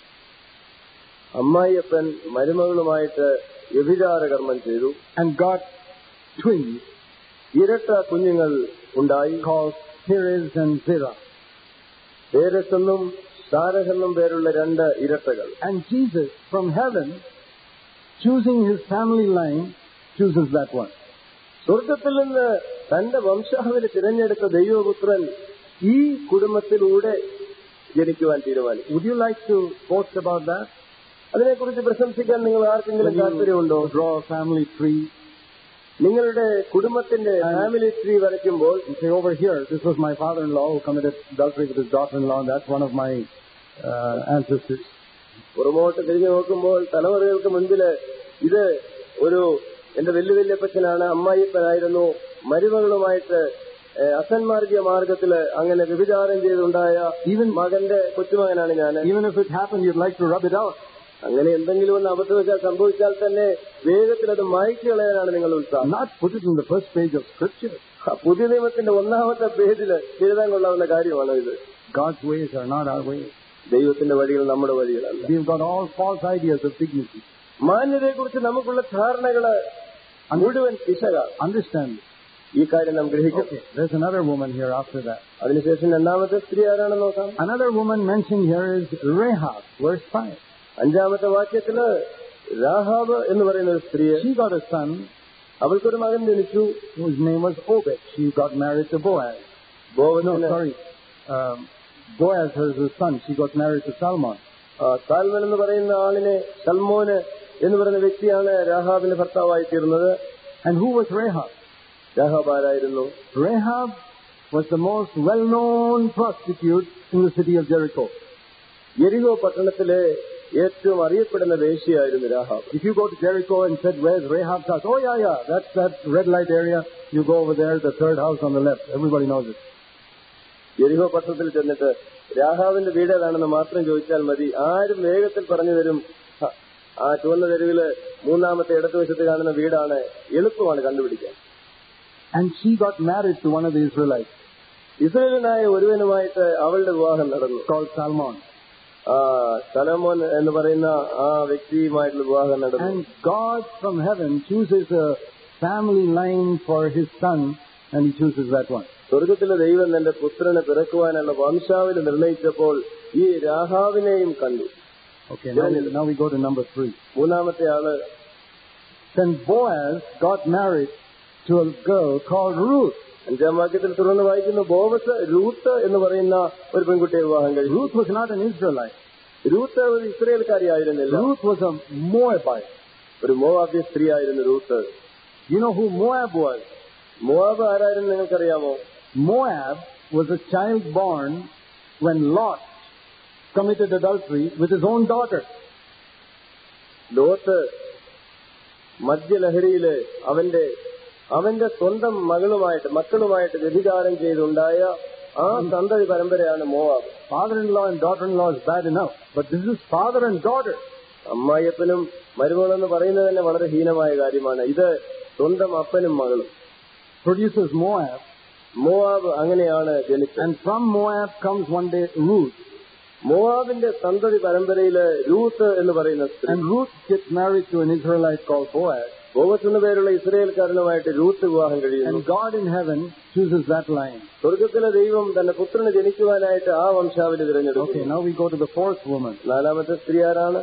അമ്മായിയപ്പൻ മരുമകളുമായിട്ട് വ്യഭിചാര കർമ്മം ചെയ്തു
and got twins
ഇരട്ട കുഞ്ഞുങ്ങൾ ഉണ്ടായി
called Perez and Zerah.
Perez എന്നും സാരഹ് എന്നും പേരുള്ള രണ്ട് ഇരട്ടകൾ
And Jesus, from heaven, choosing his family line, chooses that one.
സ്വർഗത്തിൽ നിന്ന് തന്റെ വംശാവലി തിരഞ്ഞെടുത്ത ദൈവപുത്രൻ ഈ കുടുംബത്തിലൂടെ ജനിക്കുവാൻ തീരുമാനിച്ചു
Would you like to boast about that?
അതിനെക്കുറിച്ച് പ്രശംസിക്കാൻ നിങ്ങൾ ആർക്കെങ്കിലും
When
താല്പര്യമുണ്ടോ
you draw a family tree
നിങ്ങളുടെ കുടുംബത്തിന്റെ ഫാമിലി ട്രീ വരയ്ക്കുമ്പോൾ
and say, over here, this was my father-in-law who committed adultery with his daughter-in-law, and that's one of my uh, ancestors.
പുറമോട്ട് തിരിഞ്ഞു നോക്കുമ്പോൾ തലമുറകൾക്ക് മുൻപില് ഇത് ഒരു എന്റെ വലിയ വല്യപ്പച്ചനാണ് അമ്മായിപ്പനായിരുന്നു മരുമകളുമായിട്ട് ഏഹ്, അസന്മാർഗീയ മാർഗത്തില് അങ്ങനെ വ്യഭിചാരം ചെയ്തുണ്ടായ
Even,
മകന്റെ കൊച്ചുമകനാണ് ഞാൻ
even if it happened, you'd like to rub it out.
അങ്ങനെ എന്തെങ്കിലും ഒന്ന് അബദ്ധവശാൽ സംഭവിച്ചാൽ തന്നെ വേഗത്തിൽ അത് മായ്ച്ചു കളയാനാണ് നിങ്ങൾ ഉത്സാഹം
Not put it in the first page of scripture.
ആ പുതിയ നിയമത്തിന്റെ ഒന്നാമത്തെ പേജില് എഴുതാൻ കൊള്ളാവുന്ന കാര്യമാണ് ഇത്
God's ways are not our ways.
ദൈവത്തിന്റെ വഴികൾ നമ്മുടെ വഴികളല്ല
We've got all false ideas of dignity.
മാന്യതയെക്കുറിച്ച് നമുക്കുള്ള ധാരണകള് മുഴുവൻ പിശക
Understand this.
ഈ കാര്യം നാം ഗ്രഹിക്കും
Okay, there's another woman here after that.
അതിനുശേഷം രണ്ടാമത്തെ സ്ത്രീ ആരാണെന്ന് നോക്കാം
Another woman mentioned here is Rahab, verse 5.
അഞ്ചാമത്തെ വാക്യത്തില് രാഹാബ് എന്ന് പറയുന്ന ഒരു സ്ത്രീ
She got a son
അവൾക്കൊരു മകൻ ജനിച്ചു
whose name was Obed. She got married to Boaz. No,
ബോവന്
sorry. Um, Boaz was his son. She got married to Salmon.
Salmon എന്ന് പറയുന്ന ആളിനെ സൽമോന് എന്ന് പറയുന്ന വ്യക്തിയാണ് രാഹാബിന്റെ ഭർത്താവായി തീർന്നത്
And who was Rahab?
Rahab ആരായിരുന്നു
Rahab was the most well-known prostitute in the city of Jericho.
എരികോ പട്ടണത്തിലെ ഏറ്റവും അറിയപ്പെടുന്ന വേശ്യയായിരുന്നു Rahab
If you go to Jericho and said, where's Rahab's house? Oh, yeah, yeah, that's that red light area. You go over there, the third house on the left. Everybody knows it.
എരിഹോ പട്ടണത്തിൽ ചെന്നിട്ട് രാഹാവിന്റെ വീട് ഏതാണെന്ന് മാത്രം ചോദിച്ചാൽ മതി ആരും വേഗത്തിൽ പറഞ്ഞു തരും "ഹ, ആ ചുവന്ന തെരുവില് മൂന്നാമത്തെ ഇടതുവശത്ത് കാണുന്ന വീടാണ് എളുപ്പമാണ് കണ്ടുപിടിക്കാൻ
And she got married to one of the Israelites
ഇസ്രയേലിനായ ഒരുവനുമായിട്ട് അവളുടെ വിവാഹം നടന്നു
called Salmon.
ആ സലമോൻ എന്ന് പറയുന്ന ആ വ്യക്തിയുമായിട്ടുള്ള വിവാഹം നടന്നു
And God from heaven chooses a family line for his son and he chooses that one.
സ്വർഗത്തിലെ ദൈവം തന്റെ പുത്രനെ പിറക്കുവാനുള്ള വംശാവലി നിർണയിച്ചപ്പോൾ ഈ രാഹാവിനെയും കണ്ടു
Okay, now we, now we go to number three.
മൂന്നാമത്തെ ആള്
Then Boaz got married to a girl called Ruth.
അഞ്ചാം വാക്യത്തിൽ തുടർന്ന് വായിക്കുന്ന ബോവസ് രൂത്ത് എന്ന് പറയുന്ന ഒരു പെൺകുട്ടിയെ വിവാഹം കഴിച്ചു
Ruth was not an Israelite.
Ruth ഒരു ഇസ്രയേൽക്കാരിയായിരുന്നില്ല
Ruth was a Moabite.
ഒരു മോവാബ്യ സ്ത്രീ ആയിരുന്നു Ruth
You know who Moab was?
Moab ആരായിരുന്നു നിങ്ങൾക്കറിയാമോ
Moab was a child born when Lot committed adultery with his own daughter.
Lot മദ്യലഹരിയില് അവന്റെ അവന്റെ സ്വന്തം മകളുമായിട്ട് മക്കളുമായിട്ട് വ്യഭിചാരം ചെയ്തുണ്ടായ ആ സന്തതി പരമ്പരയാണ് Moab
Father-in-law and daughter-in-law is bad enough, but this is father and daughter.
അമ്മായിയപ്പനും മരുമകളെന്ന് പറയുന്നത് തന്നെ വളരെ ഹീനമായ കാര്യമാണ് ഇത് സ്വന്തം അപ്പനും മകളും
Produces Moab,
മോവാബ് അങ്ങനെയാണ് ജനിച്ചത്
and from Moab comes one day Ruth.
മോവാബിന്റെ സന്തതി പരമ്പരയില് രൂത്ത് എന്ന് പറയുന്ന സ്ത്രീ
And Ruth gets married to an Israelite called Boaz.
Boaz എന്ന പേരുള്ള ഇസ്രയേൽക്കാരനുമായിട്ട് രൂത്ത് വിവാഹം കഴിയുന്നു
And God in heaven chooses that line.
സ്വർഗത്തിലെ ദൈവം തന്റെ പുത്രന് ജനിക്കുവാനായിട്ട് ആ വംശാവലി
Okay,
തിരഞ്ഞെടുക്കും
now we go to the fourth woman.
നാലാമത്തെ സ്ത്രീ ആരാണ്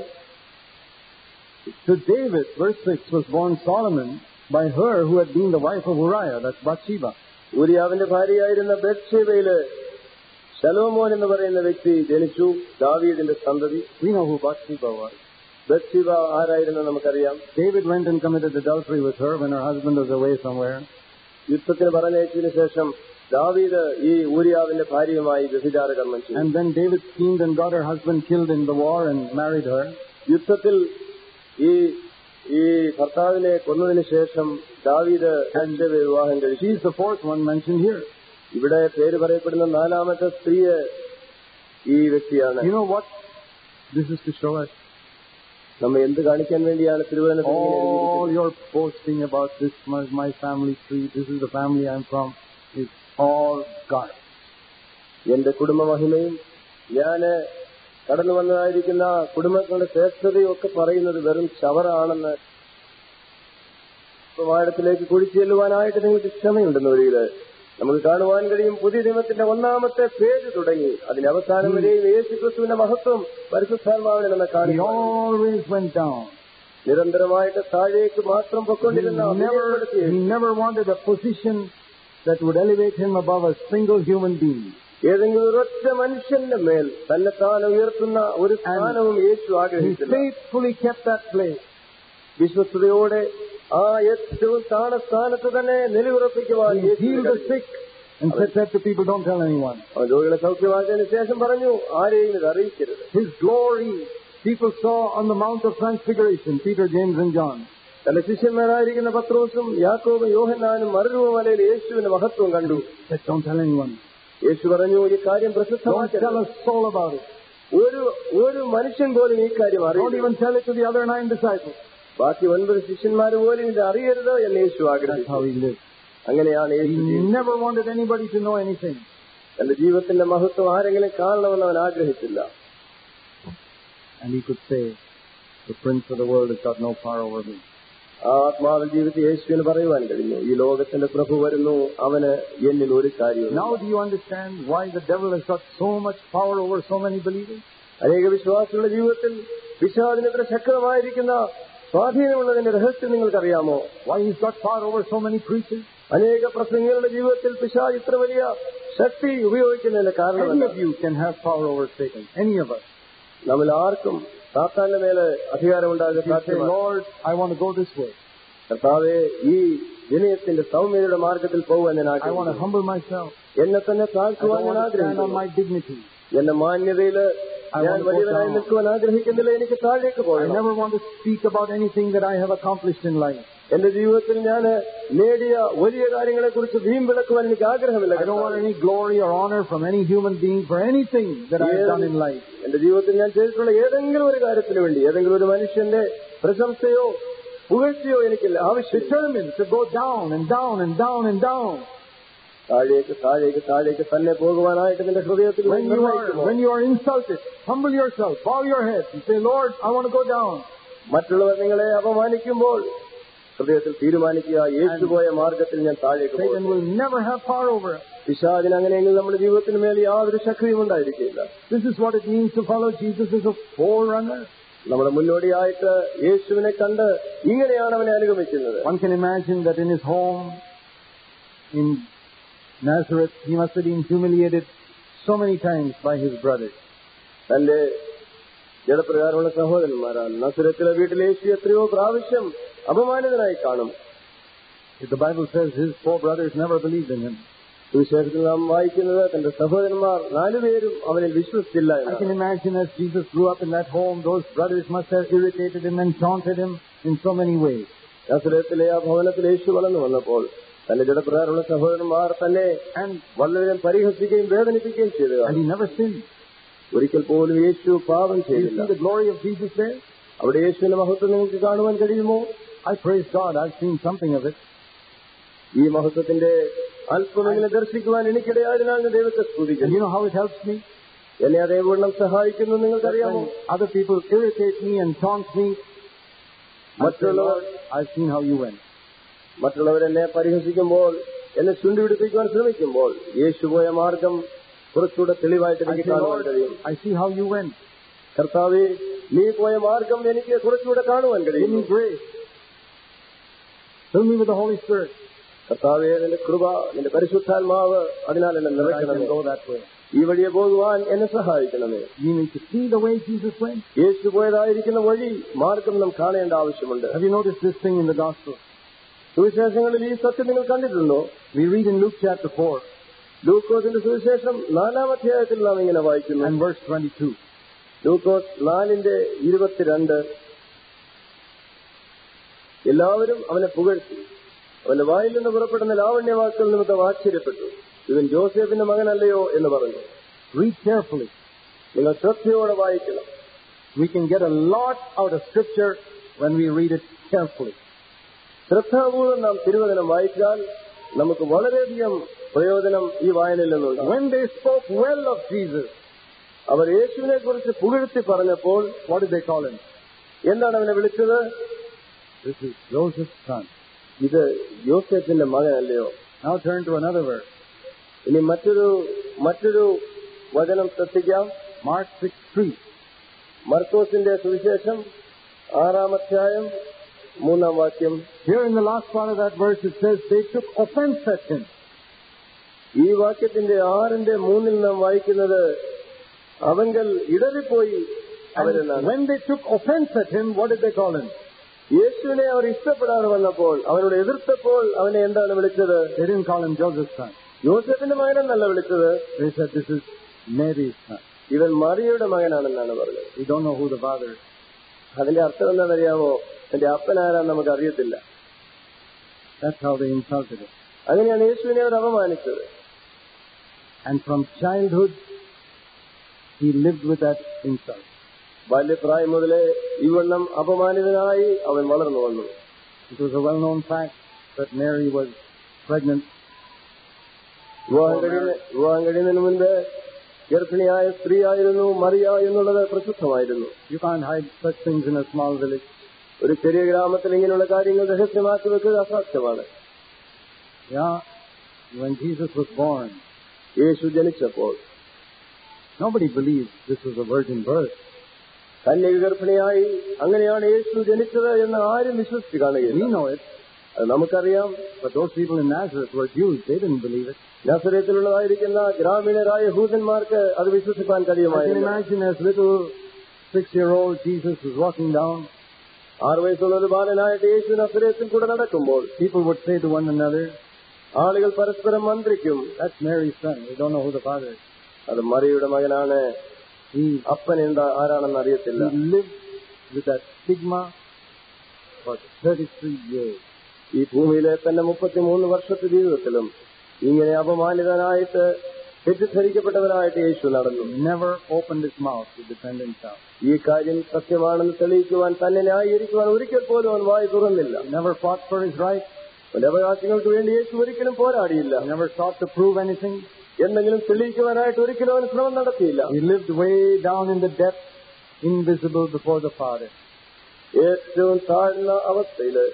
To David, verse 6, was born Solomon by her who had been the wife of Uriah, that's Bathsheba.
ഊരിയാവിന്റെ ഭാര്യയായിരുന്ന ബെത്ഷേബയില് ശലോമോൻ എന്ന് പറയുന്ന വ്യക്തി ജനിച്ചു ദാവീദിന്റെ സന്തതി
We know who Bathsheba was.
ബെത്ഷീബ ആരായിരുന്നു നമുക്കറിയാം
David went and committed adultery with her when her husband was away somewhere.
യുദ്ധത്തിന് പറഞ്ഞയച്ചതിനു ശേഷം ദാവീദ് ഈ ഊരിയാവിന്റെ ഭാര്യയുമായി വ്യഭിചാര കർമ്മം ചെയ്തു
And then David schemed and got her husband killed in the war and married her.
യുദ്ധത്തിൽ ഈ ഈ ഭർത്താവിനെ കൊന്നതിന് ശേഷം ദാവീദ് ബത്ഷേബയെ വിവാഹം കഴിച്ചു
She's the fourth one mentioned here.
ഇവിടെ പേര് പറയപ്പെടുന്ന നാലാമത്തെ സ്ത്രീയെ ഈ വ്യക്തിയാണ്
You know what this is to show us?
നമ്മ എന്ത് കാണിക്കാൻ വേണ്ടിയാണ് തിരുവനന്തപുരം ഇങ്ങനെ എഴുതിയിരിക്കുന്നത്?
All your boasting about this my, my family tree, this is the family I'm from, is all God.
എന്റെ കുടുംബ മഹിമയും ഞാന് കടന്നു വന്നതായിരിക്കുന്ന കുടുംബങ്ങളുടെ ശ്രേഷ്ഠതയും ഒക്കെ പറയുന്നത് വെറും ചവറാണെന്ന് മാടത്തിലേക്ക് കുഴിച്ചു ചെല്ലുവാനായിട്ട് നിങ്ങൾക്ക് ക്ഷമയുണ്ടെന്ന് വരികയില് നമുക്ക് കാണുവാൻ കഴിയും പുതിയ നിയമത്തിന്റെ ഒന്നാമത്തെ പേജ് തുടങ്ങി അതിന്റെ അവസാനം വരെയും യേശു ക്രിസ്തുവിന്റെ മഹത്വം പരിശുദ്ധാത്മാവിനെ നമ്മെ
He
കാണിക്കും
always went down.
നിരന്തരമായിട്ട് താഴേക്ക് മാത്രം
He
പൊക്കൊണ്ടിരുന്ന
never,
അഭിനയപ്പെടുത്തിയ
he never wanted a position that would elevate him above a single human being.
ഏതെങ്കിലും ഒരൊറ്റ മനുഷ്യന്റെ മേൽ തന്നെ താൻ ഉയർത്തുന്ന ഒരു സ്ഥാനവും യേശു
He
ആഗ്രഹിച്ചില്ല
faithfully kept that place.
വിശ്വസ്തയോടെ ആ ഏറ്റവും താണ സ്ഥാനത്ത് തന്നെ നിലയുറപ്പിക്കുവാൻ
He
യേശുവിന്
healed the
കഴിയും.
sick and said that to people, don't tell anyone.
അവൻ രോഗികളെ സൗഖ്യമാക്കിയതിനു ശേഷം പറഞ്ഞു ആരെയും ഇത് അറിയിക്കരുത്
His glory people saw on the Mount of Transfiguration, Peter, James, and John.
തന്റെ ശിഷ്യന്മാരായിരിക്കുന്ന പത്രോസും യാക്കോബും യോഹന്നാനും മറുരൂപ മലയിൽ യേശുവിന്റെ മഹത്വം കണ്ടു
Said, don't tell anyone.
യേശു പറഞ്ഞു ഈ കാര്യം
Don't tell
പ്രസിദ്ധമാക്കരുത്
a soul about it.
ഒരു ഒരു മനുഷ്യൻ പോലും ഈ കാര്യം
Don't
അറിയില്ല
even tell it to the other nine disciples.
ബാക്കി ഒൻപത് ശിഷ്യന്മാർ പോലും ഇത് അറിയരുത് എന്ന് യേശു
That's
ആഗ്രഹിച്ചു
how he lived.
അങ്ങനെയാണ് യേശു
He
ജീവിച്ചത്.
never wanted anybody to know anything.
തന്റെ ജീവിതത്തിന്റെ മഹത്വം ആരെങ്കിലും കാണണമെന്ന് അവൻ ആഗ്രഹിച്ചില്ല
And he could say, the prince of the world has got no power over me.
ആ ആത്മാവിൽ ജീവിച്ച് യേശുവിന് പറയുവാൻ കഴിഞ്ഞു ഈ ലോകത്തിന്റെ പ്രഭു വരുന്നു അവന് എന്നിൽ ഒരു കാര്യവും
Now do you understand why the devil has got so much power over so many believers?
അനേക വിശ്വാസികളുടെ ജീവിതത്തിൽ പിശാദിന് ഇത്ര ശക്തമായിരിക്കുന്ന സ്വാധീനമുള്ളതിന്റെ രഹസ്യം നിങ്ങൾക്കറിയാമോ
Why he's got power over so many preachers?
അനേക പ്രസംഗികളുടെ ജീവിതത്തിൽ പിശാദ് ഇത്ര വലിയ ശക്തി ഉപയോഗിക്കുന്നതിന്റെ കാരണം
Any of you can have power over Satan. Any of us.
നമ്മൾ ആർക്കും സാത്താന്റെ മേലെ അധികാരമുണ്ടാകുക
You say,
സാധ്യമാണ്
Lord, I want to go this way.
കർത്താവെ ഈ വിനയത്തിന്റെ സൗമ്യതയുടെ മാർഗത്തിൽ പോകുവാൻ ഞാൻ
I want to
ആഗ്രഹിക്കുന്നു
humble myself.
എന്നെ തന്നെ
I
താഴ്ത്തുവാൻ
don't
ഞാൻ
want to stand on
ആഗ്രഹിക്കുന്നു
my dignity.
എന്റെ മാന്യതയില്
I
ഞാൻ
want to go
വലിയവനായി
down.
നിൽക്കുവാൻ ആഗ്രഹിക്കുന്നില്ല എനിക്ക് താഴേക്ക്
I
പോകണം
never want to speak about anything that I have accomplished in life.
എന്റെ ജീവിതത്തിൽ ഞാൻ നേടിയ വലിയ കാര്യങ്ങളെ കുറിച്ച് വീമ്പിളക്കുവാൻ എനിക്ക് ആഗ്രഹമില്ല
I don't want any glory or honor from any human being for anything that I have done in life.
എന്റെ ജീവിതത്തിൽ ഞാൻ ചെയ്തിട്ടുള്ള ഏതെങ്കിലും ഒരു കാര്യത്തിന് വേണ്ടി ഏതെങ്കിലും ഒരു മനുഷ്യന്റെ പ്രശംസയോ പുകഴ്ചയോ എനിക്കില്ല ആവശ്യം
Determined to go down and down and down and down.
താഴേക്ക് താഴേക്ക് താഴേക്ക് തന്നെ പോകുവാനായിട്ട് നിന്റെ ഹൃദയത്തിൽ
When you are
നിർണ്ണയിക്കുമോ?
when you are insulted, humble yourself, bow your head, and say, Lord, I want to go down.
മറ്റുള്ളവർ നിങ്ങളെ അപമാനിക്കുമ്പോൾ ഹൃദയത്തിൽ തീരുമാനിക്കുക യേശുപോയ മാർഗത്തിൽ ഞാൻ താഴേക്ക്
Satan
പോകും
will never have power over us.
പിശാചിന് അങ്ങനെയെങ്കിൽ നമ്മുടെ ജീവിതത്തിന് മേൽ യാതൊരു ശക്തിയും ഉണ്ടായിരിക്കില്ല
This is what it means to follow Jesus as a forerunner.
നമ്മുടെ മുന്നോടിയായിട്ട് യേശുവിനെ കണ്ട് ഇങ്ങനെയാണ് അവനെ അനുഗമിക്കുന്നത്
One can imagine that in his home in Nazareth, he must have been humiliated so many times by his brothers.
തന്റെ ജഡപ്രകാരമുള്ള സഹോദരന്മാരാണ് നസുരത്തിലെ വീട്ടിൽ യേശു എത്രയോ പ്രാവശ്യം അപമാനിതനായി കാണും
If the Bible says his four brothers never believed in him,
സുവിശേഷത്തിൽ നാം വായിക്കുന്നത് തന്റെ സഹോദരന്മാർ നാലുപേരും അവനിൽ വിശ്വസിച്ചില്ല
I can
എന്നാണ്
imagine as Jesus grew up in that home, those brothers must have irritated him and taunted him in so many ways.
നസുരത്തിലെ ആ ഭവനത്തിൽ യേശു വളർന്നു വന്നപ്പോൾ തന്റെ ജഡപ്രകാരമുള്ള സഹോദരന്മാർ തന്നെ
And,
വളരെ പരിഹസിക്കുകയും വേദനിപ്പിക്കുകയും ചെയ്തു
and he never sinned.
ഒരിക്കൽ പോലും യേശു പാപം
Do you
ചെയ്തില്ല
see the glory of Jesus there?
അവിടെ യേശുവിന്റെ മഹത്വം നിങ്ങൾക്ക് കാണുവാൻ കഴിയുമോ
I praise God. I've seen something of it.
ഈ മഹത്വത്തിന്റെ അല്പമെങ്കിലും ദർശിക്കുവാൻ എനിക്കിടയായതിനാൽ ഞാൻ ദൈവത്തെ
And
സ്തുതിക്കുന്നു
you know how it helps me?
എന്നെ അതേവണ്ണം സഹായിക്കുന്നു
That
നിങ്ങൾക്കറിയാമോ
when other people irritate me and taunt me, I say,
മറ്റുള്ളവർ
Lord, I've seen how you went.
മറ്റുള്ളവരെന്നെ പരിഹസിക്കുമ്പോൾ എന്നെ ചുണ്ടി പിടിപ്പിക്കുവാൻ ശ്രമിക്കുമ്പോൾ യേശു പോയ മാർഗം കുറച്ചുകൂടെ തെളിവായിട്ട്
I
എനിക്ക്
say,
കാണുവാൻ
Lord,
കഴിയും
I see how you went.
കർത്താവെ നീ പോയ മാർഗം എനിക്ക് കുറച്ചുകൂടെ കാണുവാൻ
Give
കഴിയും
me grace. Fill me with the Holy Spirit.
കർത്താവെ നിന്റെ കൃപ നിന്റെ പരിശുദ്ധാത്മാവ് അതിനാൽ എന്നെ
That I can
നിറയ്ക്കണമേ
go that way.
ഈ വഴിയെ പോകുവാൻ എന്നെ സഹായിക്കണമേ
You need to see the way Jesus went.
യേശു പോയതായിരിക്കുന്ന വഴി മാർഗം നാം കാണേണ്ട ആവശ്യമുണ്ട്
Have you noticed this thing in the Gospel?
സുവിശേഷങ്ങളിൽ ഈ സത്യം നിങ്ങൾ കണ്ടിട്ടുണ്ടോ
We read in Luke chapter 4
ലൂക്കോസിന്റെ സുവിശേഷം നാലാം അധ്യായത്തിൽ നാം ഇങ്ങനെ വായിക്കുന്നു
and verse 22.
ലൂക്കോസ് നാലിന്റെ ഇരുപത്തിരണ്ട് എല്ലാവരും അവനെ പുകഴ്ത്തി അവന്റെ വായിൽ നിന്ന് പുറപ്പെടുന്ന ലാവണ്യവാക്കുകൾ നിമിത്തം ആശ്ചര്യപ്പെട്ടു ഇവൻ ജോസഫിന്റെ മകനല്ലയോ എന്ന് പറഞ്ഞു
Read carefully.
നിങ്ങൾ ശ്രദ്ധയോടെ വായിക്കണം
We can get a lot out of Scripture when we read it carefully.
ശ്രദ്ധാപൂർവം നാം തിരുവചനം വായിച്ചാൽ നമുക്ക് വളരെയധികം പ്രയോജനം ഈ വായനയിൽ നിന്നുണ്ട്
When they spoke well of Jesus,
അവർ യേശുവിനെ കുറിച്ച് പുകഴ്ത്തി പറഞ്ഞപ്പോൾ
what did they call him?
എന്താണ് അവനെ വിളിച്ചത്
This is Joseph's son.
ഇത് യോസെഫിന്റെ മകനല്ലയോ
Now turn to another verse.
ഇനി മറ്റൊരു മറ്റൊരു വചനം ശ്രദ്ധിക്കാം
Mark 6 3.
മർക്കോസിന്റെ സുവിശേഷം ആറാം അധ്യായം മൂന്നാം വാക്യം
Here in the last part of that verse it says they took offense at him.
ഈ വാക്യത്തിന്റെ ആറിന്റെ മൂന്നിൽ നാം വായിക്കുന്നത് അവങ്കൽ ഇടറിപ്പോയി
And
അവരെന്നാണ്
when they took offense at him, what did they call him?
യേശുവിനെ അവർ ഇഷ്ടപ്പെടാതെ വന്നപ്പോൾ അവനോട് എതിർത്തപ്പോൾ അവനെ എന്താണ് വിളിച്ചത്
They didn't call him Joseph's son.
യോസഫിന്റെ മകനെന്നല്ല വിളിച്ചത്
They said this is Mary's son.
ഇവൻ മറിയയുടെ മകനാണെന്നാണ് പറഞ്ഞത്
We don't know who the father is.
അതിന്റെ അർത്ഥം എന്താണെന്നറിയാമോ എന്റെ അപ്പനാരാന്ന് നമുക്ക് അറിയത്തില്ല
That's how they insulted him.
അങ്ങനെയാണ് യേശുവിനെ അവർ അപമാനിച്ചത്
And from childhood, he lived with that insult.
ബാല്യപ്രായം മുതലേ ഇവണ്ണം അപമാനിതനായി അവൻ വളർന്നു വന്നു
It was a well-known fact that Mary was pregnant.
വിവാഹം കഴിയുന്ന വിവാഹം കഴിയുന്നതിന് മുൻപ് ഗർഭിണിയായ സ്ത്രീ ആയിരുന്നു മറിയ എന്നുള്ളത് പ്രസിദ്ധമായിരുന്നു
You can't hide such things in a small village.
ഒരു ചെറിയ ഗ്രാമത്തിൽ ഇങ്ങനെയുള്ള കാര്യങ്ങൾ രഹസ്യമാക്കി വെക്കുക അസാധ്യമാണ്
Yeah, when Jesus was born,
യേശു ജനിച്ചപ്പോൾ
nobody believed this was a virgin birth.
കന്യക ഗർഭിണിയായി അങ്ങനെയാണ് യേശു ജനിച്ചത് എന്ന് ആരും വിശ്വസിച്ച്
We
കാണുകയില്ല
know it,
അത് നമുക്കറിയാം
but those people in Nazareth were Jews. They didn't believe it.
നസരത്തിലുള്ളതായിരിക്കുന്ന ഗ്രാമീണരായ ഹൂതന്മാർക്ക് അത് വിശ്വസിക്കാൻ
I can
കഴിയുമായിരുന്നു
imagine as little six-year-old Jesus was walking down,
ആറു വയസ്സുള്ള ഒരു ബാലനായിട്ട് യേശു നസരത്തിൽ കൂടെ നടക്കുമ്പോൾ
people would say to one another,
ആളുകൾ പരസ്പരം മന്ത്രിക്കും
that's Mary's son. We don't know who the father is.
അത് മറിയുടെ മകനാണ്
He,
അപ്പൻ എന്താ ആരാണെന്ന് അറിയത്തില്ല
he lived with that stigma for 33 years.
ഈ ഭൂമിയിലെ തന്റെ മുപ്പത്തിമൂന്ന് വർഷത്തെ ജീവിതത്തിലും ഇങ്ങനെ അപമാനിതനായിട്ട് തെറ്റിദ്ധരിക്കപ്പെട്ടവനായിട്ട് യേശു നടന്നു
Never opened his mouth to defend himself.
ഈ കാര്യം സത്യമാണെന്ന് തെളിയിക്കുവാൻ തന്നെ ന്യായീകരിക്കുവാൻ ഒരിക്കൽ പോലും അവൻ വായി തുറന്നില്ല
He never fought for his right.
അവന്റെ അവകാശങ്ങൾക്ക് വേണ്ടി യേശു ഒരിക്കലും പോരാടിയില്ല
He never sought to prove anything.
എന്തെങ്കിലും തെളിയിക്കുവാനായിട്ട് ഒരിക്കലും അവൻ ശ്രമം നടത്തിയില്ല
He lived way down in the depths, invisible before the Father.
ഏറ്റവും താഴ്ന്ന അവസ്ഥയില്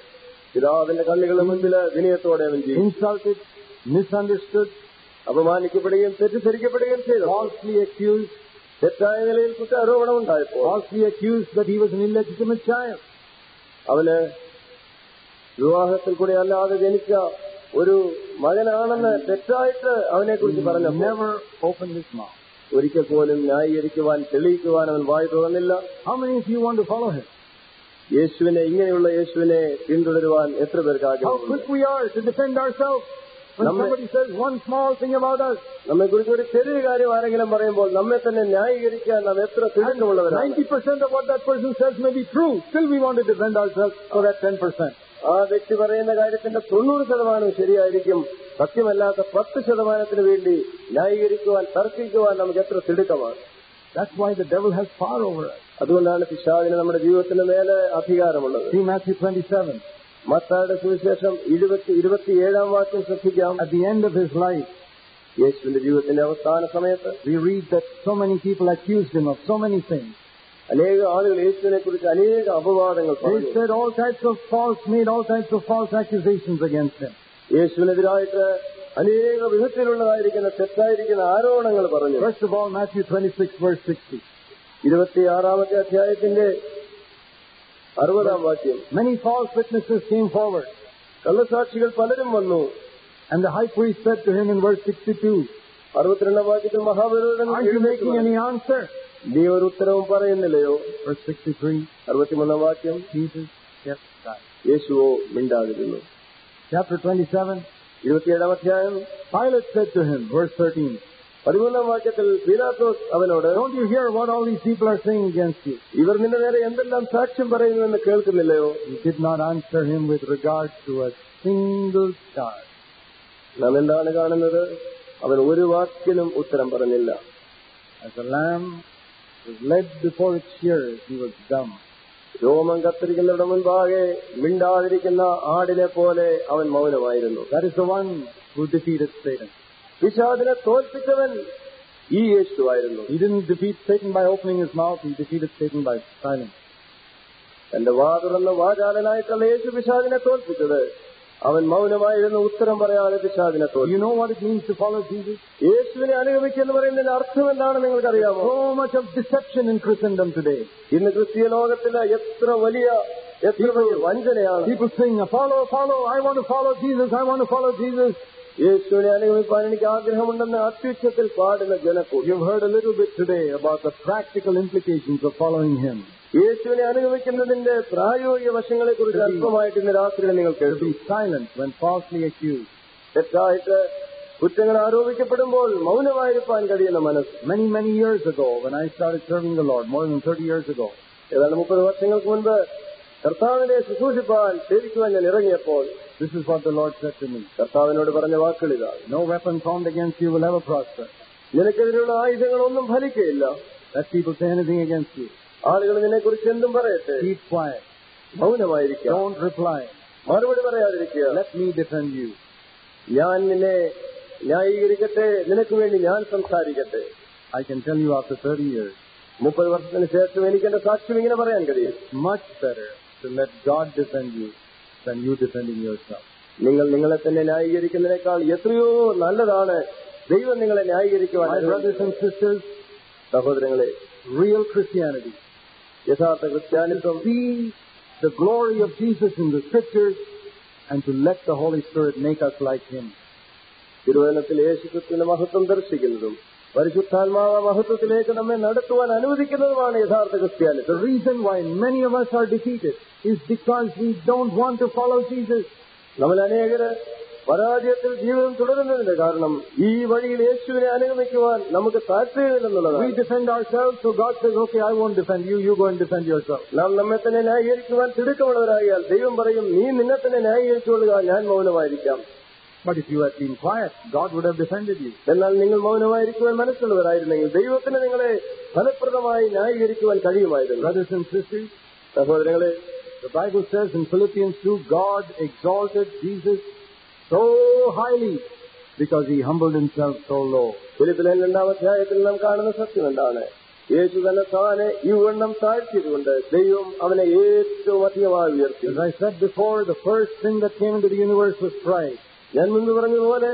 പിതാവിന്റെ കണ്ണുകളുടെ മുൻപിൽ വിനയത്തോടെ അവൻ ജീവിച്ചു
insulted, misunderstood,
അപമാനിക്കപ്പെടുകയും തെറ്റിദ്ധരിക്കപ്പെടുകയും ചെയ്തു
falsely accused,
തെറ്റായ നിലയിൽ കുറ്റാരോപണം ഉണ്ടായപ്പോൾ
falsely accused that he was an illegitimate child.
അവന് വിവാഹത്തിൽ കൂടെ അല്ലാതെ ജനിച്ച ഒരു മകനാണെന്ന് തെറ്റായിട്ട് അവനെ കുറിച്ച് പറഞ്ഞപ്പോൾ
Never opened his mouth.
ഒരിക്കൽ പോലും ന്യായീകരിക്കുവാൻ തെളിയിക്കുവാൻ അവൻ വായി തുറന്നില്ല
How many of you want to follow him?
യേശുവിനെ ഇങ്ങനെയുള്ള യേശുവിനെ പിന്തുടരുവാൻ എത്ര പേർക്ക്
How
ആഗ്രഹമുണ്ട്
quick we are to defend ourselves. When
Number-
somebody says one small thing about us,
നമ്മെ കുറിച്ച് ഒരു ചെറിയ കാര്യം ആരെങ്കിലും പറയുമ്പോൾ നമ്മെ തന്നെ ന്യായീകരിക്കാൻ നാം എത്ര തിടുക്കമുള്ളവരാണ്
90% of what that person says may be true. Still we want to defend ourselves for that 10%.
ആ വ്യക്തി പറയുന്ന കാര്യത്തിന്റെ തൊണ്ണൂറ് ശതമാനം ശരിയായിരിക്കും സത്യമല്ലാത്ത പത്ത് ശതമാനത്തിന് വേണ്ടി ന്യായീകരിക്കുവാൻ തർക്കിക്കുവാൻ നമുക്ക് എത്ര തിടുക്കമാണ്
That's why the devil has power over us.
അതുകൊണ്ടാണ് പിശാദിന് നമ്മുടെ ജീവിതത്തിന് മേലെ അധികാരമുള്ളത്
See Matthew 27.
മത്തായുടെ സുവിശേഷം ഇരുപത്തി ഇരുപത്തിയേഴാം വാക്യം ശ്രദ്ധിക്കാം
At the end of his life,
യേശുവിന്റെ ജീവിതത്തിന്റെ അവസാന സമയത്ത്
we read that so many people accused him of so many things.
അനേക ആളുകൾ യേശുവിനെ കുറിച്ച് അനേക അപവാദങ്ങൾ
They
പറഞ്ഞു
said all types of false, made all types of false accusations against him.
യേശുവിനെതിരായിട്ട് അനേക വിധത്തിലുള്ളതായിരിക്കുന്ന തെറ്റായിരിക്കുന്ന ആരോപണങ്ങൾ പറഞ്ഞു
First of all, Matthew 26, verse 60.
ഇരുപത്തിയാറാമത്തെ അധ്യായത്തിന്റെ അറുപതാം വാക്യം
Many false witnesses came forward,
കള്ളസാക്ഷികൾ പലരും വന്നു
and the high priest said to him in verse 62,
അറുപത്തിരണ്ടാം വാക്യത്തിൽ മഹാപുരോഹിതൻ
Aren't you
എഴുന്നേറ്റ്
making
പറഞ്ഞു,
any answer?
നീ ഒരു ഉത്തരവും പറയുന്നില്ലയോ
Verse 63,
അറുപത്തിമൂന്നാം വാക്യം
Jesus kept silent.
യേശുവോ മിണ്ടാതിരുന്നു
Chapter 27,
ഇരുപത്തിയേഴാം അധ്യായം
Pilate said to him, verse 13,
പതിമൂന്നാം വാക്യത്തിൽ പീലാത്തോസ് അവനോട്
Don't you hear what all these people are saying against you?
ഇവർ നിന്റെ നേരെ എന്തെല്ലാം സാക്ഷ്യം പറയുന്നുവെന്ന് കേൾക്കുന്നില്ലയോ
He did not answer him with regard to a single charge.
നാം എന്താണ് കാണുന്നത് അവൻ ഒരു വാക്കിനും ഉത്തരം പറഞ്ഞില്ല
As a lamb was led before its shearers, he was dumb.
രോമം കത്തിരിക്കുന്നവരുടെ മുൻപാകെ മിണ്ടാതിരിക്കുന്ന ആടിനെ പോലെ അവൻ മൗനമായിരുന്നു
That is the one who defeated Satan.
പിശാദിനെ തോൽപ്പിച്ചവൻ ഈ യേശുവായിരുന്നു
He didn't defeat Satan by opening his mouth, he defeated Satan by silence.
തന്റെ വാ തുറന്ന വാചാലനായിട്ടുള്ള യേശു പിശാദിനെ തോൽപ്പിച്ചത് അവൻ മൗനമായിരുന്നു ഉത്തരം പറയാതെ പിശാദിനെ
Do
തോൽപ്പി
you know what it means to follow Jesus?
യേശുവിനെ അനുഗമിക്കുക എന്ന് പറയുന്നതിന്റെ അർത്ഥം എന്താണെന്ന് നിങ്ങൾക്കറിയാമോ
So much of deception in Christendom today.
ഇന്ന് ക്രിസ്തീയ ലോകത്തില് എത്ര വലിയ എത്ര വലിയ വഞ്ചനയാണ്
People sing, follow, follow, I want to follow Jesus, I want to follow Jesus.
യേശുവിനെ അനുഗമിക്കാൻ എനിക്ക് ആഗ്രഹമുണ്ടെന്ന് അത്യുച്ചത്തിൽ പാടുന്ന ജനക്കൂടി
You've heard a little bit today about the practical implications of following Him.
യേശുവിനെ അനുഗമിക്കുന്നതിന്റെ പ്രായോഗിക വശങ്ങളെ കുറിച്ച് അല്പമായിട്ട് ഇന്ന് രാത്രി നിങ്ങൾ
To
കേട്ടു
be silent when falsely accused.
തെറ്റായിട്ട് കുറ്റങ്ങൾ ആരോപിക്കപ്പെടുമ്പോൾ മൗനമായിരിക്കാൻ കഴിയുന്ന മനസ്സ്
Many, many years ago, when I started serving the Lord, more than 30 years ago,
ഏതാണ്ട് മുപ്പത് വർഷങ്ങൾക്ക് മുൻപ് കർത്താവിനെ ശുശ്രൂഷിപ്പാൻ സേവിക്കുവാൻ ഞാൻ ഇറങ്ങിയപ്പോൾ
this is what the Lord said to me.
കർത്താവിനോട് പറഞ്ഞ വാക്കുകളിതാണ്
No weapon formed against you will ever prosper.
നിനക്കെതിരെയുള്ള ആയുധങ്ങളൊന്നും ഫലിക്കയില്ല
Let people say anything against you.
ആളുകൾ നിന്നെക്കുറിച്ച് എന്തും പറയട്ടെ
Keep quiet.
മൗനമായിരിക്കുക
Don't reply.
മറുപടി പറയാതിരിക്കുക
Let me defend you.
ഞാൻ നിന്നെ ന്യായീകരിക്കട്ടെ നിനക്ക് വേണ്ടി ഞാൻ സംസാരിക്കട്ടെ
I can tell you after 30 years,
മുപ്പത് വർഷത്തിന് ശേഷം എനിക്ക് എന്റെ സാക്ഷ്യം ഇങ്ങനെ പറയാൻ കഴിയും
much better to let God defend you than you defending yourself.
നിങ്ങൾ നിങ്ങളെ തന്നെ ന്യായീകരിക്കുന്നതിനേക്കാൾ എത്രയോ നല്ലതാണ് ദൈവം നിങ്ങളെ ന്യായീകരിക്കുവാൻ
My brothers and sisters,
സഹോദരങ്ങളെ
real Christianity,
യഥാർത്ഥ ക്രിസ്ത്യാനിത്വം
see the glory of Jesus in the scriptures and to let the Holy Spirit make us like Him.
തിരുവനന്തത്തിൽ യേശുക്രിസ്തുവിന്റെ മഹത്വം ദർശിക്കുന്നതും പരിശുദ്ധാത്മാവ മഹത്വത്തിലേക്ക് നമ്മെ നടത്തുവാൻ അനുവദിക്കുന്നതുമാണ് യഥാർത്ഥ ക്രിസ്ത്യാനിത്വം
The reason why many of us are defeated is because we don't want to follow Jesus.
നമ്മൾ അനേകര് പരാജയത്തിൽ ജീവിതം തുടരുന്നതിന്റെ കാരണം ഈ വഴിയിൽ യേശുവിനെ അനുഗമിക്കുവാൻ നമുക്ക്
We
താല്പര്യമില്ലെന്നുള്ളതാണ്
defend ourselves, so God says, okay, I won't defend you, you go and defend yourself.
നാം നമ്മെ തന്നെ ന്യായീകരിക്കുവാൻ തിടുക്കമുള്ളവരായാൽ ദൈവം പറയും നീ നിന്നെ തന്നെ ന്യായീകരിച്ചുകൊള്ളുക ഞാൻ മൗനമായിരിക്കാം
But if you had been quiet, God would have defended you.
എന്നാൽ നിങ്ങൾ മൗനമായിരിക്കുവാൻ മനസ്സുള്ളവരായിരുന്നെങ്കിൽ ദൈവത്തിന് നിങ്ങളെ ഫലപ്രദമായി ന്യായീകരിക്കുവാൻ കഴിയുമായിരുന്നു
Brothers and sisters,
സഹോദരങ്ങളെ
the Bible says in Philippians 2, God exalted Jesus so highly because he humbled himself so low.
ഫിലിപ്പിലെ രണ്ടാം അധ്യായത്തിൽ നാം കാണുന്ന സത്യം എന്താണ് യേശു തന്നെ താനെ ഈ വണ്ണം താഴ്ത്തിയതുകൊണ്ട് ദൈവം അവനെ ഏറ്റവും അധികമായി ഉയർത്തി
As I said before, the first thing that came into the universe was pride.
ഞാൻ മുൻപ് പറഞ്ഞതുപോലെ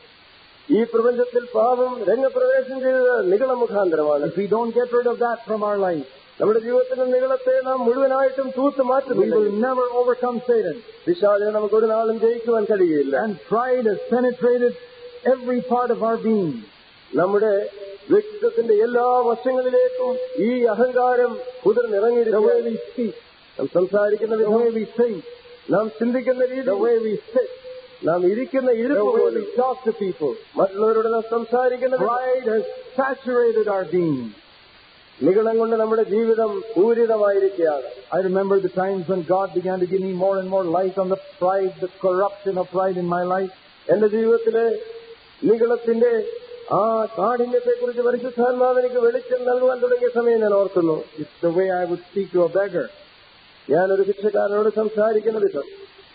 ഈ പ്രപഞ്ചത്തിൽ പാപം രംഗപ്രവേശം ചെയ്തത് നികള മുഖാന്തരമാണ്
If we don't get rid of that from our life,
നമ്മുടെ ജീവിതത്തിന്റെ നികളത്തെ നാം മുഴുവനായിട്ടും തൂത്ത്
we
മാറ്റുന്നില്ല
will never overcome Satan.
വിശാലിനെ നമുക്ക് ഒരു നാളും ജയിക്കുവാൻ കഴിയുകയില്ല
And pride has penetrated every part of our being.
നമ്മുടെ വ്യക്തിത്വത്തിന്റെ എല്ലാ വശങ്ങളിലേക്കും ഈ അഹങ്കാരം
The way
കുതിർന്നിറങ്ങിയിരിക്കുകയാണ്
we speak,
നാം സംസാരിക്കുന്ന
the
വിധം
way we think,
നാം ചിന്തിക്കുന്ന രീതി
the way we sit,
നാം ഇരിക്കുന്ന
the
ഇരിപ്പ്
way
പോലും
we talk to people.
മറ്റുള്ളവരോട് നാം സംസാരിക്കുന്ന വിധം
Pride has saturated our being.
നികളം കൊണ്ട് നമ്മുടെ ജീവിതം പൂരിതമായിരിക്കുകയാണ്
I remember the times when God began to give me more and more light on the pride, the corruption of pride in my life.
എന്റെ ജീവിതത്തിലെ നികളത്തിന്റെ ആ കാഠിന്യത്തെ കുറിച്ച് പരിശുദ്ധാത്മാവ് എനിക്ക് വെളിച്ചം നൽകുവാൻ തുടങ്ങിയ സമയം ഞാൻ ഓർക്കുന്നു
It's the way I would speak to a beggar.
ഞാനൊരു ഭിക്ഷക്കാരനോട് സംസാരിക്കുന്ന വിധം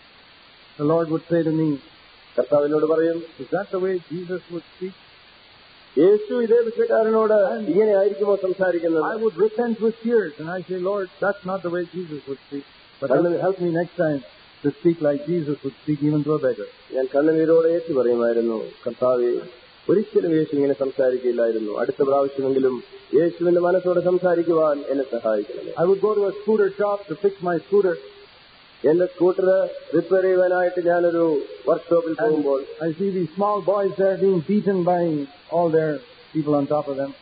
The Lord would say to me,
കർത്താവിനോട് പറയും
Is that the way Jesus would speak?
യേശു ഇതേ ഭിക്ഷക്കാരനോട് ഇങ്ങനെ ആയിരിക്കുമോ സംസാരിക്കുന്നത്
I would repent with tears and I say, Lord, that's not the way Jesus would speak. But help, help me next time to speak like Jesus would speak even to a beggar.
ഞാൻ കണ്ണുനീരോടെ ഏറ്റു പറയുമായിരുന്നു കർത്താവെ ഒരിക്കലും യേശു ഇങ്ങനെ സംസാരിക്കില്ലായിരുന്നു അടുത്ത പ്രാവശ്യമെങ്കിലും യേശുവിന്റെ മനസ്സോടെ സംസാരിക്കുവാൻ എന്നെ സഹായിക്കണമേ
I would go to a scooter shop to fix my scooter
എന്റെ സ്കൂട്ടർ റിപ്പയർ ചെയ്യുവാനായിട്ട് ഞാനൊരു വർക്ക്ഷോപ്പിൽ പോകുമ്പോൾ
I see these small boys there being beaten by all their people on top of them.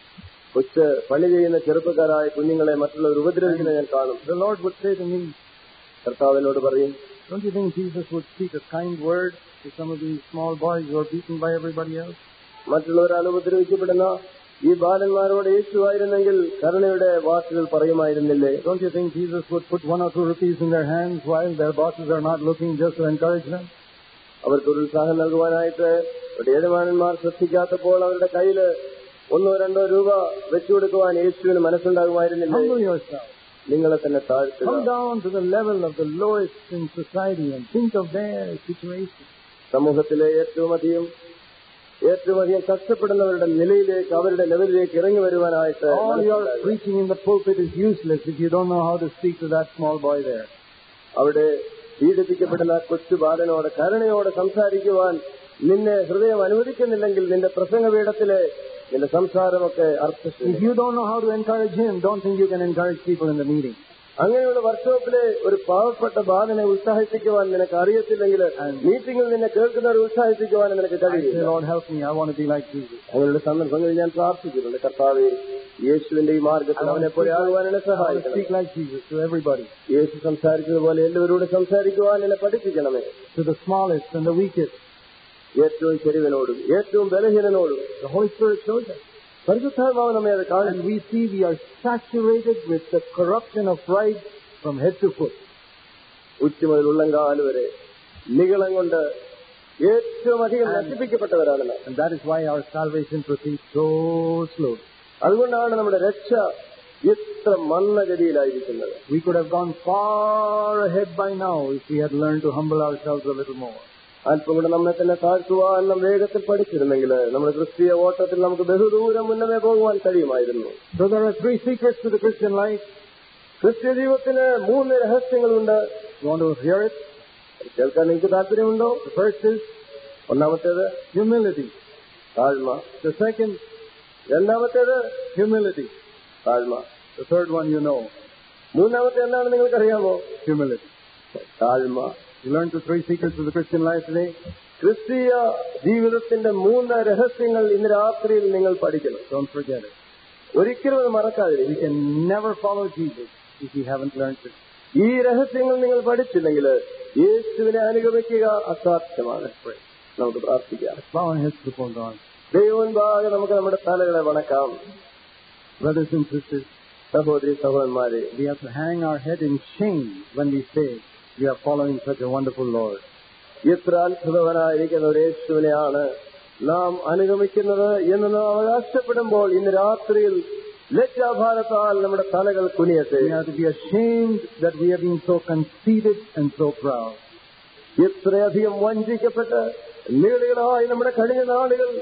കൊച്ച് പണി ചെയ്യുന്ന ചെറുപ്പക്കാരായ കുഞ്ഞുങ്ങളെ മറ്റുള്ളവർ ഉപദ്രവിക്കുന്നത് ഞാൻ കാണും
The Lord would say to me,
കർത്താവിനോട് പറയും
Don't you think Jesus would speak a kind word to some of these small boys who are beaten by everybody else?
മറ്റുള്ളവരാൽ ഉപദ്രവിക്കപ്പെടുന്ന ഈ ബാലന്മാരോട് യേശുവായിരുന്നെങ്കിൽ കരുണയുടെ വാക്കുകൾ പറയുമായിരുന്നില്ലേ
Don't you think Jesus would put one or two rupees in their hands while their bosses are not looking just to encourage them?
അവർക്ക് ഒരു ഉത്സാഹം നൽകുവാനായിട്ട് ഇവിടെ യജമാനന്മാർ ശ്രദ്ധിക്കാത്തപ്പോൾ അവരുടെ കയ്യിൽ ഒന്നോ രണ്ടോ രൂപ വെച്ചു കൊടുക്കുവാൻ യേശുവിന് മനസ്സുണ്ടാകുമായിരുന്നില്ലേ
Humble yourself.
നിങ്ങളെ തന്നെ താഴ്ത്തുക
Come down to the level of the lowest in society and think of their situation.
സമൂഹത്തിലെ ഏറ്റവും അധികം ഏറ്റവും അധികം കഷ്ടപ്പെടുന്നവരുടെ നിലയിലേക്ക് അവരുടെ ലെവലിലേക്ക് ഇറങ്ങി വരുവാനായിട്ട്
All your
മനസ്സുണ്ടാകുക.
preaching in the pulpit is useless if you don't know how to speak to that small boy there.
അവിടെ പീഡിപ്പിക്കപ്പെടുന്ന ആ കൊച്ചു ബാലനോട് കരുണയോടെ സംസാരിക്കുവാൻ നിന്നെ ഹൃദയം അനുവദിക്കുന്നില്ലെങ്കിൽ നിന്റെ പ്രസംഗപീഠത്തിലെ നിന്റെ സംസാരമൊക്കെ
If
അർത്ഥശൂന്യം
you don't know how to encourage him, don't think you can encourage people in the meeting.
അങ്ങനെയുള്ള വർക്ക്ഷോപ്പിലെ ഒരു പാവപ്പെട്ട ബാലനെ ഉത്സാഹിപ്പിക്കുവാൻ നിനക്ക് അറിയത്തില്ലെങ്കിൽ മീറ്റിംഗിൽ നിന്നെ കേൾക്കുന്നവരെ ഉത്സാഹിപ്പിക്കുവാൻ നിനക്ക്
I say,
കഴിയില്ല
Lord, help me. I want to be like Jesus.
അങ്ങനെയുള്ള സന്ദർഭങ്ങളിൽ ഞാൻ പ്രാർത്ഥിച്ചിട്ടുണ്ട് കർത്താവെ യേശുവിന്റെ ഈ
I
മാർഗത്തിൽ
want
അവനെ
to
പോലെ
speak
ആകുവാൻ എന്നെ
like, I want to
സഹായിക്കണം
speak like Jesus to everybody,
യേശു സംസാരിച്ചതുപോലെ എല്ലാവരോടും സംസാരിക്കുവാൻ എന്നെ പഠിപ്പിക്കണമേ
to the smallest and the weakest.
ഏറ്റവും ചെരുവിനോടും ഏറ്റവും ബലഹീനനോടും
The Holy Spirit shows us.
പരിശുദ്ധാത്മാവ് നമ്മെ അത്
And
കാണും
we see we are saturated with the corruption of pride from head to foot.
ഉച്ച മുതൽ ഉള്ളങ്കാല് വരെ നികളം കൊണ്ട് ഏറ്റവും അധികം
And-
നശിപ്പിക്കപ്പെട്ടവരാണ് നാം
And that is why our salvation proceeds so slowly.
അതുകൊണ്ടാണ് നമ്മുടെ രക്ഷ ഇത്ര മന്ദഗതിയിലായിരിക്കുന്നത്
We could have gone far ahead by now if we had learned to humble ourselves a little more.
അല്പം കൂടെ നമ്മെ തന്നെ താഴ്ത്തുവാൻ നാം വേഗത്തിൽ പഠിച്ചിരുന്നെങ്കിൽ നമ്മുടെ ക്രിസ്തീയ ഓട്ടത്തിൽ നമുക്ക് ബഹുദൂരം മുന്നമേ പോകുവാൻ കഴിയുമായിരുന്നു
So there are three secrets to the Christian life.
ക്രിസ്ത്യ ജീവിതത്തിന് മൂന്ന് രഹസ്യങ്ങളുണ്ട്
You want to hear it?
കേൾക്കാൻ നിങ്ങൾക്ക് താല്പര്യമുണ്ടോ
The first is
ഒന്നാമത്തേത്
humility.
താഴ്മ
The second,
രണ്ടാമത്തേത്
humility.
താഴ്മ
The third one you know,
മൂന്നാമത്തെ എന്താണ് നിങ്ങൾക്കറിയാമോ
humility.
താഴ്മ
You learned the three secrets of the Christian life today?
ക്രിസ്തീയ ജീവിതത്തിന്റെ മൂന്ന് രഹസ്യങ്ങൾ ഇന്ന് രാത്രിയിൽ നിങ്ങൾ പഠിക്കണം
Don't forget it.
ഒരിക്കലും അത്
We
മറക്കാതിരിക്കും
can never follow Jesus if we haven't learned it.
ഈ രഹസ്യങ്ങൾ നിങ്ങൾ പഠിച്ചില്ലെങ്കിൽ യേശുവിനെ അനുഗമിക്കുക അസാധ്യമാണ് നമുക്ക് പ്രാർത്ഥിക്കാം
Let's bow our heads before God.
ദൈവമുൻപാകെ നമുക്ക് നമ്മുടെ തലകളെ വണക്കാം
Brothers and sisters,
സഹോദരി സഹോദരന്മാരെ
we have to hang our head in shame when we say we are following such a wonderful Lord.
ഇത്ര അത്ഭുതവനായിരിക്കുന്ന ഒരു യേശുവിനെയാണ് നാം അനുഗമിക്കുന്നത് എന്ന് നാം അവകാശപ്പെടുമ്പോൾ ഇന്ന് രാത്രിയിൽ ലജ്ജാഭാരത്താൽ നമ്മുടെ തലകൾ കുനിയട്ടെ
We have to be ashamed that we have been so conceited and so proud.
ഇത്രയധികം വഞ്ചിക്കപ്പെട്ട് നീളുകളായി നമ്മുടെ കഴിഞ്ഞ നാളുകൾ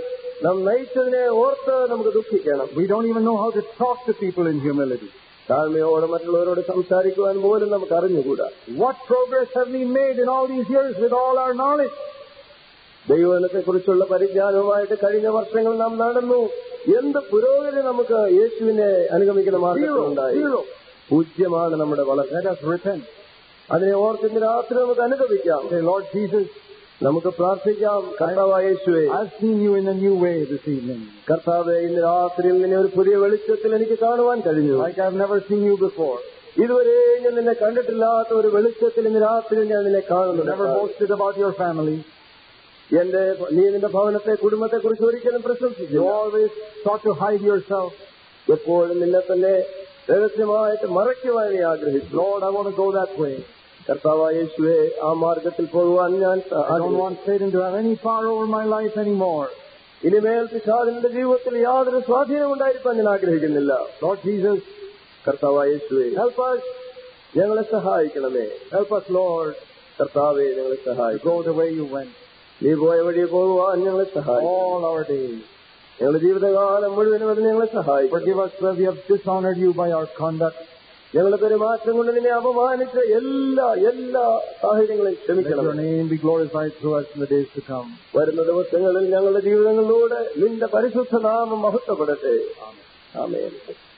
നാം നയിച്ചതിനെ ഓർത്ത് നമുക്ക് ദുഃഖിക്കണം
We don't even know how to talk to people in humility.
താഴ്മയോടെ മറ്റുള്ളവരോട് സംസാരിക്കുവാൻ പോലും നമുക്ക് അറിഞ്ഞുകൂടാ
What progress have we made in all these years with all our knowledge?
ദൈവത്തെ കുറിച്ചുള്ള പരിജ്ഞാനവുമായിട്ട് കഴിഞ്ഞ വർഷങ്ങൾ നാം നടന്നു എന്ത് പുരോഗതി നമുക്ക് യേശുവിനെ അനുഗമിക്കുന്ന
Zero,
മാർഗത്തിലുണ്ടായി
zero.
പൂജ്യമാണ് നമ്മുടെ വളർച്ച
Let us repent.
അതിനെ ഓർത്ത് ഇന്ന് രാത്രി നമുക്ക് അനുഗമിക്കാം
Say, Lord Jesus,
നമുക്ക് പ്രാർത്ഥിക്കാം കർത്താവായ യേശുവേ
I've seen you in a new way this evening.
കർത്താവെ ഇന്ന് രാത്രിയിൽ നിന്നെ ഒരു പുതിയ വെളിച്ചത്തിൽ എനിക്ക് കാണുവാൻ കഴിഞ്ഞു
Like I've never seen you before.
ഇതുവരെ ഞാൻ നിന്നെ കണ്ടിട്ടില്ലാത്ത ഒരു വെളിച്ചത്തിൽ ഇന്ന് രാത്രി ഞാൻ നിന്നെ കാണുന്നു
Never boasted about your family.
എന്റെ നീ നിന്റെ ഭവനത്തെ കുടുംബത്തെ കുറിച്ച് ഒരിക്കലും
You
പ്രശംസിച്ചില്ല
always sought to hide yourself.
എപ്പോഴും നിന്നെ തന്നെ രഹസ്യമായിട്ട് മറയ്ക്കുവാൻ നീ ആഗ്രഹിച്ചു
Lord, I want to go that way.
കർത്താവായ യേശുവെ ആ മാർഗത്തിൽ പോകുവാൻ ഞാൻ
I don't
ആഗ്രഹിക്കുന്നു.
want Satan to have any power over my life anymore.
ഇനിമേൽ പിശാദിന്റെ ജീവിതത്തിൽ യാതൊരു സ്വാധീനം ഉണ്ടായിരിക്കാൻ ഞാൻ ആഗ്രഹിക്കുന്നില്ല
Lord Jesus,
കർത്താവായ യേശുവെ
help us.
ഞങ്ങളെ സഹായിക്കണമേ
Help us, Lord,
കർത്താവെ ഞങ്ങളെ
to
സഹായിക്കും
go the way you went
നീ പോയ വഴി പോകുവാൻ ഞങ്ങളെ സഹായിക്കും
all our days.
ഞങ്ങളുടെ ജീവിതകാലം മുഴുവനും അത് ഞങ്ങളെ സഹായിക്കും
Forgive us where we have dishonored you by our conduct.
ഞങ്ങളുടെ പെരുമാറ്റം കൊണ്ട് നിന്നെ അപമാനിച്ച എല്ലാ എല്ലാ സാഹചര്യങ്ങളും
Let
ക്ഷമിക്കണം
your name be glorified through us in the days to come.
വരുന്ന ദിവസങ്ങളിൽ ഞങ്ങളുടെ ജീവിതങ്ങളിലൂടെ നിന്റെ പരിശുദ്ധ നാമം മഹത്വപ്പെടട്ടെ ആമേൻ